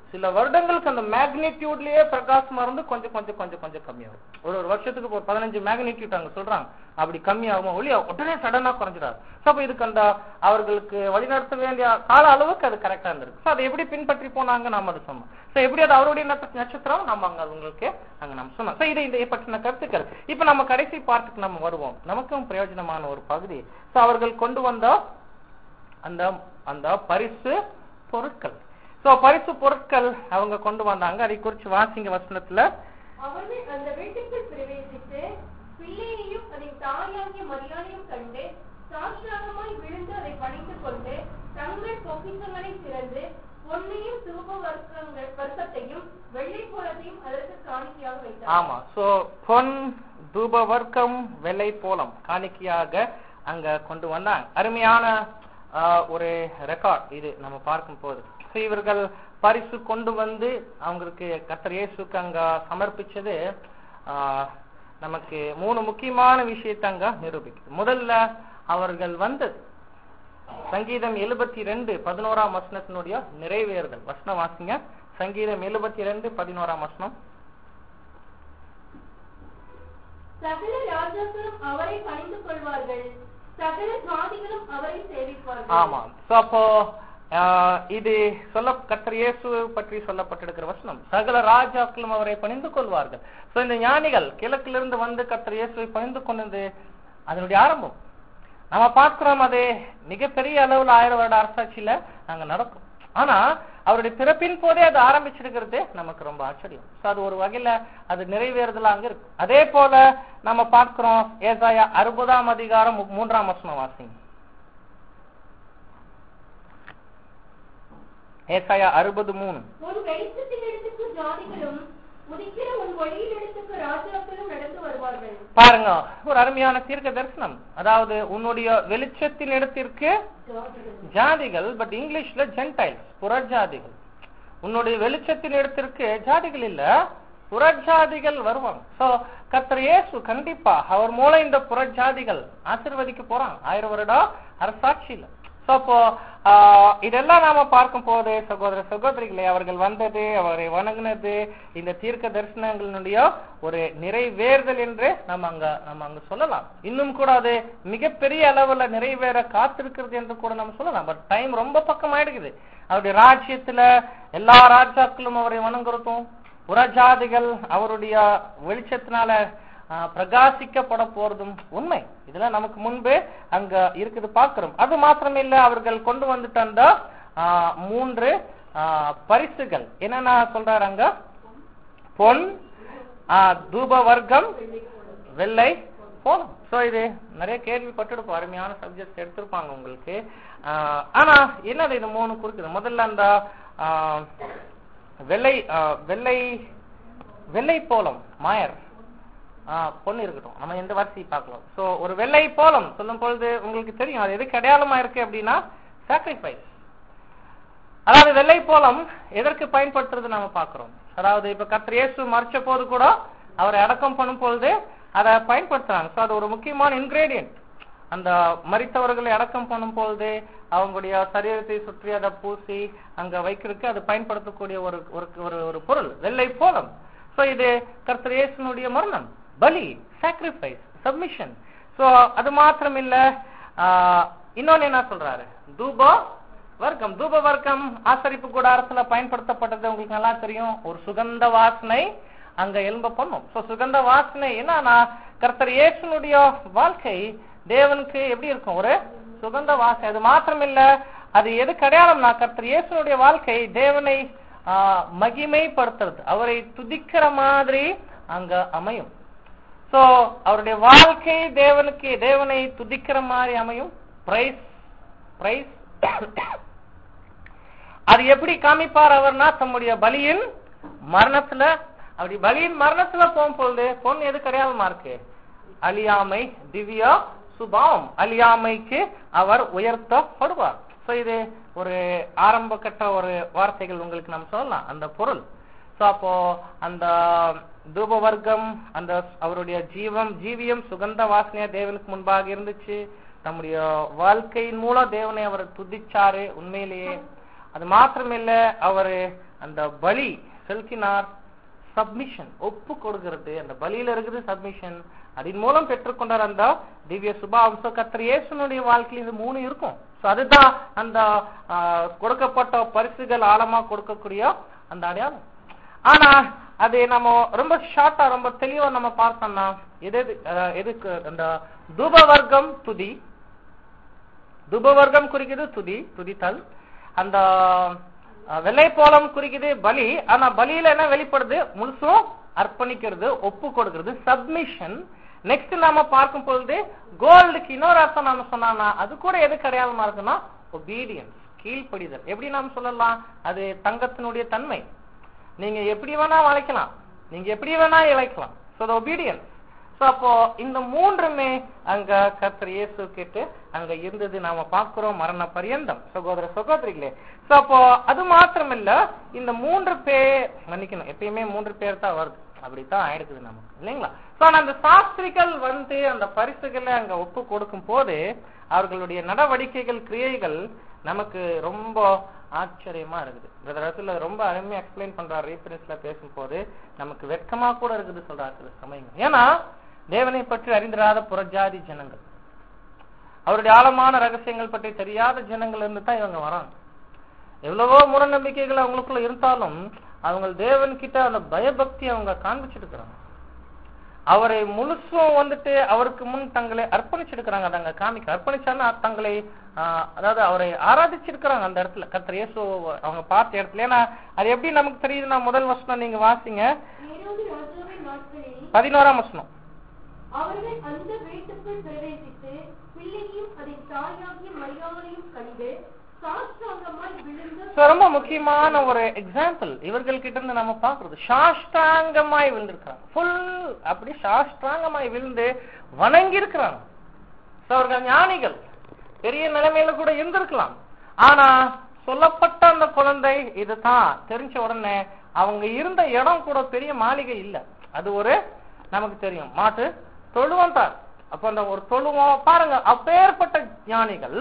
[SPEAKER 1] சில வருடங்களுக்கு அந்த மேக்னிடியூட்லயே பிரகாசமா இருந்து கொஞ்சம் கொஞ்சம் கொஞ்சம் கொஞ்சம் கம்மியாகும் ஒரு ஒரு வருஷத்துக்கு ஒரு பதினஞ்சு மேக்னிடியூட் அங்க சொல்றாங்க அப்படி கம்மியாகும் ஒளி உடனே சடனா குறைஞ்சிடாது ஸோ அப்ப இதுக்கு அந்த அவர்களுக்கு வழிநடத்த வேண்டிய கால அளவுக்கு அது கரெக்டா இருந்திருக்கு ஸோ அதை எப்படி பின்பற்றி போனாங்க நாம அதை சொன்னோம் ஸோ எப்படி அது அவருடைய நட்ச- நட்சத்திரம் நம்ம அங்க உங்களுக்கு அங்க நம்ம சொன்னோம் ஸோ இது இந்த பற்றின கருத்துக்கள் இப்ப நம்ம கடைசி பார்ட்டுக்கு நம்ம வருவோம் நமக்கும் பிரயோஜனமான ஒரு பகுதி ஸோ அவர்கள் கொண்டு வந்த அந்த அந்த பரிசு பொருட்கள் சோ பரிசு பொருட்கள் அவங்க கொண்டு வந்தாங்க அதை குறிச்சு வாசிங்க வசனத்துல
[SPEAKER 2] அவர்கள் அந்த வீட்டுக்குள் பிரவேசித்து பிள்ளையையும் அதன் தாயாகிய மரியாதையும் கண்டு சாஷ்டாங்கமாய் விழுந்து அதை பணித்துக் கொண்டு தங்கள் பொக்கிஷங்களை திறந்து பொன்னையும் சிவப்பு வர்க்கங்கள் வர்க்கத்தையும் வெள்ளை போலத்தையும் அதற்கு காணிக்கையாக வைத்தார்
[SPEAKER 1] ஆமா சோ பொன் தூப வர்க்கம் வெள்ளை போலம் காணிக்கையாக அங்க கொண்டு வந்தாங்க அருமையான ஆஹ், ஒரு ரெக்கார்ட் இது நம்ம பார்க்கும் போது So, இவர்கள் பரிசு கொண்டு வந்து அவங்களுக்கு கர்த்தர் இயேசுக்கு அங்க சமர்ப்பிச்சது ஆஹ், நமக்கு மூணு முக்கியமான விஷயத்தை அங்க நிரூபிக்குது முதல்ல அவர்கள் வந்தது சங்கீதம் எழுபத்தி ரெண்டு பதினோராம் வசனத்தினுடைய நிறைவேறுதல் வசனம் வாசிங்க சங்கீதம் எழுபத்தி ரெண்டு பதினோராம் வசனம்
[SPEAKER 2] சகல ராஜாக்களும் அவரை பணிந்து கொள்வார்கள் சகல ஜாதிகளும் அவரை சேவிப்பார்கள்
[SPEAKER 1] ஆமா சோ அப்போ ஆஹ், இது சொல்ல கர்த்தர் இயேசு பற்றி சொல்லப்பட்டிருக்கிற வசனம் சகல ராஜாக்களும் அவரை பணிந்து கொள்வார்கள் சோ இந்த ஞானிகள் கிழக்கிலிருந்து வந்து கர்த்தர் இயேசுவை பணிந்து கொண்டது அதனுடைய ஆரம்பம் நம்ம பார்க்கிறோம் அது மிகப்பெரிய அளவுல ஆயிரம் வருட அரசாட்சியில அங்க நடக்கும் ஆனா அவருடைய பிறப்பின் போதே அது ஆரம்பிச்சிருக்கிறது நமக்கு ரொம்ப ஆச்சரியம் So, அது ஒரு வகையில அது நிறைவேறுதலா அங்க இருக்கு அதே போல நம்ம பார்க்கிறோம் ஏசாயா அறுபதாம் அதிகாரம் மு- மூன்றாம் வசனம் வாசிங்க ஏசாயா அறுபது மூணு
[SPEAKER 2] உன் வெளிச்சத்தின் இடத்துக்கு ஜாதிகளும் உதிக்கிற உன் ஒளியின் இடத்துக்கு ராஜாக்களும் நடந்து வருவார்கள்
[SPEAKER 1] பாருங்க ஒரு அருமையான தீர்க்க தரிசனம் அதாவது உன்னுடைய வெளிச்சத்தின் இடத்திற்கு
[SPEAKER 2] ஜாதிகள்
[SPEAKER 1] ஜாதிகள் பட் இங்கிலீஷ்ல ஜென்டைல்ஸ் புறஜாதிகள் உன்னுடைய வெளிச்சத்தின் இடத்திற்கு ஜாதிகள் இல்ல புறஜாதிகள் வருவாங்க சோ கர்த்தர் இயேசு கண்டிப்பா அவர் மூலம் இந்த புறஜாதிகள் ஆசீர்வதிக்க போறாங்க ஆயிரம் வருடம் அரசாட்சியில சோ அப்போ ஆஹ், இதெல்லாம் நாம பார்க்கும் போது சகோதர சகோதரிகளே அவர்கள் வந்தது அவரை வணங்கினது இந்த தீர்க்க தரிசனங்களினுடைய ஒரு நிறைவேறுதல் என்று நம்ம அங்க நம்ம அங்க சொல்லலாம் இன்னும் கூட அது மிகப்பெரிய அளவுல நிறைவேற காத்திருக்கிறது என்று கூட நம்ம சொல்லலாம் பட் டைம் ரொம்ப பக்கம் ஆயிடுக்குது அவருடைய ராஜ்யத்துல எல்லா ராஜாக்களும் அவரை வணங்குறதும் புறஜாதிகள் அவருடைய வெளிச்சத்தினால ஆஹ், பிரகாசிக்கப்பட போறதும் உண்மை இதெல்லாம் நமக்கு முன்பு அங்க இருக்குது பார்க்கிறோம் அது மாத்திரமில்ல அவர்கள் கொண்டு வந்துட்ட அந்த ஆஹ், மூன்று ஆஹ், பரிசுகள் என்னென்ன சொல்றாரு அங்க பொன் ஆஹ், தூப வர்க்கம் வெள்ளை போதும் சோ இது நிறைய கேள்விப்பட்டிருப்போம் அருமையான சப்ஜெக்ட் எடுத்திருப்பாங்க உங்களுக்கு ஆஹ், ஆனா என்னது இது மூணு குறிக்குது முதல்ல அந்த ஆஹ், வெள்ளை ஆஹ், வெள்ளை வெள்ளை போலம் மாயர் ஆஹ், பொண்ணு இருக்கட்டும் நம்ம எந்த வரிசை பார்க்கலாம் சோ ஒரு வெள்ளை போலம் சொல்லும் பொழுது உங்களுக்கு தெரியும் அது எதுக்கு அடையாளமா இருக்கு அப்படின்னா சாக்ரிஃபைஸ் அதாவது வெள்ளை போலம் எதற்கு பயன்படுத்துறது நாம பார்க்கிறோம் அதாவது இப்ப கர்த்தர் இயேசு மறிச்ச போது கூட அவரை அடக்கம் பண்ணும் பொழுது அதை பயன்படுத்துறாங்க சோ அது ஒரு முக்கியமான இன்கிரேடியன்ட் அந்த மரித்தவர்களை அடக்கம் பண்ணும் பொழுது அவங்களுடைய சரீரத்தை சுற்றி அதை பூசி அங்க வைக்கிறதுக்கு அது பயன்படுத்தக்கூடிய ஒரு ஒரு ஒரு ஒரு பொருள் வெள்ளை போலம் சோ இது கர்த்தர் இயேசுனுடைய மரணம் பலி சாக்ரிஃபைஸ் சப்மிஷன் சோ அது மாத்திரம் இல்ல ஆஹ், இன்னொன்னு என்ன சொல்றாரு தூபா வர்க்கம் தூப வர்க்கம் ஆசரிப்பு கூடாரத்துல பயன்படுத்தப்பட்டது உங்களுக்கு நல்லா தெரியும் ஒரு சுகந்த வாசனை அங்க எலும்ப பண்ணும் சோ சுகந்த வாசனை என்னன்னா கர்த்தர் இயேசுனுடைய வாழ்க்கை தேவனுக்கு எப்படி இருக்கும் ஒரு சுகந்த வாசனை அது மாத்திரம் இல்ல அது எது அடையாளம்னா கர்த்தர் இயேசுனுடைய வாழ்க்கை தேவனை ஆஹ், மகிமைப்படுத்துறது அவரை துதிக்கிற மாதிரி அங்க அமையும் சோ அவருடைய வாழ்க்கை தேவனுக்கு தேவனை துதிக்கிற மாதிரி அமையும் பிரைஸ் பிரைஸ் அது எப்படி காமிப்பார் அவர்னா தம்முடைய பலியின் மரணத்துல அப்படி பலியின் மரணத்துல போகும்பொழுது பொன் எது அடையாளமா இருக்கு அழியாமை திவ்யா சுபாவம் அழியாமைக்கு அவர் உயர்த்தப்படுவார் சோ இது ஒரு ஆரம்ப கட்ட ஒரு வார்த்தைகள் உங்களுக்கு நாம் சொல்லலாம் அந்த பொருள் சோ அப்போ அந்த தூப வர்க்கம் அந்த அவருடைய ஜீவம் ஜீவியம் சுகந்த வாசனையா தேவனுக்கு முன்பாக இருந்துச்சு தம்முடைய வாழ்க்கையின் மூலம் தேவனை அவர் துதிச்சாரு உண்மையிலேயே அது மாத்திரமில்ல அவரு அந்த பலி செலுத்தினார் சப்மிஷன் ஒப்பு கொடுக்கிறது அந்த பலியில இருக்குது சப்மிஷன் அதன் மூலம் பெற்றுக்கொண்டார் அந்த திவ்ய சுபாவம்ச கத்திர இயேசுனுடைய வாழ்க்கையில் இது மூணு இருக்கும் சோ அதுதான் அந்த ஆ, கொடுக்கப்பட்ட பரிசுகள் ஆழமா கொடுக்கக்கூடிய அந்த அடையாளம் ஆனா அது நம்ம ரொம்ப ஷார்ட்டா ரொம்ப தெளிவா நம்ம பார்த்தோம்னா எது எது, ஆ, எதுக்கு அந்த தூப வர்க்கம் துதி துபவர்க்கம் குறிக்குது துதி துதித்தல் அந்த அஹ், வெள்ளைப்போளம் குறிக்குது பலி ஆனா பலியில என்ன வெளிப்படுது முழுசும் அர்ப்பணிக்கிறது ஒப்பு கொடுக்கிறது சப்மிஷன் நெக்ஸ்ட் நாம பார்க்கும் பொழுது கோல்டுக்கு இன்னொரு அர்த்தம் நாம சொன்னா அது கூட எதுக்கு அடையாளமா இருக்குன்னா ஒபீடியன்ஸ் கீழ்ப்படிதல் எப்படி நாம் சொல்லலாம் அது தங்கத்தினுடைய தன்மை நீங்க எப்படி வேணா வளைக்கலாம் நீங்க எப்படி வேணா இழைக்கலாம் சோ ஒபீடியன்ஸ் சோ அப்போ இந்த மூன்றுமே அங்க கர்த்தர் இயேசு கேட்டு அங்க இருந்தது நாம பார்க்கிறோம் மரண பரியந்தம் சகோதர சகோதரிகளே சோ அப்போ அது மாத்திரம் இல்ல இந்த மூன்று பேர் மன்னிக்கணும் எப்பயுமே மூன்று பேர் தான் வருது அப்படித்தான் ஆயிடுக்குது நமக்கு இல்லைங்களா சோ ஆனா அந்த சாஸ்திரிகள் வந்து அந்த பரிசுகளை அங்க ஒப்பு கொடுக்கும் போது அவர்களுடைய நடவடிக்கைகள் கிரியைகள் நமக்கு ரொம்ப ஆச்சரியமா இருக்குது இந்த இடத்துல ரொம்ப அருமையா எக்ஸ்பிளைன் பண்றாரு ரீஃபரன்ஸ்ல பேசும்போது நமக்கு வெட்கமா கூட இருக்குது சொல்றாரு சில சமயங்கள் ஏன்னா தேவனை பற்றி அறிந்திராத புறஜாதி ஜனங்கள் அவருடைய ஆழமான ரகசியங்கள் பற்றி தெரியாத ஜனங்கள் இருந்து தான் இவங்க வராங்க எவ்வளவோ மூட நம்பிக்கைகள் அவங்களுக்குள்ள இருந்தாலும் அவங்க தேவன் கிட்ட அந்த பயபக்தி அவங்க காண்பிச்சிருக்கிறாங்க அவரை முழுசும் வந்துட்டு அவருக்கு முன் தங்களை அர்ப்பணிச்சிருக்கிறாங்க அதை அங்க காமிக்க அர்ப்பணிச்சான்னா தங்களை ஆஹ், அதாவது அவரை ஆராதிச்சிருக்கிறாங்க அந்த இடத்துல கர்த்தர் இயேசு அவங்க பார்த்த இடத்துல ஏன்னா அது எப்படி நமக்கு தெரியுதுன்னா முதல் வசனம் நீங்க வாசிங்க
[SPEAKER 2] ஏரோது ராஜாவின் நாட்களில்
[SPEAKER 1] பதினோராம் வசனம்
[SPEAKER 2] அவர்கள் அந்த வீட்டுக்குள் பிரவேசித்து பிள்ளையும் அதன் தாயாகிய மரியாதையும் கண்டு சாஷ்டாங்கமாய் விழுந்து
[SPEAKER 1] So, ரொம்ப முக்கியமான ஒரு எக்ஸாம்பிள் இவர்கள் கிட்ட இருந்து நம்ம பாக்குறது சாஷ்டாங்கமாய் விழுந்திருக்கிறாங்க ஃபுல் அப்படி சாஷ்டாங்கமாய் விழுந்து வணங்கி இருக்கிறாங்க அவர்கள் ஞானிகள் பெரிய நிலைமையில கூட இருந்திருக்கலாம் ஆனா சொல்லப்பட்ட அந்த குழந்தை இதுதான் தெரிஞ்ச உடனே அவங்க இருந்த இடம் கூட பெரிய மாளிகை இல்ல அது ஒரு நமக்கு தெரியும் மாட்டு தொழுவம் தான் அப்ப அந்த ஒரு தொழுவம் பாருங்க அப்பேற்பட்ட ஞானிகள்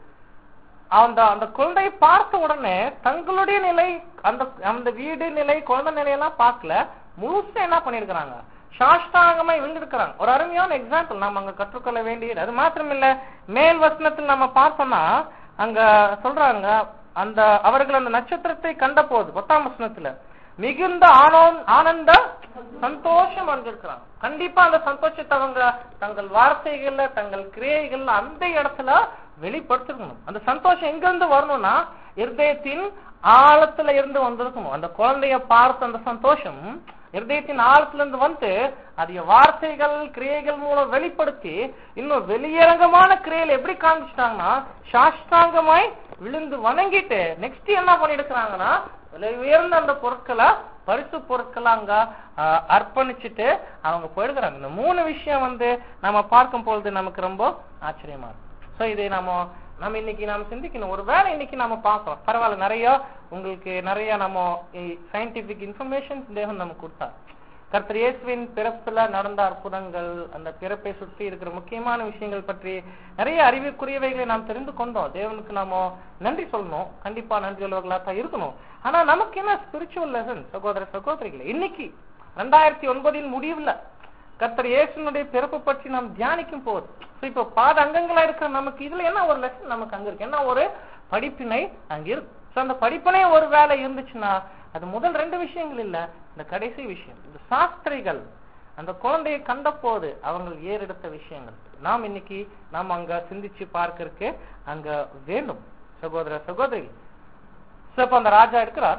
[SPEAKER 1] அந்த அந்த குழந்தையை பார்த்த உடனே தங்களுடைய நிலை அந்த அந்த வீடு நிலை குழந்தை நிலையெல்லாம் பார்க்கல முழுசா என்ன பண்ணிருக்கிறாங்க சாஷ்டாங்கமா விழுந்திருக்கிறாங்க ஒரு அருமையான எக்ஸாம்பிள் நாம அங்க கற்றுக்கொள்ள வேண்டியது அது மாத்திரம் இல்ல மேல் வசனத்தில் நம்ம பார்த்தோம்னா அங்க சொல்றாங்க அந்த அவர்கள் அந்த நட்சத்திரத்தை கண்ட போது பத்தாம் வசனத்துல மிகுந்த ஆனோ ஆனந்த சந்தோஷம் அடைஞ்சிருக்கிறாங்க கண்டிப்பா அந்த சந்தோஷத்தை அவங்க தங்கள் வார்த்தைகள்ல தங்கள் கிரியைகள்ல அந்த இடத்துல வெளிப்படுத்திருக்கணும் அந்த சந்தோஷம் எங்க இருந்து வரணும்னா இருதயத்தின் ஆழத்துல இருந்து வந்திருக்கணும் அந்த குழந்தைய பார்த்த அந்த சந்தோஷம் இருதயத்தின் ஆழத்துல இருந்து வந்து அதிக வார்த்தைகள் கிரியைகள் மூலம் வெளிப்படுத்தி இன்னும் வெளியரங்கமான கிரியைகள் எப்படி காமிச்சிட்டாங்கன்னா சாஷ்டாங்கமாய் விழுந்து வணங்கிட்டு நெக்ஸ்ட் என்ன பண்ணிருக்கிறாங்கன்னா விலை உயர்ந்த அந்த பொருட்களை பரிசு பொருட்களை அங்க ஆஹ், அர்ப்பணிச்சுட்டு அவங்க போயிடுறாங்க இந்த மூணு விஷயம் வந்து நம்ம பார்க்கும் பொழுது நமக்கு ரொம்ப ஆச்சரியமா இருக்கும் சோ இதை நம்ம நம்ம இன்னைக்கு நாம சிந்திக்கணும் ஒருவேளை இன்னைக்கு நாம பார்க்கிறோம் பரவாயில்ல நிறைய உங்களுக்கு நிறைய நம்ம சயின்டிபிக் இன்ஃபர்மேஷன் தேவன் நமக்கு கொடுத்தார் கர்த்தர் இயேசுவின் பிறப்புல நடந்த அற்புதங்கள் அந்த பிறப்பை சுற்றி இருக்கிற முக்கியமான விஷயங்கள் பற்றி நிறைய அறிவுக்குரியவைகளை நாம் தெரிந்து கொண்டோம் தேவனுக்கு நாம நன்றி சொல்லணும் கண்டிப்பா நன்றி உள்ளவர்களா தான் இருக்கணும் ஆனா நமக்கு என்ன ஸ்பிரிச்சுவல் லெசன் சகோதர சகோதரிகளே இன்னைக்கு ரெண்டாயிரத்தி ஒன்பதின் முடிவுல கர்த்தர் இயேசுனுடைய பிறப்பு பற்றி நாம் தியானிக்கும் போது So, இப்ப பாத அங்கங்களா இருக்கிற நமக்கு இதுல என்ன ஒரு லெசன் நமக்கு அங்க இருக்கு என்ன ஒரு படிப்பினை அங்க இருக்கு So, அந்த படிப்பினை ஒரு வேலை இருந்துச்சுன்னா அது முதல் ரெண்டு விஷயங்கள் இல்ல இந்த கடைசி விஷயம் இந்த சாஸ்திரிகள் அந்த குழந்தையை கண்ட போது அவங்க ஏறெடுத்த விஷயங்கள் நாம் இன்னைக்கு நாம் அங்க சிந்திச்சு பார்க்கறதுக்கு அங்க வேண்டும் சகோதர சகோதரி So, இப்ப அந்த ராஜா இருக்கிறார்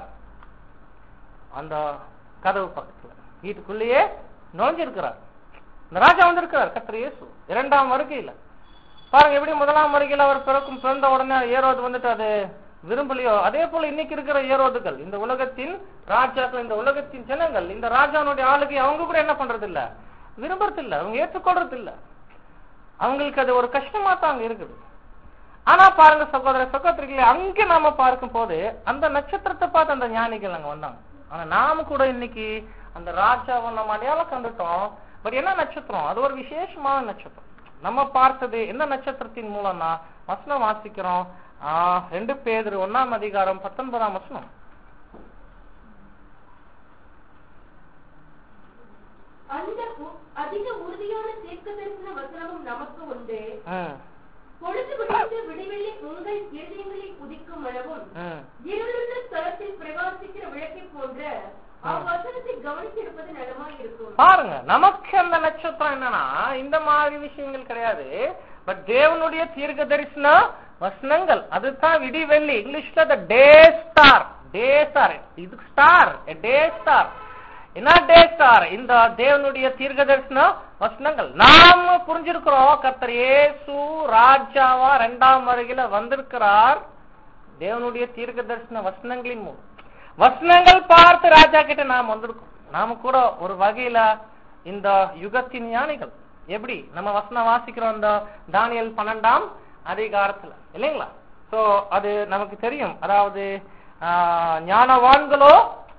[SPEAKER 1] அந்த கதவு பக்கத்துல வீட்டுக்குள்ளேயே நுழைஞ்சிருக்கிறார் இந்த ராஜா வந்திருக்கிறார் கர்த்தர் இயேசு இரண்டாம் வருகையில பாருங்க எப்படி முதலாம் வருகையில அவர் பிறக்கும் பிறந்த உடனே ஏரோது வந்துட்டு அது விரும்பலையோ அதே போல இன்னைக்கு இருக்கிற ஏரோதுகள் இந்த உலகத்தின் ராஜாக்கள் இந்த உலகத்தின் ஜனங்கள் இந்த ராஜானுடைய ஆளுகை அவங்க கூட என்ன பண்றது இல்ல விரும்புறது இல்ல அவங்க ஏற்றுக்கொள்றது இல்ல அவங்களுக்கு அது ஒரு கஷ்டமா தான் அங்க இருக்குது ஆனா பாருங்க சகோதர சகோதரிகளே அங்க நாம பார்க்கும் போது அந்த நட்சத்திரத்தை பார்த்து அந்த ஞானிகள் அங்க வந்தாங்க ஆனா நாம கூட இன்னைக்கு அந்த ராஜாவை நம்ம அடையாளம் கண்டுட்டோம் பட் என்ன நட்சத்திரம் அது ஒரு விசேஷமான நட்சத்திரம் நம்ம பார்த்தது எந்த நட்சத்திரத்தின் மூலம்னா வசனம் வாசிக்கிறோம் ஆஹ் ரெண்டு பேர் ஒன்னாம் அதிகாரம் பத்தொன்பதாம் வசனம்
[SPEAKER 2] அந்த உ- அதிக உறுதியான தீர்க்க தரிசன வசனமும் நமக்கு உண்டு
[SPEAKER 1] ம்,
[SPEAKER 2] பொழுது விடுத்து விடிவெள்ளி உங்கள் இருதயங்களில் உதிக்கும் அளவும்
[SPEAKER 1] ம்.
[SPEAKER 2] இருளுள்ள ஸ்தலத்தில் பிரகாசிக்கிற விளக்கை போன்ற அவ்வசனத்தை கவனித்திருப்பது நலமாய் இருக்கும்
[SPEAKER 1] பாருங்க நமக்கு அந்த நட்சத்திரம் என்னன்னா இந்த மாதிரி விஷயங்கள் கிடையாது பட் தேவனுடைய தீர்க்க தரிசன வசனங்கள் அதுதான் விடி வெள்ளி இங்கிலீஷ்ல the day star day star இது ஸ்டார் டே ஸ்டார் என்ன டே ஸ்டார் இந்த தேவனுடைய தீர்க்க தரிசன வசனங்கள் நாம புரிஞ்சிருக்கிறோம் கர்த்தர் இயேசு ராஜாவா ரெண்டாம் வருகையில வந்திருக்கிறார் தேவனுடைய தீர்க்க தரிசன வசனங்களின் மூலம் வசனங்கள் பார்த்து ராஜா கிட்ட நாம் வந்திருக்கோம் நாம கூட ஒரு வகையில இந்த யுகத்தின் ஞானிகள் எப்படி நம்ம வசனம் வாசிக்கிறோம் இந்த தானியல் பன்னெண்டாம் அதிகாரத்துல இல்லைங்களா சோ அது நமக்கு தெரியும் அதாவது ஆஹ், ஞானவான்களோ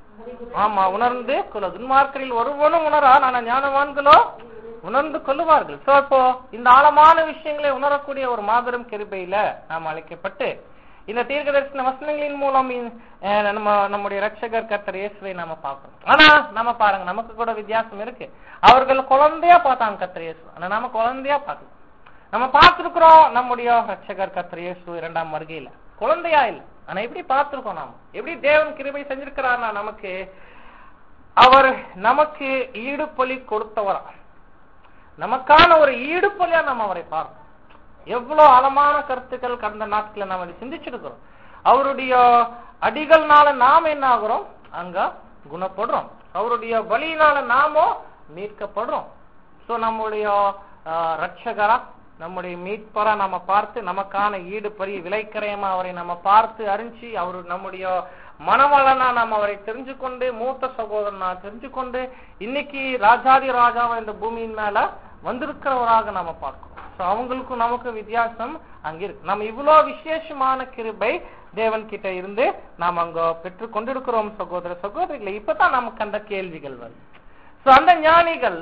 [SPEAKER 1] ஆமா உணர்ந்து கொள்ள துன்மார்க்கரில் ஒருவனும் உணரா ஆனா ஞானவான்களோ உணர்ந்து கொள்ளுவார்கள் சோ இப்போ இந்த ஆழமான விஷயங்களை உணரக்கூடிய ஒரு மாபெரும் கிருபையில நாம் அழைக்கப்பட்டு இந்த தீர்க்க தரிசன வசனங்களின் மூலம் இ- அஹ் நம்ம நம்முடைய ரட்சகர் கர்த்தர் இயேசுவை நாம பார்க்கணும் ஆனா நம்ம பாருங்க நமக்கு கூட வித்தியாசம் இருக்கு அவர்கள் குழந்தையா பார்த்தாங்க கர்த்தர் இயேசு ஆனா நாம குழந்தையா பார்க்கல நம்ம பார்த்திருக்கிறோம் நம்முடைய ரட்சகர் கர்த்தர் இயேசு இரண்டாம் வருகையில குழந்தையா இல்ல ஆனா எப்படி பார்த்திருக்கோம் நாம எப்படி தேவன் கிருபை செஞ்சிருக்கிறார்னா நமக்கு அவர் நமக்கு ஈடுபலி கொடுத்தவரா நமக்கான ஒரு ஈடுபலியா நம்ம அவரை பார்க்கணும் எவ்வளவு ஆழமான கருத்துக்கள் கடந்த நாட்களை நாம் அதை சிந்திச்சிருக்கிறோம் அவருடைய அடிகள்னால நாம என்ன ஆகுறோம் அங்க குணப்படுறோம் அவருடைய பலியினால நாமோ மீட்கப்படுறோம் சோ நம்முடைய ஆஹ், ரட்சகரா நம்முடைய மீட்பரா நம்ம பார்த்து நமக்கான ஈடு பரி விலைக்கரையமா அவரை நம்ம பார்த்து அறிஞ்சு அவர் நம்முடைய மனவளனா நாம் அவரை தெரிஞ்சு கொண்டு மூத்த சகோதரனா தெரிஞ்சு கொண்டு இன்னைக்கு ராஜாதி ராஜாவா இந்த பூமியின் மேல வந்திருக்கிறவராக நாம பார்க்கிறோம் So, அவங்களுக்கும் நமக்கு வித்தியாசம் அங்க இருக்கு நம்ம இவ்வளவு விசேஷமான கிருபை தேவன் கிட்ட இருந்து நாம் அங்க பெற்று கொண்டிருக்கிறோம் சகோதர சகோதரிகளை இப்பதான் நமக்கு அந்த கேள்விகள் வருது சோ அந்த ஞானிகள்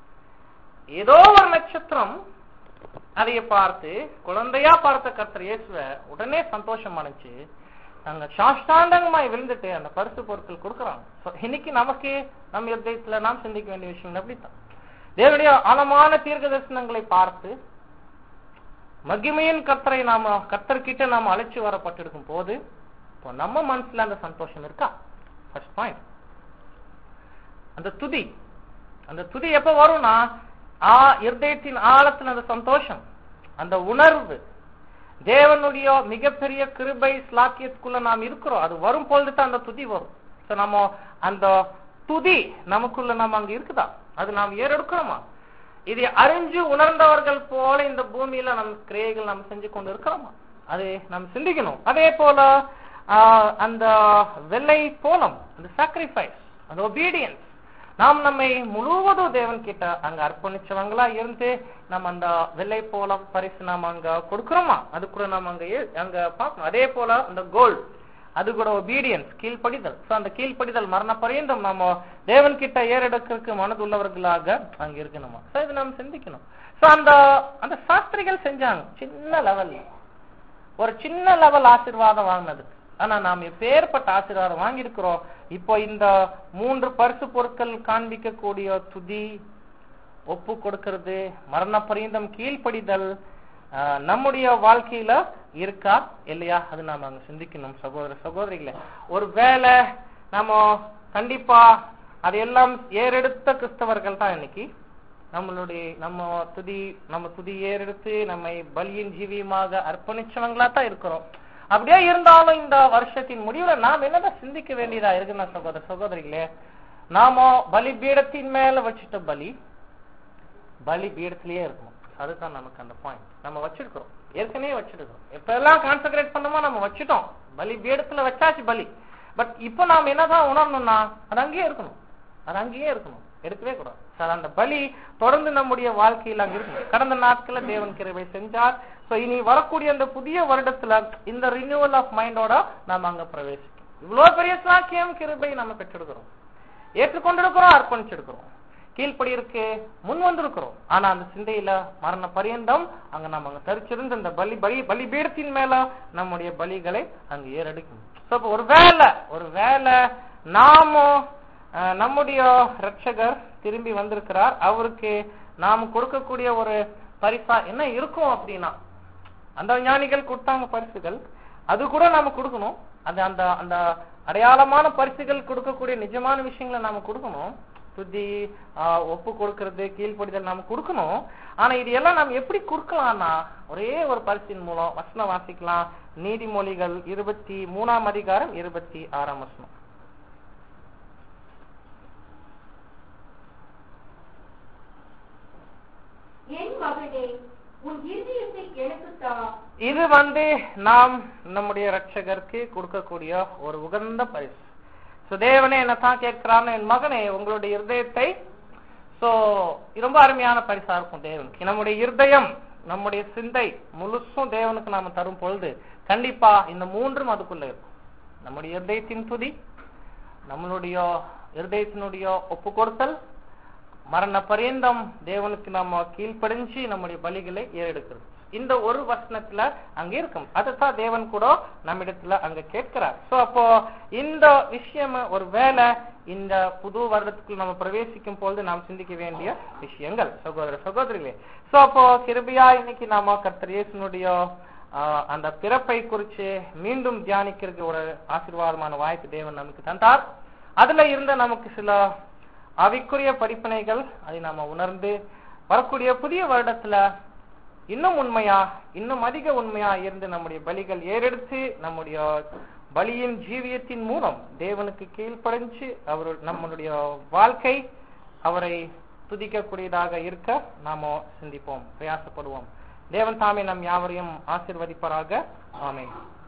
[SPEAKER 1] ஏதோ ஒரு நட்சத்திரம் அதைய பார்த்து குழந்தையா பார்த்த கர்த்தர் இயேசுவ உடனே சந்தோஷம் அடைஞ்சு அங்க சாஷ்டாண்டங்கமாய் விழுந்துட்டு அந்த பரிசு பொருட்கள் கொடுக்குறாங்க So, இன்னைக்கு நமக்கு நம்ம யுத்தத்துல நாம் சிந்திக்க வேண்டிய விஷயம் அப்படித்தான் தேவனுடைய ஆழமான தீர்க்க தரிசனங்களை பார்த்து மகிமையின் கர்த்தரை நாம கர்த்தர்கிட்ட நாம அழைச்சு வரப்பட்டிருக்கும் போது இப்போ நம்ம மனசுல அந்த சந்தோஷம் இருக்கா ஃபர்ஸ்ட் பாயிண்ட் அந்த துதி அந்த துதி எப்ப வரும்னா ஆ இருதயத்தின் ஆழத்துல அந்த சந்தோஷம் அந்த உணர்வு தேவனுடைய மிகப்பெரிய கிருபை ஸ்லாக்கியத்துக்குள்ள நாம் இருக்கிறோம் அது வரும் பொழுது தான் அந்த துதி வரும் So, நம்ம அந்த துதி நமக்குள்ள நம்ம அங்க இருக்குதா அது நாம் ஏறெடுக்கிறோமா இதை அறிஞ்சு உணர்ந்தவர்கள் போல இந்த பூமியில நம் கிரியைகள் நாம் செஞ்சு கொண்டு இருக்கிறோமா அது நாம் சிந்திக்கணும் அதே போல ஆஹ், அந்த வெள்ளை போலம் அந்த சாக்ரிஃபைஸ் அந்த ஒபீடியன்ஸ் நாம் நம்மை முழுவதும் தேவன் கிட்ட அங்க அர்ப்பணிச்சவங்களா இருந்து நம்ம அந்த வெள்ளை போல பரிசு நாம அங்க கொடுக்கிறோமா அது கூட நாம அங்க ஏ- அங்க பார்க்கணும் அதே போல அந்த கோல்ட் அது கூட ஒபீடியன்ஸ் கீழ்ப்படிதல் சோ அந்த கீழ்ப்படிதல் மரண பரியந்தம் நம்ம தேவன் கிட்ட ஏறெடுக்கிறதுக்கு மனதுள்ளவர்களாக அங்க இருக்கணுமா சோ இது நாம் சிந்திக்கணும் சோ அந்த அந்த சாஸ்திரிகள் செஞ்சாங்க சின்ன லெவல்ல ஒரு சின்ன லெவல் ஆசீர்வாதம் வாங்கினதுக்கு ஆனா நாம் எப்பேற்பட்ட ஆசீர்வாதம் வாங்கியிருக்கிறோம் இப்போ இந்த மூன்று பரிசு பொருட்கள் காண்பிக்கக்கூடிய துதி ஒப்பு கொடுக்கிறது மரண பரியந்தம் கீழ்ப்படிதல் ஆஹ், நம்முடைய வாழ்க்கையில இருக்கா இல்லையா அது நாம அங்க சிந்திக்கணும் சகோதர சகோதரிகளே ஒரு வேளை நம்ம கண்டிப்பா அதையெல்லாம் ஏறெடுத்த கிறிஸ்தவர்கள் தான் இன்னைக்கு நம்மளுடைய நம்ம துதி நம்ம துதி ஏறெடுத்து நம்மை பலியின் ஜீவியமாக அர்ப்பணிச்சவங்களா தான் இருக்கிறோம் அப்படியே இருந்தாலும் இந்த வருஷத்தின் முடிவுல நாம் என்னதான் சிந்திக்க வேண்டியதா இருக்குன்னா சகோதர சகோதரிகளே நாம பலி பீடத்தின் மேல வச்சுட்ட பலி பலி பீடத்திலேயே இருக்கணும் அதுதான் நமக்கு அந்த பாயிண்ட் நம்ம வச்சிருக்கிறோம் ஏற்கனவே வச்சிருக்கிறோம் எப்ப எல்லாம் கான்சென்ட்ரேட் பண்ணோமோ நம்ம வச்சுட்டோம் பலி பீடத்துல வச்சாச்சு பலி பட் இப்போ நாம் என்னதான் உணரணும்னா அது அங்கேயே இருக்கணும் அது அங்கேயே இருக்கணும் எடுக்கவே கூடாது சார் அந்த பலி தொடர்ந்து நம்முடைய வாழ்க்கையில் அங்க இருக்கணும் கடந்த நாட்கள்ல தேவன் கிருபை செஞ்சார் சோ இனி வரக்கூடிய அந்த புதிய வருடத்துல இந்த ரினியூவல் ஆஃப் மைண்டோட நாம அங்க பிரவேசிக்கும் இவ்வளவு பெரிய சாக்கியம் கிருபை நம்ம பெற்றிருக்கிறோம் ஏற்றுக்கொண்டிருக்கிறோம் அர்ப்பணிச்சிருக்கிறோம் கீழ்ப்படி இருக்கு முன் வந்திருக்கிறோம் ஆனா அந்த சிந்தையில மரண பரியந்தம் அங்க நம்ம அங்க தரிச்சிருந்து இந்த பலி பலி பலி பீடத்தின் மேல நம்முடைய பலிகளை அங்க ஏறடிக்கணும் So, அப்ப ஒரு வேலை ஒரு வேலை நாமும் அஹ், நம்முடைய ரட்சகர் திரும்பி வந்திருக்கிறார் அவருக்கு நாம் கொடுக்கக்கூடிய ஒரு பரிசா என்ன இருக்கும் அப்படின்னா அந்த ஞானிகள் கொடுத்தாங்க பரிசுகள் அது கூட நாம கொடுக்கணும் அது அந்த அந்த அடையாளமான பரிசுகள் கொடுக்கக்கூடிய நிஜமான விஷயங்களை நாம கொடுக்கணும் சுத்தி ஆஹ், ஒப்பு கொடுக்கறது கீழ்ப்படிதல் நாம கொடுக்கணும் ஆனா இது எல்லாம் நாம் எப்படி கொடுக்கலாம்னா ஒரே ஒரு பரிசின் மூலம் வசனம் வாசிக்கலாம் நீதிமொழிகள் இருபத்தி மூணாம் அதிகாரம் இருபத்தி ஆறாம் வசனம்
[SPEAKER 2] என் மகனே உன் இருதயத்தை எனக்கு தா
[SPEAKER 1] இது வந்து நாம் நம்முடைய ரட்சகருக்கு கொடுக்கக்கூடிய ஒரு உகந்த பரிசு சோ தேவனே என்னத்தான் கேட்கிறான்னு என் மகனே உங்களுடைய இருதயத்தை சோ ரொம்ப அருமையான பரிசா இருக்கும் தேவனுக்கு நம்முடைய இருதயம் நம்முடைய சிந்தை முழுசும் தேவனுக்கு நாம தரும் பொழுது கண்டிப்பா இந்த மூன்றும் அதுக்குள்ள இருக்கும் நம்முடைய இருதயத்தின் துதி நம்மளுடைய இருதயத்தினுடைய ஒப்பு கொடுத்தல் மரண பரியந்தம் தேவனுக்கு நம்ம கீழ்ப்படிஞ்சு நம்முடைய பலிகளை ஏறெடுக்கிறது இந்த ஒரு வசனத்துல அங்க இருக்கும் அதுதான் தேவன் கூட நம்மிடத்துல அங்க கேட்கிறார் சோ அப்போ இந்த விஷயம் ஒரு வேலை இந்த புது வருடத்துக்குள்ள நம்ம பிரவேசிக்கும் பொழுது நாம் சிந்திக்க வேண்டிய விஷயங்கள் சகோதர சகோதரிகளே சோ அப்போ கிருபியா இன்னைக்கு நாம கர்த்தர் இயேசுனுடைய ஆஹ், அந்த பிறப்பை குறித்து மீண்டும் தியானிக்கிறதுக்கு ஒரு ஆசீர்வாதமான வாய்ப்பு தேவன் நமக்கு தந்தார் அதுல இருந்த நமக்கு சில ஆவிக்குரிய படிப்பினைகள் அதை நாம உணர்ந்து வரக்கூடிய புதிய வருடத்துல இன்னும் உண்மையா இன்னும் அதிக உண்மையா இருந்து நம்முடைய பலிகள் ஏறெடுத்து நம்முடைய பலியின் ஜீவியத்தின் மூலம் தேவனுக்கு கீழ்ப்படைஞ்சு அவர் நம்மளுடைய வாழ்க்கை அவரை துதிக்கக்கூடியதாக இருக்க நாம சிந்திப்போம் பிரயாசப்படுவோம் தேவன் தாமே நம் யாவரையும் ஆசிர்வதிப்பாராக ஆமென்